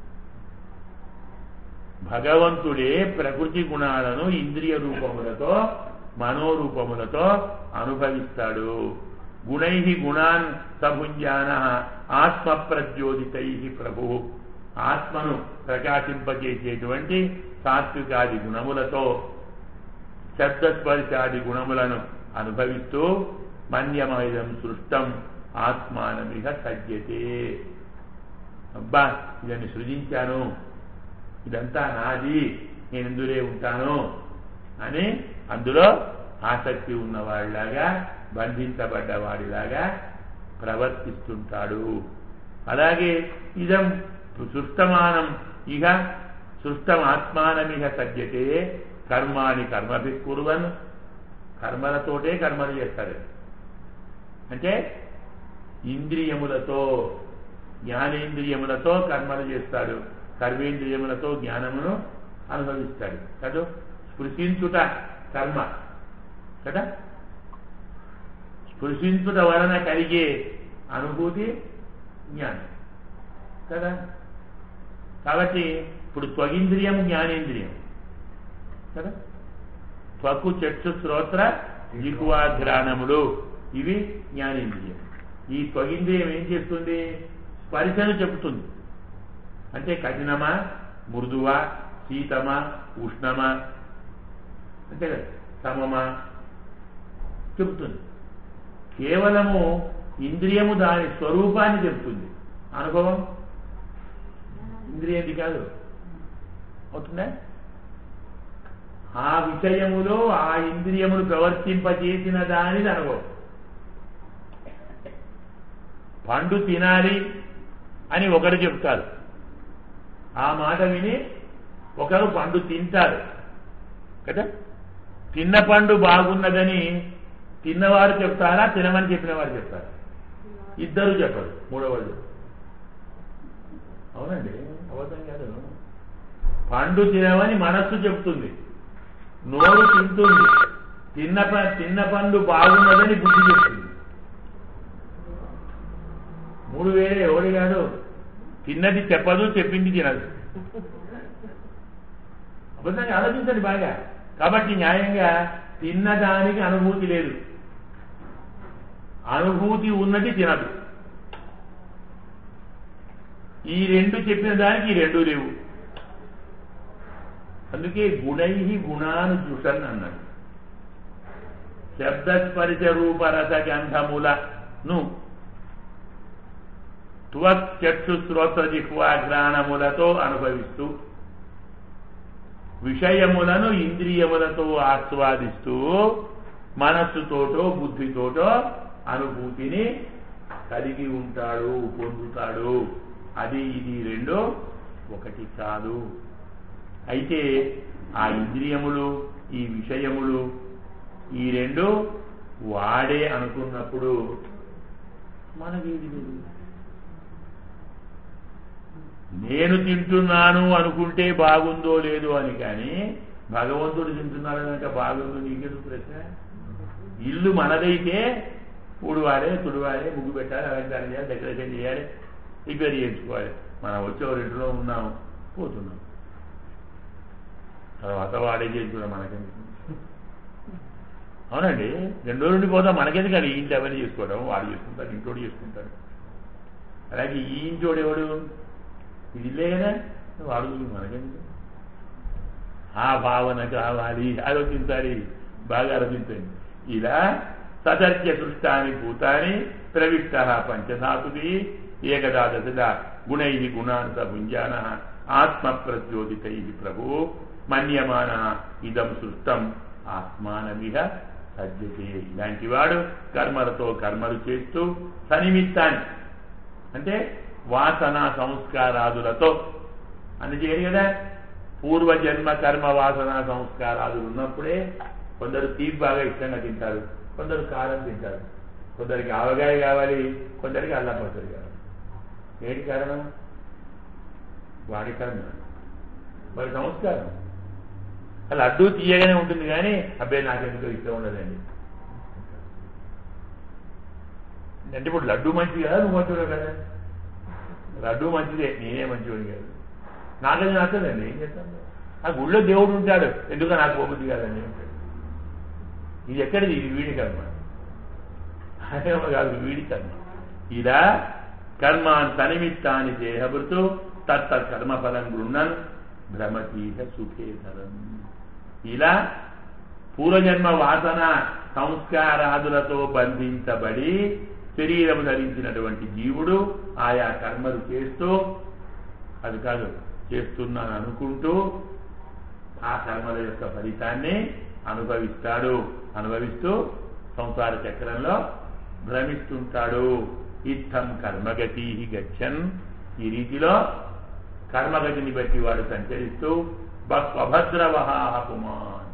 Speaker 1: భగవంతుడే ప్రకృతి గుణాలను ఇంద్రియ రూపములతో మనోరూపములతో అనుభవిస్తాడు గుణై గుణాన్ సభుంజాన ఆత్మ ప్రజ్యోదితై ప్రభు ఆత్మను ప్రకాశింపజేసేటువంటి సాత్వికాది గుణములతో శబ్దస్పర్శాది గుణములను అనుభవిస్తూ మన్యమయం సృష్టం ఆత్మానమిహ సజ్జతే అబ్బా ఇదని సృజించాను ఇదంతా నాది నేను ఇందులో ఉంటాను అని అందులో ఆసక్తి ఉన్నవాడిలాగా బంధించబడ్డవాడిలాగా ప్రవర్తిస్తుంటాడు అలాగే ఇదం సృష్టమానం ఇహ సృష్టమాత్మానమిహ సజ్జతే కర్మాని కర్మభి కురువన్ కర్మలతోటే కర్మలు చేస్తాడు అంటే ఇంద్రియములతో జ్ఞానేంద్రియములతో కర్మలు చేస్తాడు కర్మేంద్రియములతో జ్ఞానమును అనుభవిస్తాడు కదా స్పృశించుట కర్మ కదా స్పృశించుట వలన కలిగే అనుభూతి జ్ఞానం కదా కాబట్టి ఇప్పుడు త్వగింద్రియం జ్ఞానేంద్రియం కదా త్వకు చక్షు శ్రోత్ర జిహ్వాఘ్రాణములు ఇవి జ్ఞానేంద్రియం ఈ త్వగింద్రియం ఏం చేస్తుంది స్పర్శను చెబుతుంది అంటే కఠినమా మృదువా శీతమా ఉష్ణమా అంతే కదా సమమా చెబుతుంది కేవలము ఇంద్రియము దాని స్వరూపాన్ని చెబుతుంది అనుభవం ఇంద్రియంది కాదు అవుతుందా ఆ విషయములో ఆ ఇంద్రియమును ప్రవర్తింపజేసిన దానిది అనుభవం పండు తినాలి అని ఒకరు చెప్తారు ఆ మాట విని ఒకరు పండు తింటారు కదా తిన్న పండు బాగున్నదని తిన్నవారు చెప్తారా తినమని చెప్పిన వారు చెప్తారా ఇద్దరు చెప్పరు మూడోవాళ్ళు అవునండి అబద్ధం కాదు పండు తినమని మనస్సు చెప్తుంది నోరు తింటుంది తిన్న ప- తిన్న పండు బాగున్నదని బుద్ధి చెప్తుంది మూడు వేరే ఎవడు కాదు తిన్నది చెప్పదు చెప్పింది తినదు అబద్ధంగా ఆలోచించండి బాగా కాబట్టి న్యాయంగా తిన్నదానికి అనుభూతి లేదు అనుభూతి ఉన్నది తినదు ఈ రెండు చెప్పిన దానికి ఈ రెండు లేవు అందుకే గుణై గుణాను చూసన్ అన్నాడు శబ్దస్పర్శ రూపరస గంధములను త్వక్ చక్షు శ్రోత జిహ్వాఘ్రాణములతో అనుభవిస్తూ విషయములను ఇంద్రియములతో ఆస్వాదిస్తూ మనస్సుతోటో బుద్ధితోటో అనుభూతిని కలిగి ఉంటాడు పొందుతాడు అది ఇది రెండు ఒకటి కాదు అయితే ఆ ఇంద్రియములు ఈ విషయములు ఈ రెండు వాడే అనుకున్నప్పుడు మనకేది లేదు నేను తింటున్నాను అనుకుంటే బాగుందో లేదో అని కానీ భగవంతుడు తింటున్నాడు కనుక బాగుందో నీకెందుకు ప్రశ్న ఇల్లు మనదైతే ఊడువాడే తుడివాడే ముగ్గు పెట్టాలి అలంకారం చేయాలి డెకరేషన్ చేయాలి రిపేర్ చేయించుకోవాలి మనం వచ్చే ఇంట్లో ఉన్నాం పోతున్నాం తర్వాత వాడే చేసుకున్నాం మనకెందుకు అవునండి రెండు రోజులు ఉండిపోతాం మనకెందుకు అది ఇంటి ఎవరు చేసుకోవడం వాడు చేసుకుంటారు ఇంటోడు చేసుకుంటాడు అలాగే ఈ ఇంటోడు ఎవడు ఇది ఇల్లే కదా వాడు మనకెందుకు ఆ భావన కావాలి ఆలోచించాలి బాగా ఆలోచించండి ఇలా సదర్శ్య సృష్టాని భూతాని ప్రవిష్ట పంచధాతుకి ఏకదా దశద గుణై గుణాంత భుంజాన ఆత్మ ప్రచోదితై ప్రభు మన్యమాన ఇదం సృష్టం ఆత్మానమిహ సజ్జతే ఇలాంటి వాడు కర్మలతో కర్మలు చేస్తూ సనిమిత్తాన్ని అంటే వాసన సంస్కారాదులతో అని చేయరు కదా పూర్వజన్మ కర్మ వాసన సంస్కారాదులు ఉన్నప్పుడే కొందరు తీపి బాగా ఇష్టంగా తింటారు కొందరు కారం తింటారు కొందరికి ఆవగాయ కావాలి కొందరికి అల్లం పచ్చడి కావాలి ఏంటి కారణం వాడి కర్మ వాడి సంస్కారం ఆ లడ్డూ తీయగానే ఉంటుంది కానీ అబ్బాయి నాకెందుకో ఇష్టం ఉండదండి అంటే ఇప్పుడు లడ్డు మంచిది కదా నువ్వు మంచివాడు కదా లడ్డు మంచిదే నేనే మంచివాడు కాదు నాకది నచ్చదండి ఏం చేస్తాను ఆ గుళ్ళో దేవుడు ఉంటాడు ఎందుకో నాకు పోబుద్ది కాదండి అంటాడు. ఇది ఎక్కడిది ఇది వీడి కర్మ అదేమో కాదు వీడి కర్మ ఇలా కర్మాన్ తనిమిత్తాన్ని దేహభృతు తత్త కర్మఫలం గృహన్ భ్రమతీహ సుఖేతరం ఇలా పూర్వజన్మ వాసన సంస్కారాదులతో బంధించబడి శరీరం ధరించినటువంటి జీవుడు ఆయా కర్మలు చేస్తూ అది కాదు చేస్తున్నాను అనుకుంటూ ఆ కర్మల యొక్క ఫలితాన్ని అనుభవిస్తాడు అనుభవిస్తూ సంసార చక్రంలో భ్రమిస్తుంటాడు ఇత్తం కర్మగతి గచ్చన్ ఈ రీతిలో కర్మగతిని బట్టి వాడు సంచరిస్తూ స్వభద్రవహా పుమాన్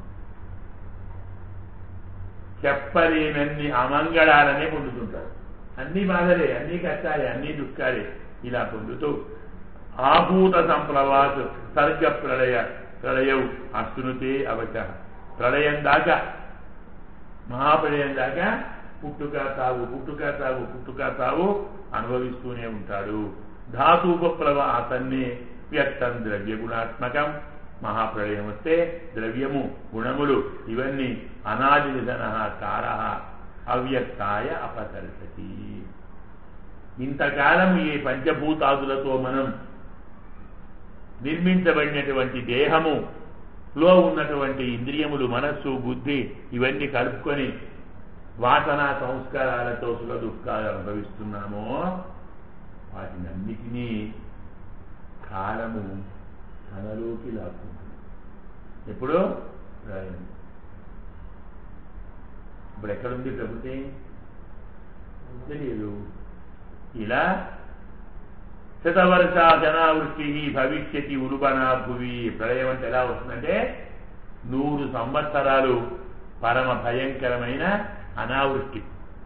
Speaker 1: చెప్పలేనన్ని అమంగళాలనే పొందుతుంటాడు అన్ని బాధలే అన్ని కష్టాలే అన్ని దుఃఖాలే ఇలా పొందుతూ ఆభూత సంప్రవాస్ సర్గ ప్రళయ ప్రళయవు అశ్నుతే అవచ ప్రళయం దాకా మహాప్రళయం దాకా పుట్టుక తావు పుట్టుక తావు పుట్టుక తావు అనుభవిస్తూనే ఉంటాడు ధాతుపప్లవ అతన్ని వ్యక్తం ద్రవ్య గుణాత్మకం మహాప్రళయం వస్తే ద్రవ్యము గుణములు ఇవన్నీ అనాది నిధన కార అవ్యక్తాయ అపసర్శతి ఇంతకాలం ఈ పంచభూతాదులతో మనం నిర్మించబడినటువంటి దేహము లో ఉన్నటువంటి ఇంద్రియములు మనస్సు బుద్ధి ఇవన్నీ కలుపుకొని వాసన సంస్కారాలతో సుఖ దుఃఖాలు అనుభవిస్తున్నామో వాటినన్నిటినీ కాలము తనలోకి లాక్కుంటుంది ఎప్పుడు ప్రళయం. ఇప్పుడు ఎక్కడుంది ప్రకృతి తెలియదు ఇలా శతవర్ష జనావృష్టి భవిష్యతి ఉరుబనా భువి ప్రళయం అంటే ఎలా వస్తుందంటే నూరు సంవత్సరాలు పరమ భయంకరమైన అనావృష్టి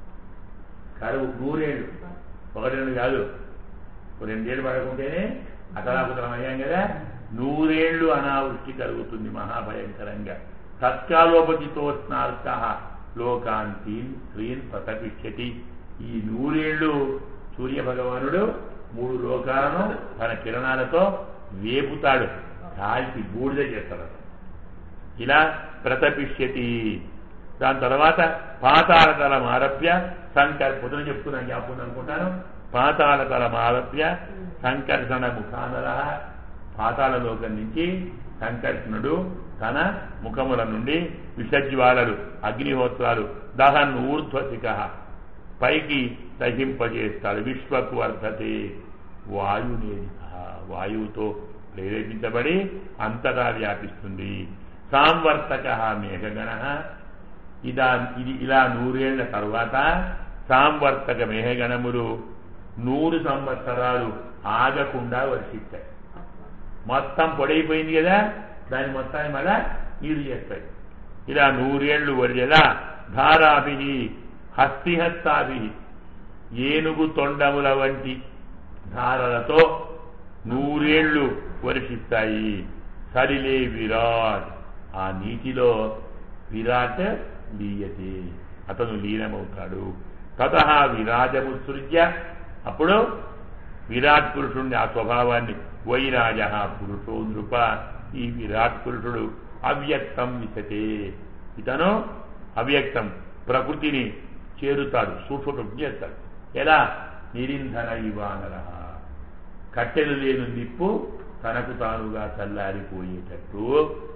Speaker 1: కరువు నూరేళ్ళు ఒకటి రెండు కాదు ఓ రెండేళ్ళు పడకుంటేనే అతలాకుతలం అయ్యాం కదా నూరేళ్లు అనావృష్టి కలుగుతుంది మహాభయంకరంగా తత్కాలోపతితో స్నార్క లోకాంతీన్ స్త్రీన్ ప్రతపిష్యతి ఈ నూరేళ్లు సూర్య భగవానుడు మూడు లోకాలను తన కిరణాలతో వేపుతాడు కాల్చి బూడిద చేస్తాడు ఇలా ప్రతపిష్యతి దాని తర్వాత పాతాళ తలం ఆరభ్య సంకర్ పొద్దున చెప్తున్నాను జ్ఞాపకం అనుకుంటాను పాతాళ తలం ఆరభ్య సంకర్షణ ముఖానర పాతాళ లోకం నుంచి సంకర్షణుడు తన ముఖముల నుండి విషజ్వాలలు అగ్నిహోత్రాలు దహన్ ఊర్ధ్వశిఖ పైకి దహింపజేస్తాడు విశ్వకు వర్ధతే వాయునేదిక వాయువుతో ప్రేరేపించబడి అంతటా వ్యాపిస్తుంది సాంవర్తక మేఘగణ ఇదా ఇది ఇలా నూరేళ్ల తర్వాత సాంవర్తక మేఘగణములు నూరు సంవత్సరాలు ఆగకుండా వర్షిస్తాయి మొత్తం పొడైపోయింది కదా దాని మొత్తాన్ని మళ్ళా నీరు చేస్తాయి ఇలా నూరేళ్లు వరిజల ధారాభి హస్తిహస్తాభి ఏనుగు తొండముల వంటి ధారలతో నూరేళ్లు వర్షిస్తాయి సరిలే విరాట్ ఆ నీటిలో విరాట్ లీయతే అతను లీనమవుతాడు తత విరాజముత్సృజ్య అప్పుడు విరాట్ పురుషుణ్ణి ఆ స్వభావాన్ని వైరాజ పురుషో నృప ఈ విరాట్ పురుషుడు అవ్యక్తం విశతే ఇతను అవ్యక్తం ప్రకృతిని చేరుతాడు సూక్ష్మ చేస్తాడు ఎలా నిరింధన ఇవానర కట్టెలు లేని నిప్పు తనకు తానుగా చల్లారిపోయేటట్టు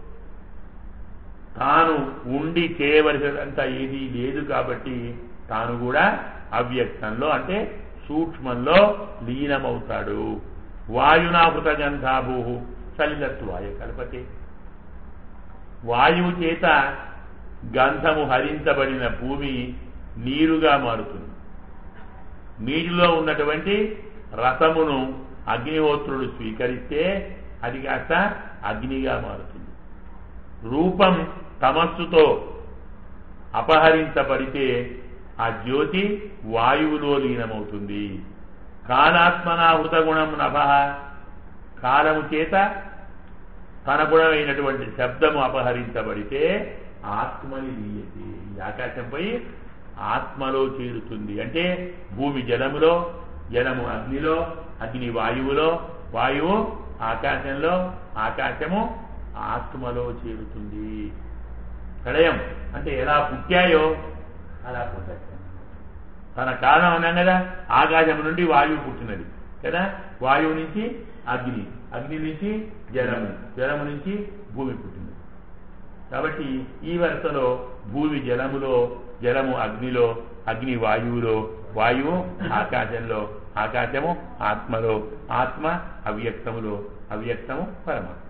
Speaker 1: తాను ఉండి చేయవలసినంత ఏదీ లేదు కాబట్టి తాను కూడా అవ్యక్తంలో అంటే సూక్ష్మంలో లీనమవుతాడు వాయునాహృత గంధాభూ సలిలత్వాయ కల్పతే వాయువు చేత గంధము హరించబడిన భూమి నీరుగా మారుతుంది నీటిలో ఉన్నటువంటి రసమును అగ్నిహోత్రుడు స్వీకరిస్తే అది కాస్త అగ్నిగా మారుతుంది రూపం తమస్సుతో అపహరించబడితే ఆ జ్యోతి వాయువులో లీనమవుతుంది కాలాత్మనాహృత గుణం నభ కాలము చేత తన గుణమైనటువంటి శబ్దము అపహరించబడితే ఆత్మని లీయతే ఈ ఆకాశంపై ఆత్మలో చేరుతుంది అంటే భూమి జలములో జలము అగ్నిలో అగ్ని వాయువులో వాయువు ఆకాశంలో ఆకాశము ఆత్మలో చేరుతుంది ప్రళయం అంటే ఎలా పుట్టాయో అలా పుట్టాయి తన కారణం అన్నాం కదా ఆకాశం నుండి వాయువు పుట్టినది కదా వాయువు నుంచి అగ్ని అగ్ని నుంచి జలము జలము నుంచి భూమి పుట్టినది కాబట్టి ఈ వరుసలో భూమి జలములో జలము అగ్నిలో అగ్ని వాయువులో వాయువు ఆకాశంలో ఆకాశము ఆత్మలో ఆత్మ అవ్యక్తములో అవ్యక్తము పరమాత్మ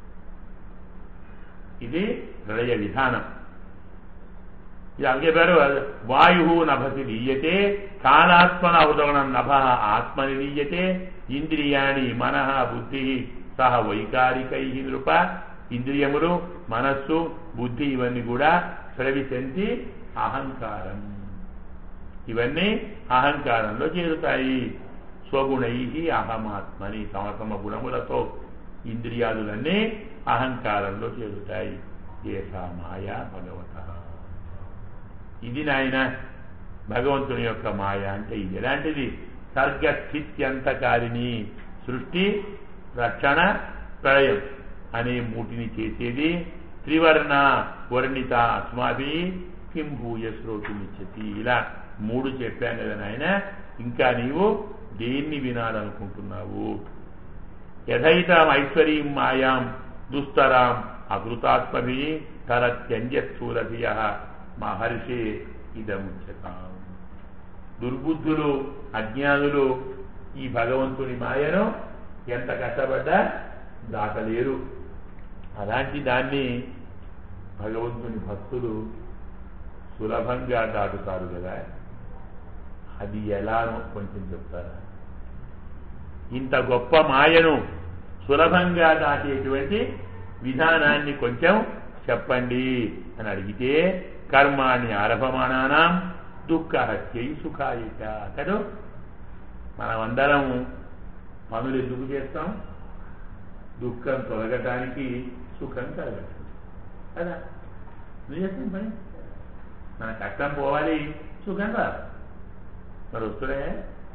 Speaker 1: ఇది ప్రళయ విధానం ఇది అందుకే పేరు వాయు నభసి లీయతే కాలాత్మన అవతరణం నభ ఆత్మని లీయతే ఇంద్రియాణి మనః బుద్ధి సహ వైకారికై నృప ఇంద్రియములు మనస్సు బుద్ధి ఇవన్నీ కూడా స్రవిశంతి అహంకారం ఇవన్నీ అహంకారంలో చేరుతాయి స్వగుణై అహమాత్మని తమ తమ గుణములతో ఇంద్రియాదులన్నీ అహంకారంలో చేరుతాయి ఏషా మాయా భగవత ఇది నాయన భగవంతుని యొక్క మాయ అంటే ఇది ఎలాంటిది సర్గస్థిత్యంతకారిణి సృష్టి రక్షణ ప్రళయం అనే మూటిని చేసేది త్రివర్ణ వర్ణిత అస్మాభి కిం భూయ శ్రోతుమిచ్చతి ఇలా మూడు చెప్పాను కదా నాయన ఇంకా నీవు దేన్ని వినాలనుకుంటున్నావు యథైతాం ఐశ్వర్యం మాయాం దుస్తరాం అకృతాత్మభి తరత్యంజస్థూలభియ మహర్షి ఇదముచ్యతాం దుర్బుద్ధులు అజ్ఞానులు ఈ భగవంతుని మాయను ఎంత కష్టపడ్డా దాటలేరు అలాంటి దాన్ని భగవంతుని భక్తులు సులభంగా దాటుతారు కదా అది ఎలానో కొంచెం చెప్తారా ఇంత గొప్ప మాయను సులభంగా దాటేటువంటి విధానాన్ని కొంచెం చెప్పండి అని అడిగితే కర్మాణి ఆరభమానానం దుఃఖ హత్యై సుఖాయిత కదూ మనమందరం పనులు ఎందుకు చేస్తాం దుఃఖం తొలగటానికి సుఖం కలగటం కదా నువ్వు చేస్తాం పని మన కష్టం పోవాలి సుఖం రాదు మరి వస్తున్నాయా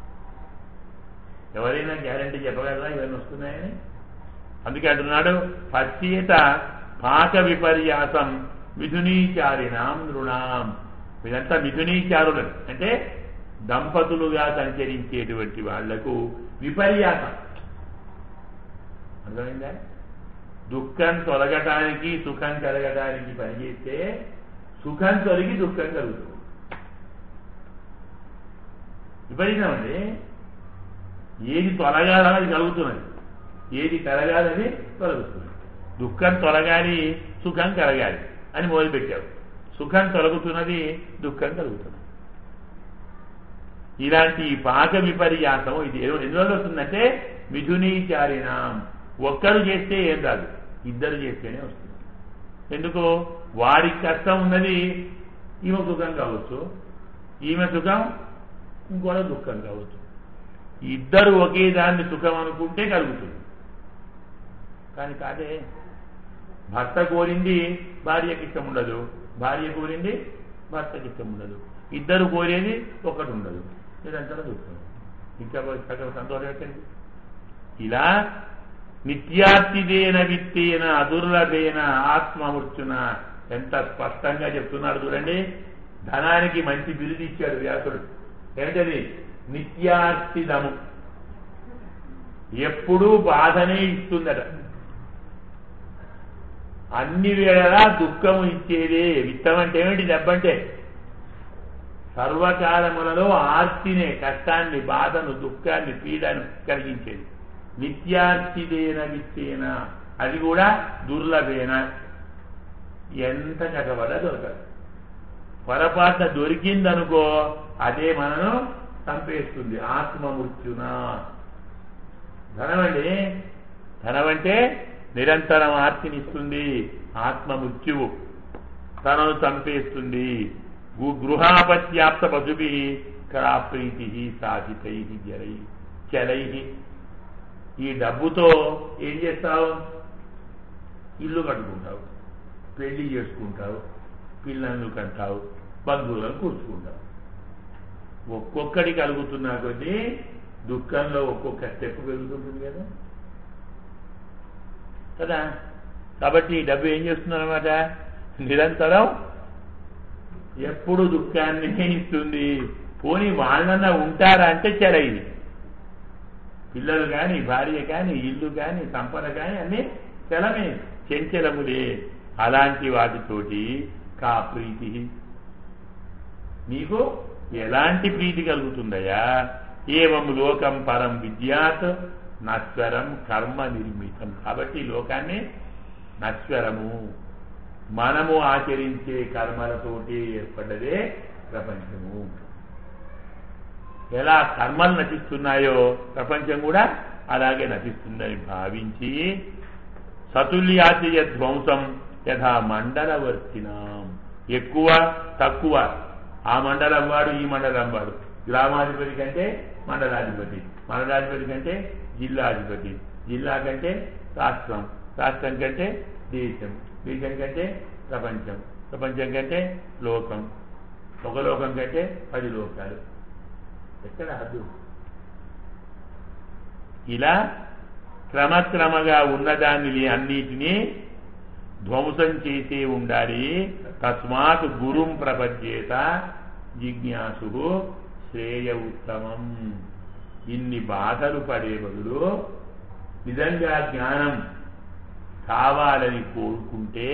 Speaker 1: ఎవరైనా గ్యారంటీ చెప్పగలరా ఇవన్నీ వస్తున్నాయని అందుకే అంటున్నాడు పశ్చేత పాక విపర్యాసం మిథునీచారిణాం నృణాం వీళ్ళంతా మిథునీచారులు అంటే దంపతులుగా సంచరించేటువంటి వాళ్లకు విపర్యాసం అర్థమైందా దుఃఖం తొలగటానికి సుఖం కలగటానికి పనిచేస్తే సుఖం తొలగి దుఃఖం కలుగుతుంది విపరీతం అండి ఏది తొలగాలని అది కలుగుతున్నది ఏది కలగాలని తొలగుతుంది దుఃఖం తొలగాలి సుఖం కలగాలి అని మొదలుపెట్టావు సుఖం తొలగుతున్నది దుఃఖం కలుగుతున్నది ఇలాంటి పాక విపర్యాసం ఇది ఎందువల్ల వస్తుందంటే మిథునీచారిణం ఒక్కరు చేస్తే ఏం రాదు ఇద్దరు చేస్తేనే వస్తుంది ఎందుకు వారికి కష్టం ఉన్నది ఈమె సుఖం కావచ్చు ఈమె సుఖం ఇంకోటి దుఃఖం కావచ్చు ఇద్దరు ఒకే దాన్ని సుఖం అనుకుంటే కలుగుతుంది కానీ కాదే భర్త కోరింది భార్యకి ఇష్టం ఉండదు భార్య కోరింది భర్తకి ఇష్టం ఉండదు ఇద్దరు కోరేది ఒకటి ఉండదు ఇదంతా దుఃఖం ఇంకా సగం సంతోషం ఎక్కండి ఇలా నిత్యాతిదేన విత్తేన అదుర్లభేన ఆత్మమృత్యున ఎంత స్పష్టంగా చెప్తున్నాడు చూడండి ధనానికి మంచి బిరుదు ఇచ్చాడు వ్యాసుడు ఏంటది నిత్యాస్థితము ఎప్పుడూ బాధనే ఇస్తుందట అన్ని వేళలా దుఃఖము ఇచ్చేదే విత్తం అంటే ఏమిటి దెబ్బంటే సర్వకాలములలో ఆర్తినే కష్టాన్ని బాధను దుఃఖాన్ని పీడను కలిగించేది నిత్యార్చిదేన విత్తేన అది కూడా దుర్లభేన ఎంత చక్కబడ దొరకదు పొరపాటున దొరికిందనుకో అదే మనను చంపేస్తుంది ఆత్మ మృత్యున ధనం అండి ధనం అంటే నిరంతరం ఆర్తినిస్తుంది ఆత్మ మృత్యువు తనను చంపేస్తుంది గు- గృహాపత్యాప్త పశుభి కళాప్రీతి సాధితై జరై చలై ఈ డబ్బుతో ఏం చేస్తావు ఇల్లు కట్టుకుంటావు పెళ్లి చేసుకుంటావు పిల్లలను కంటావు బంధువులను కూర్చుకుంటావు ఒక్కొక్కడి కలుగుతున్నా కొద్దీ దుఃఖంలో ఒక్కొక్క స్టెప్ పెరుగుతుంటుంది కదా కదా కాబట్టి ఈ డబ్బు ఏం చేస్తుందన్నమాట నిరంతరం ఎప్పుడు దుఃఖాన్ని ఇస్తుంది పోని వాళ్ళన్నా ఉంటారా అంటే చెర ఇది పిల్లలు కానీ భార్య కానీ ఇల్లు కానీ సంపద కానీ అన్ని చలమే చెంచలములే అలాంటి వాటితోటి కా ప్రీతి నీకు ఎలాంటి ప్రీతి కలుగుతుందయ్యా ఏవం లోకం పరం విద్యాత్ నశ్వరం కర్మ నిర్మితం కాబట్టి ఈ లోకాన్ని నశ్వరము మనము ఆచరించే కర్మలతోటి ఏర్పడ్డదే ప్రపంచము ఎలా కర్మలు నటిస్తున్నాయో ప్రపంచం కూడా అలాగే నటిస్తుందని భావించి సతుల్యాచయ ధ్వంసం యథా మండలవర్తినాం ఎక్కువ తక్కువ ఆ మండలం వాడు ఈ మండలం వాడు గ్రామాధిపతి కంటే మండలాధిపతి మండలాధిపతి కంటే జిల్లాధిపతి జిల్లా కంటే రాష్ట్రం రాష్ట్రం కంటే దేశం దేశం కంటే ప్రపంచం ప్రపంచం కంటే లోకం ఒక లోకం కంటే పది లోకాలు ఎక్కడ హద్దు ఇలా క్రమక్రమగా ఉన్నదాన్ని అన్నిటినీ ధ్వంసం చేసే ఉండాలి తస్మాత్ గురుం ప్రపద్యేత జిజ్ఞాసు శ్రేయ ఉత్తమం ఇన్ని బాధలు పడే బదులు నిజంగా జ్ఞానం కావాలని కోరుకుంటే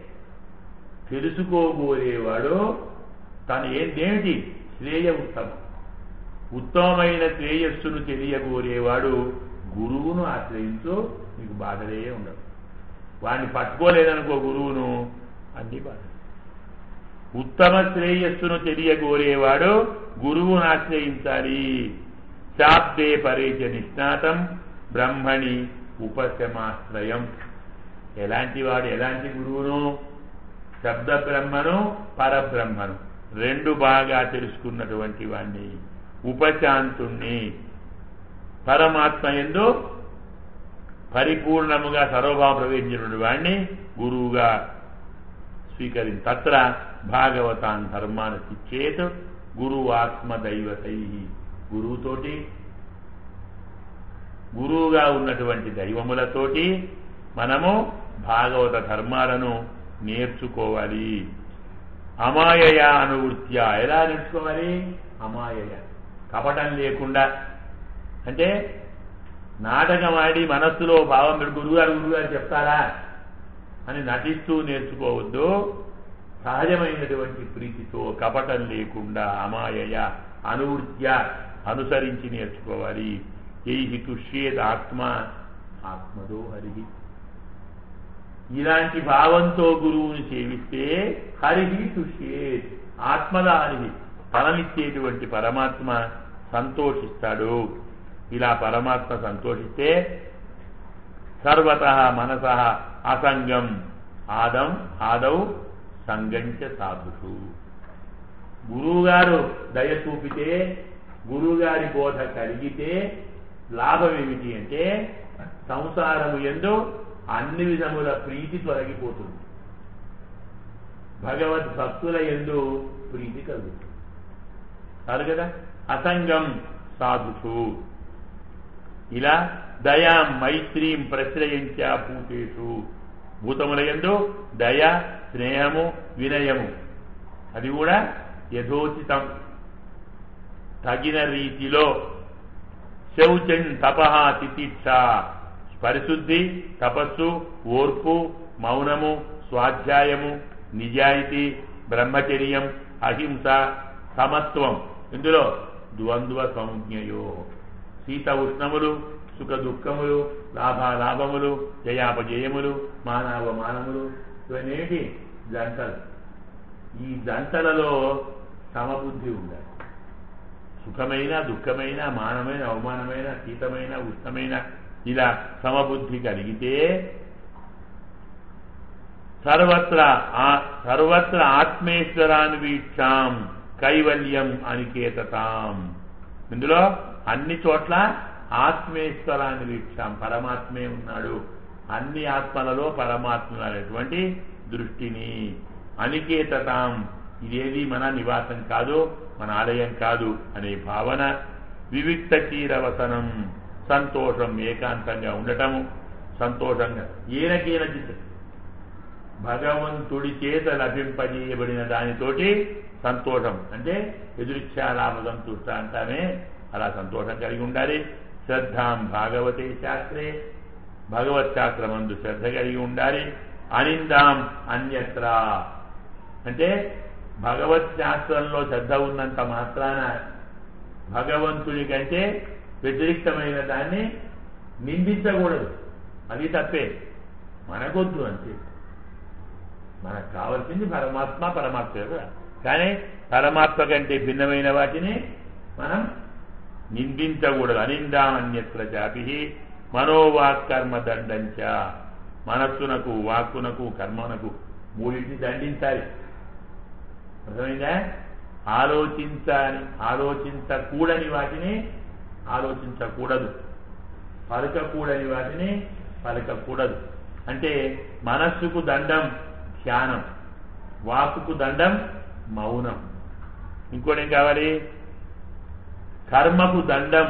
Speaker 1: తెలుసుకోబోయేవాడు తను ఏంటేమిటి శ్రేయ ఉత్తమం ఉత్తమమైన శ్రేయస్సును తెలియగోరేవాడు గురువును ఆశ్రయించు నీకు బాధలే ఉండవు వాడిని పట్టుకోలేదనుకో గురువును అన్ని బాధ ఉత్తమ శ్రేయస్సును తెలియగోరేవాడు గురువును ఆశ్రయించాలి శాబ్దే పరేచ నిష్ణాతం బ్రహ్మణి ఉపశమాశ్రయం ఎలాంటి వాడు ఎలాంటి గురువును శబ్ద బ్రహ్మను పరబ్రహ్మను రెండు బాగా తెలుసుకున్నటువంటి వాణ్ణి ఉపశాంతుణ్ణి పరమాత్మ ఎందు పరిపూర్ణముగా సర్వభావ ప్రవేశించినటువంటి వాణ్ణి గురువుగా స్వీకరించి తత్ర భాగవతాన్ ధర్మాన్ని శిక్షేత్ గురువు ఆత్మదైవతై గురువుతోటి గురువుగా ఉన్నటువంటి దైవములతోటి మనము భాగవత ధర్మాలను నేర్చుకోవాలి అమాయయ అనువృత్య ఎలా నేర్చుకోవాలి అమాయయ కపటం లేకుండా అంటే నాటకం ఆడి మనస్సులో భావం పెట్టి గురువుగారు గురువుగారు చెప్తారా అని నటిస్తూ నేర్చుకోవద్దు సహజమైనటువంటి ప్రీతితో కపటం లేకుండా అమాయయ అనువృత్య అనుసరించి నేర్చుకోవాలి ఏ తుష్యేద్ ఆత్మ ఆత్మదో హరి ఇలాంటి భావంతో గురువుని సేవిస్తే హరిహి తుష్యేత్ ఆత్మదాని ఫలమిచ్చేటువంటి పరమాత్మ సంతోషిస్తాడు ఇలా పరమాత్మ సంతోషిస్తే సర్వత మనస అసంగం ఆదం ఆదౌ సంగంచ సాధుషు గురువుగారు దయ చూపితే గురువుగారి బోధ కలిగితే లాభం ఏమిటి అంటే సంసారము ఎందు అన్ని విధముల ప్రీతి తొలగిపోతుంది భగవద్ భక్తుల ఎందు ప్రీతి కలుగుతుంది కాదు కదా అసంగం సాధుషు ఇలా దయాం మైత్రీం ప్రశ్రయించ పూతేషు భూతముల ఎందు దయ స్నేహము వినయము అది కూడా యథోచితం తగిన రీతిలో శౌచం తపహ తితిక్ష పరిశుద్ధి తపస్సు ఓర్పు మౌనము స్వాధ్యాయము నిజాయితీ బ్రహ్మచర్యం అహింస సమత్వం ఇందులో ద్వంద్వ సంజ్ఞయో శీత ఉష్ణములు సుఖ దుఃఖములు లాభాలాభములు జయాపజయములు మానవమానములు ఇవన్నీ ఏంటి జంటలు ఈ జంటలలో సమబుద్ధి ఉండాలి సుఖమైన దుఃఖమైన మానమైన అవమానమైన శీతమైన ఉష్ణమైన ఇలా సమబుద్ధి కలిగితే సర్వత్ర ఆ- సర్వత్ర ఆత్మేశ్వరాన్వీక్షాం కైవల్యం అనికేతతాం ఇందులో అన్ని చోట్ల ఆత్మేశ్వరాన్ని వీక్షాం పరమాత్మే ఉన్నాడు అన్ని ఆత్మలలో పరమాత్మ అనేటువంటి దృష్టిని అనికేతతాం ఇదేది మన నివాసం కాదు మన ఆలయం కాదు అనే భావన వివిక్త చీరవసనం సంతోషం ఏకాంతంగా ఉండటము సంతోషంగా ఈయనకీయన చిత్తం భగవంతుడి చేత లభింపజేయబడిన దానితోటి సంతోషం అంటే ఎదురిచ్చాలాభ సంతుష్ట అంటామే అలా సంతోషం కలిగి ఉండాలి శ్రద్ధాం భాగవతే శాస్త్రే భగవత్ శాస్త్రమందు శ్రద్ధ కలిగి ఉండాలి అనిందాం అన్యత్ర అంటే భగవత్ శాస్త్రంలో శ్రద్ధ ఉన్నంత మాత్రాన భగవంతుడి కంటే వ్యతిరిక్తమైన దాన్ని నిందించకూడదు అది తప్పే మనకొద్దు అంతే మనకు కావాల్సింది పరమాత్మ పరమాత్మ యొక్క. కానీ పరమాత్మ కంటే భిన్నమైన వాటిని మనం నిందించకూడదు అనిందామన్యత్ర చాపి మనోవాక్కర్మ దండంచ మనస్సునకు వాక్కునకు కర్మనకు మూడింటిని దండించాలి అర్థమైందా ఆలోచించాలి ఆలోచించకూడని వాటిని ఆలోచించకూడదు పలకకూడని వాటిని పలకకూడదు అంటే మనస్సుకు దండం ధ్యానం వాకుకు దండం మౌనం ఇంకోటి ఏం కావాలి కర్మకు దండం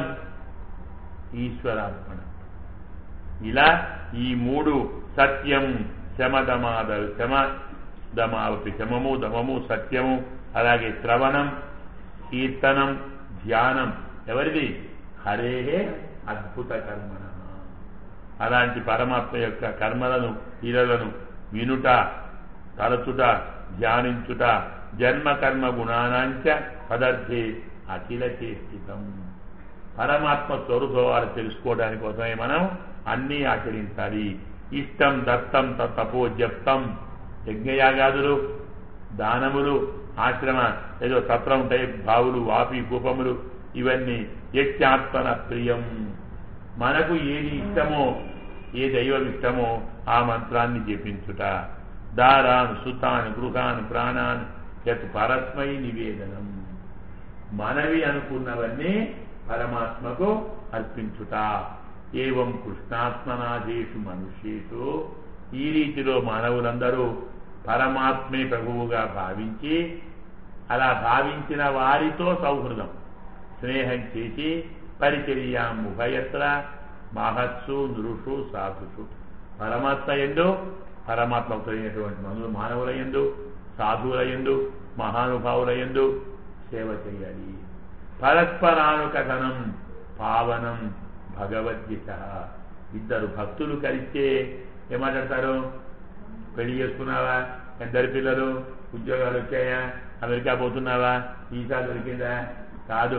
Speaker 1: ఈశ్వరార్పణ ఇలా ఈ మూడు సత్యం శమదమాద శమ దమావపి శమము దమము సత్యము అలాగే శ్రవణం కీర్తనం ధ్యానం ఎవరిది హరేహే అద్భుత కర్మణ అలాంటి పరమాత్మ యొక్క కర్మలను లీలలను వినుట తలచుట ధ్యానించుట జన్మ కర్మ గుణానాంచ పదర్థే అఖిల చేష్టితం పరమాత్మ స్వరూపవారు తెలుసుకోవడానికి కోసమే మనం అన్నీ ఆచరించాలి ఇష్టం దత్తం తపో జప్తం యజ్ఞయాగాదులు దానములు ఆశ్రమ ఏదో సత్రం టైప్ బావులు వాపి కూపములు ఇవన్నీ యత్యాత్మన ప్రియం మనకు ఏది ఇష్టమో ఏ దైవం ఇష్టమో ఆ మంత్రాన్ని జపించుట దారాన్ సుతాన్ గృహాన్ ప్రాణాన్ యత్ పరస్మై నివేదనం మనవి అనుకున్నవన్నీ పరమాత్మకు అర్పించుట ఏవం కృష్ణాత్మనాథేషు మనుష్యేషు ఈ రీతిలో మానవులందరూ పరమాత్మే ప్రభువుగా భావించి అలా భావించిన వారితో సౌహృదం స్నేహం చేసి పరిచర్యాం ఉభయత్ర మహత్సు నృషు సాధుషు పరమాత్మ ఎందు పరమాత్మకు అయినటువంటి మనులు మానవుల ఎందు సాధువుల ఎందు మహానుభావుల ఎందు సేవ చేయాలి పరస్పరానుకథనం పావనం భగవద్గీత ఇద్దరు భక్తులు కలిస్తే ఏమాట్లాడతారు పెళ్లి చేసుకున్నావా ఇద్దరు పిల్లలు ఉద్యోగాలు వచ్చాయా అమెరికా పోతున్నావా వీసా దొరికిందా కాదు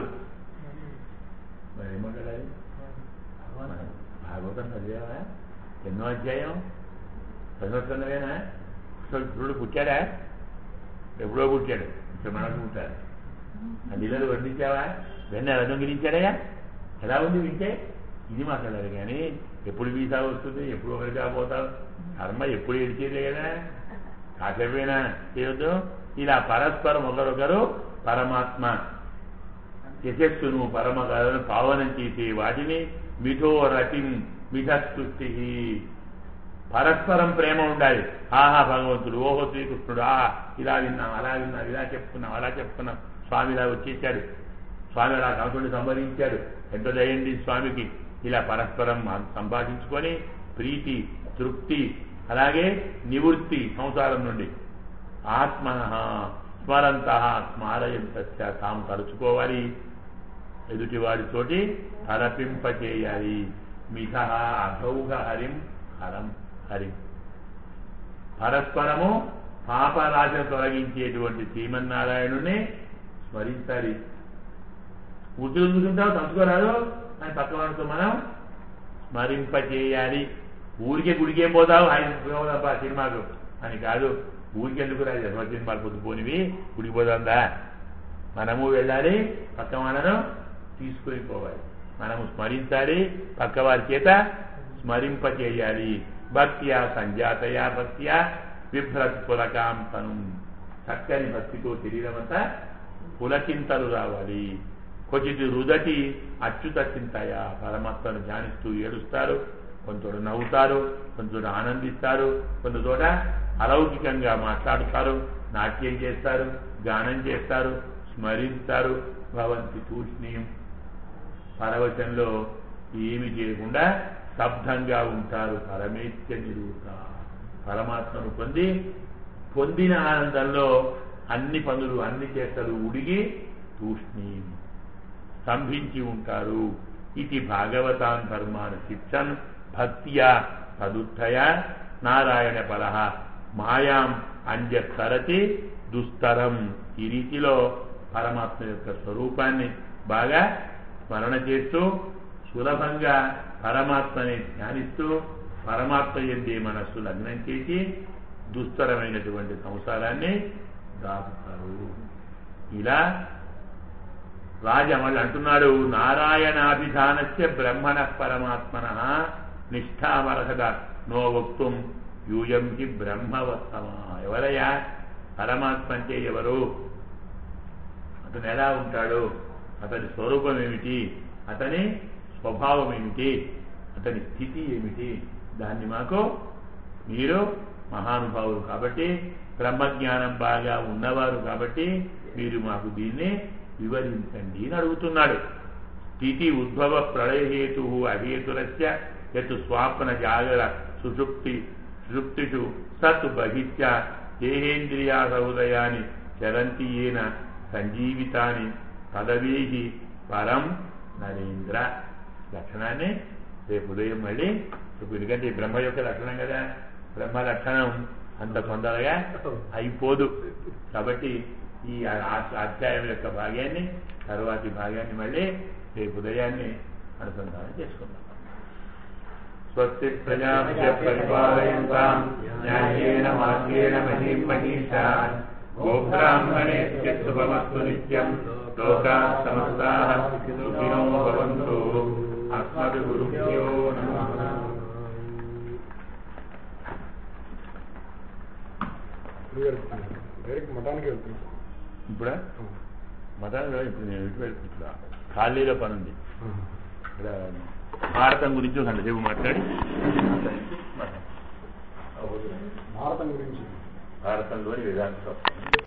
Speaker 1: మరి ఏమంటాడు భాగవతం చదివావా ఎన్నో అధ్యాయం చదువుతున్నవేనా ఇప్పుడు పుట్టాడా ఎప్పుడో పుట్టాడు ఇప్పుడు మనకు పుట్టాడు ఆ లీలలు వర్ణించావా వెన్న ఎలా దొంగిలించాడయా ఎలా ఉంది వింటే ఇది మాట్లాడారు కానీ ఎప్పుడు వీసా వస్తుంది ఎప్పుడు అమెరికా పోతావు కర్మ ఎప్పుడు ఏడిచేదే కదా కాసేపైనా చేయొద్దు ఇలా పరస్పరం ఒకరొకరు పరమాత్మ యశస్సును పరమగాలను పావనం చేసే వాటిని మిథో రతిం మిథస్తుష్టి పరస్పరం ప్రేమ ఉండాలి ఆహా భగవంతుడు ఓహో శ్రీకృష్ణుడు ఆ ఇలా విన్నాం అలా విన్నాం ఇలా చెప్పుకున్నాం అలా చెప్పుకున్నాం స్వామి ఇలా వచ్చేసాడు స్వామి అలా కాకుండా సంపాదించాడు ఎంత దయండి స్వామికి ఇలా పరస్పరం సంపాదించుకొని ప్రీతి తృప్తి అలాగే నివృత్తి సంసారం నుండి ఆత్మ స్మరంత స్మారయంత తాము తలుచుకోవాలి ఎదుటివాడితోటి తలపింపచేయాలి మిథ అఘౌఘ హరిం హరం హరి పరస్పరము పాపరాశ తొలగించేటువంటి శ్రీమన్నారాయణుని స్మరించాలి ఉద్యోగం చూసుకుంటావు తలుచుకోరాదు అని పక్క వాళ్ళతో మనం స్మరింపచేయాలి ఊరికే గుడికే పోతావు ఆయన పోదాంపా సినిమాకు అని కాదు ఊరికి ఎందుకు రా జన్మ సినిమాలు పొద్దుపోనివి గుడికి పోదాందా మనము వెళ్ళాలి పక్క మనను తీసుకొని పోవాలి మనము స్మరించాలి పక్క వారి చేత స్మరింపచేయాలి భక్త్యా సంజాతయా భక్త్యా బిభ్రత్ పులకాం తను చక్కని భక్తితో శరీరమంతా పులకింతలు రావాలి క్వచిత్ రుదటి అచ్యుత చింతయ పరమాత్మను ధ్యానిస్తూ ఏడుస్తారు కొంచెం నవ్వుతారు కొంచెం ఆనందిస్తారు కొంత చోట అలౌకికంగా మాట్లాడుతారు నాట్యం చేస్తారు గానం చేస్తారు స్మరిస్తారు భవంతి తూష్ణీయం పరవశంలో ఏమి చేయకుండా స్తబ్దంగా ఉంటారు పరమేత్య నిరూత పరమాత్మను పొంది పొందిన ఆనందంలో అన్ని పనులు అన్ని చేష్టలు ఉడిగి తూష్ణీం స్తంభించి ఉంటారు ఇది భాగవతాన్ ధర్మాన్ శిక్షన్ భక్త్యా తదుత్తయ నారాయణ బలహ మాయాం అంజస్తరతి దుస్తరం ఈ రీతిలో పరమాత్మ యొక్క స్వరూపాన్ని బాగా స్మరణ చేస్తూ సులభంగా పరమాత్మని ధ్యానిస్తూ పరమాత్మ ఎందే మనస్సు లగ్నం చేసి దుస్తరమైనటువంటి సంసారాన్ని దాపుతారు ఇలా రాజమళ్ళు అంటున్నాడు నారాయణాభిధానస్య బ్రహ్మణ పరమాత్మన నిష్ఠామర్హత నో వక్తుం యూయం హి బ్రహ్మవత్తమా ఎవరయ్యా పరమాత్మ అంటే ఎవరు అతను ఎలా ఉంటాడు అతని స్వరూపం ఏమిటి అతని స్వభావం ఏమిటి అతని స్థితి ఏమిటి దాన్ని మాకు మీరు మహానుభావులు కాబట్టి బ్రహ్మజ్ఞానం బాగా ఉన్నవారు కాబట్టి మీరు మాకు దీన్ని వివరించండి అని అడుగుతున్నాడు స్థితి ఉద్భవ ప్రళయహేతు అహేతురస్య యత్ స్వాప్న జాగర సుషుప్తి సుషుప్తిషు సత్ బహిత్య దేహేంద్రియా హృదయాన్ని చరంతి ఏన సంజీవితాని పదవేహి పరం నరేంద్ర లక్షణాన్ని రేపు ఉదయం మళ్ళీ రేపు ఎందుకంటే ఈ బ్రహ్మ యొక్క లక్షణం కదా బ్రహ్మ లక్షణం అంత తొందరగా అయిపోదు కాబట్టి ఈ ఆ- అధ్యాయం యొక్క భాగాన్ని తరువాతి భాగాన్ని మళ్ళీ రేపు ఉదయాన్నే అనుసంధానం చేసుకుందాం స్వస్తి ప్రజాభ్య పరిపాలయంతాం న్యాయేన మార్గేణ మహీం మహిషా గోబ్రాహ్మణేభ్య శుభమస్తు నిత్యం లోకా సమస్తాః సుఖినో భవంతు అస్మద్గురుభ్యో నమః
Speaker 2: డైరెక్ట్ మఠానికి వెళ్తున్నాం
Speaker 1: ఇప్పుడా మతాలు ఇప్పుడు నేను ఇటు పెట్టుకుంటున్నా ఖాళీలో పని ఉంది ఇక్కడ భారతం గురించి ఒక గంట సేపు మాట్లాడి
Speaker 2: భారతం గురించి
Speaker 1: భారతంలోని వేదాంత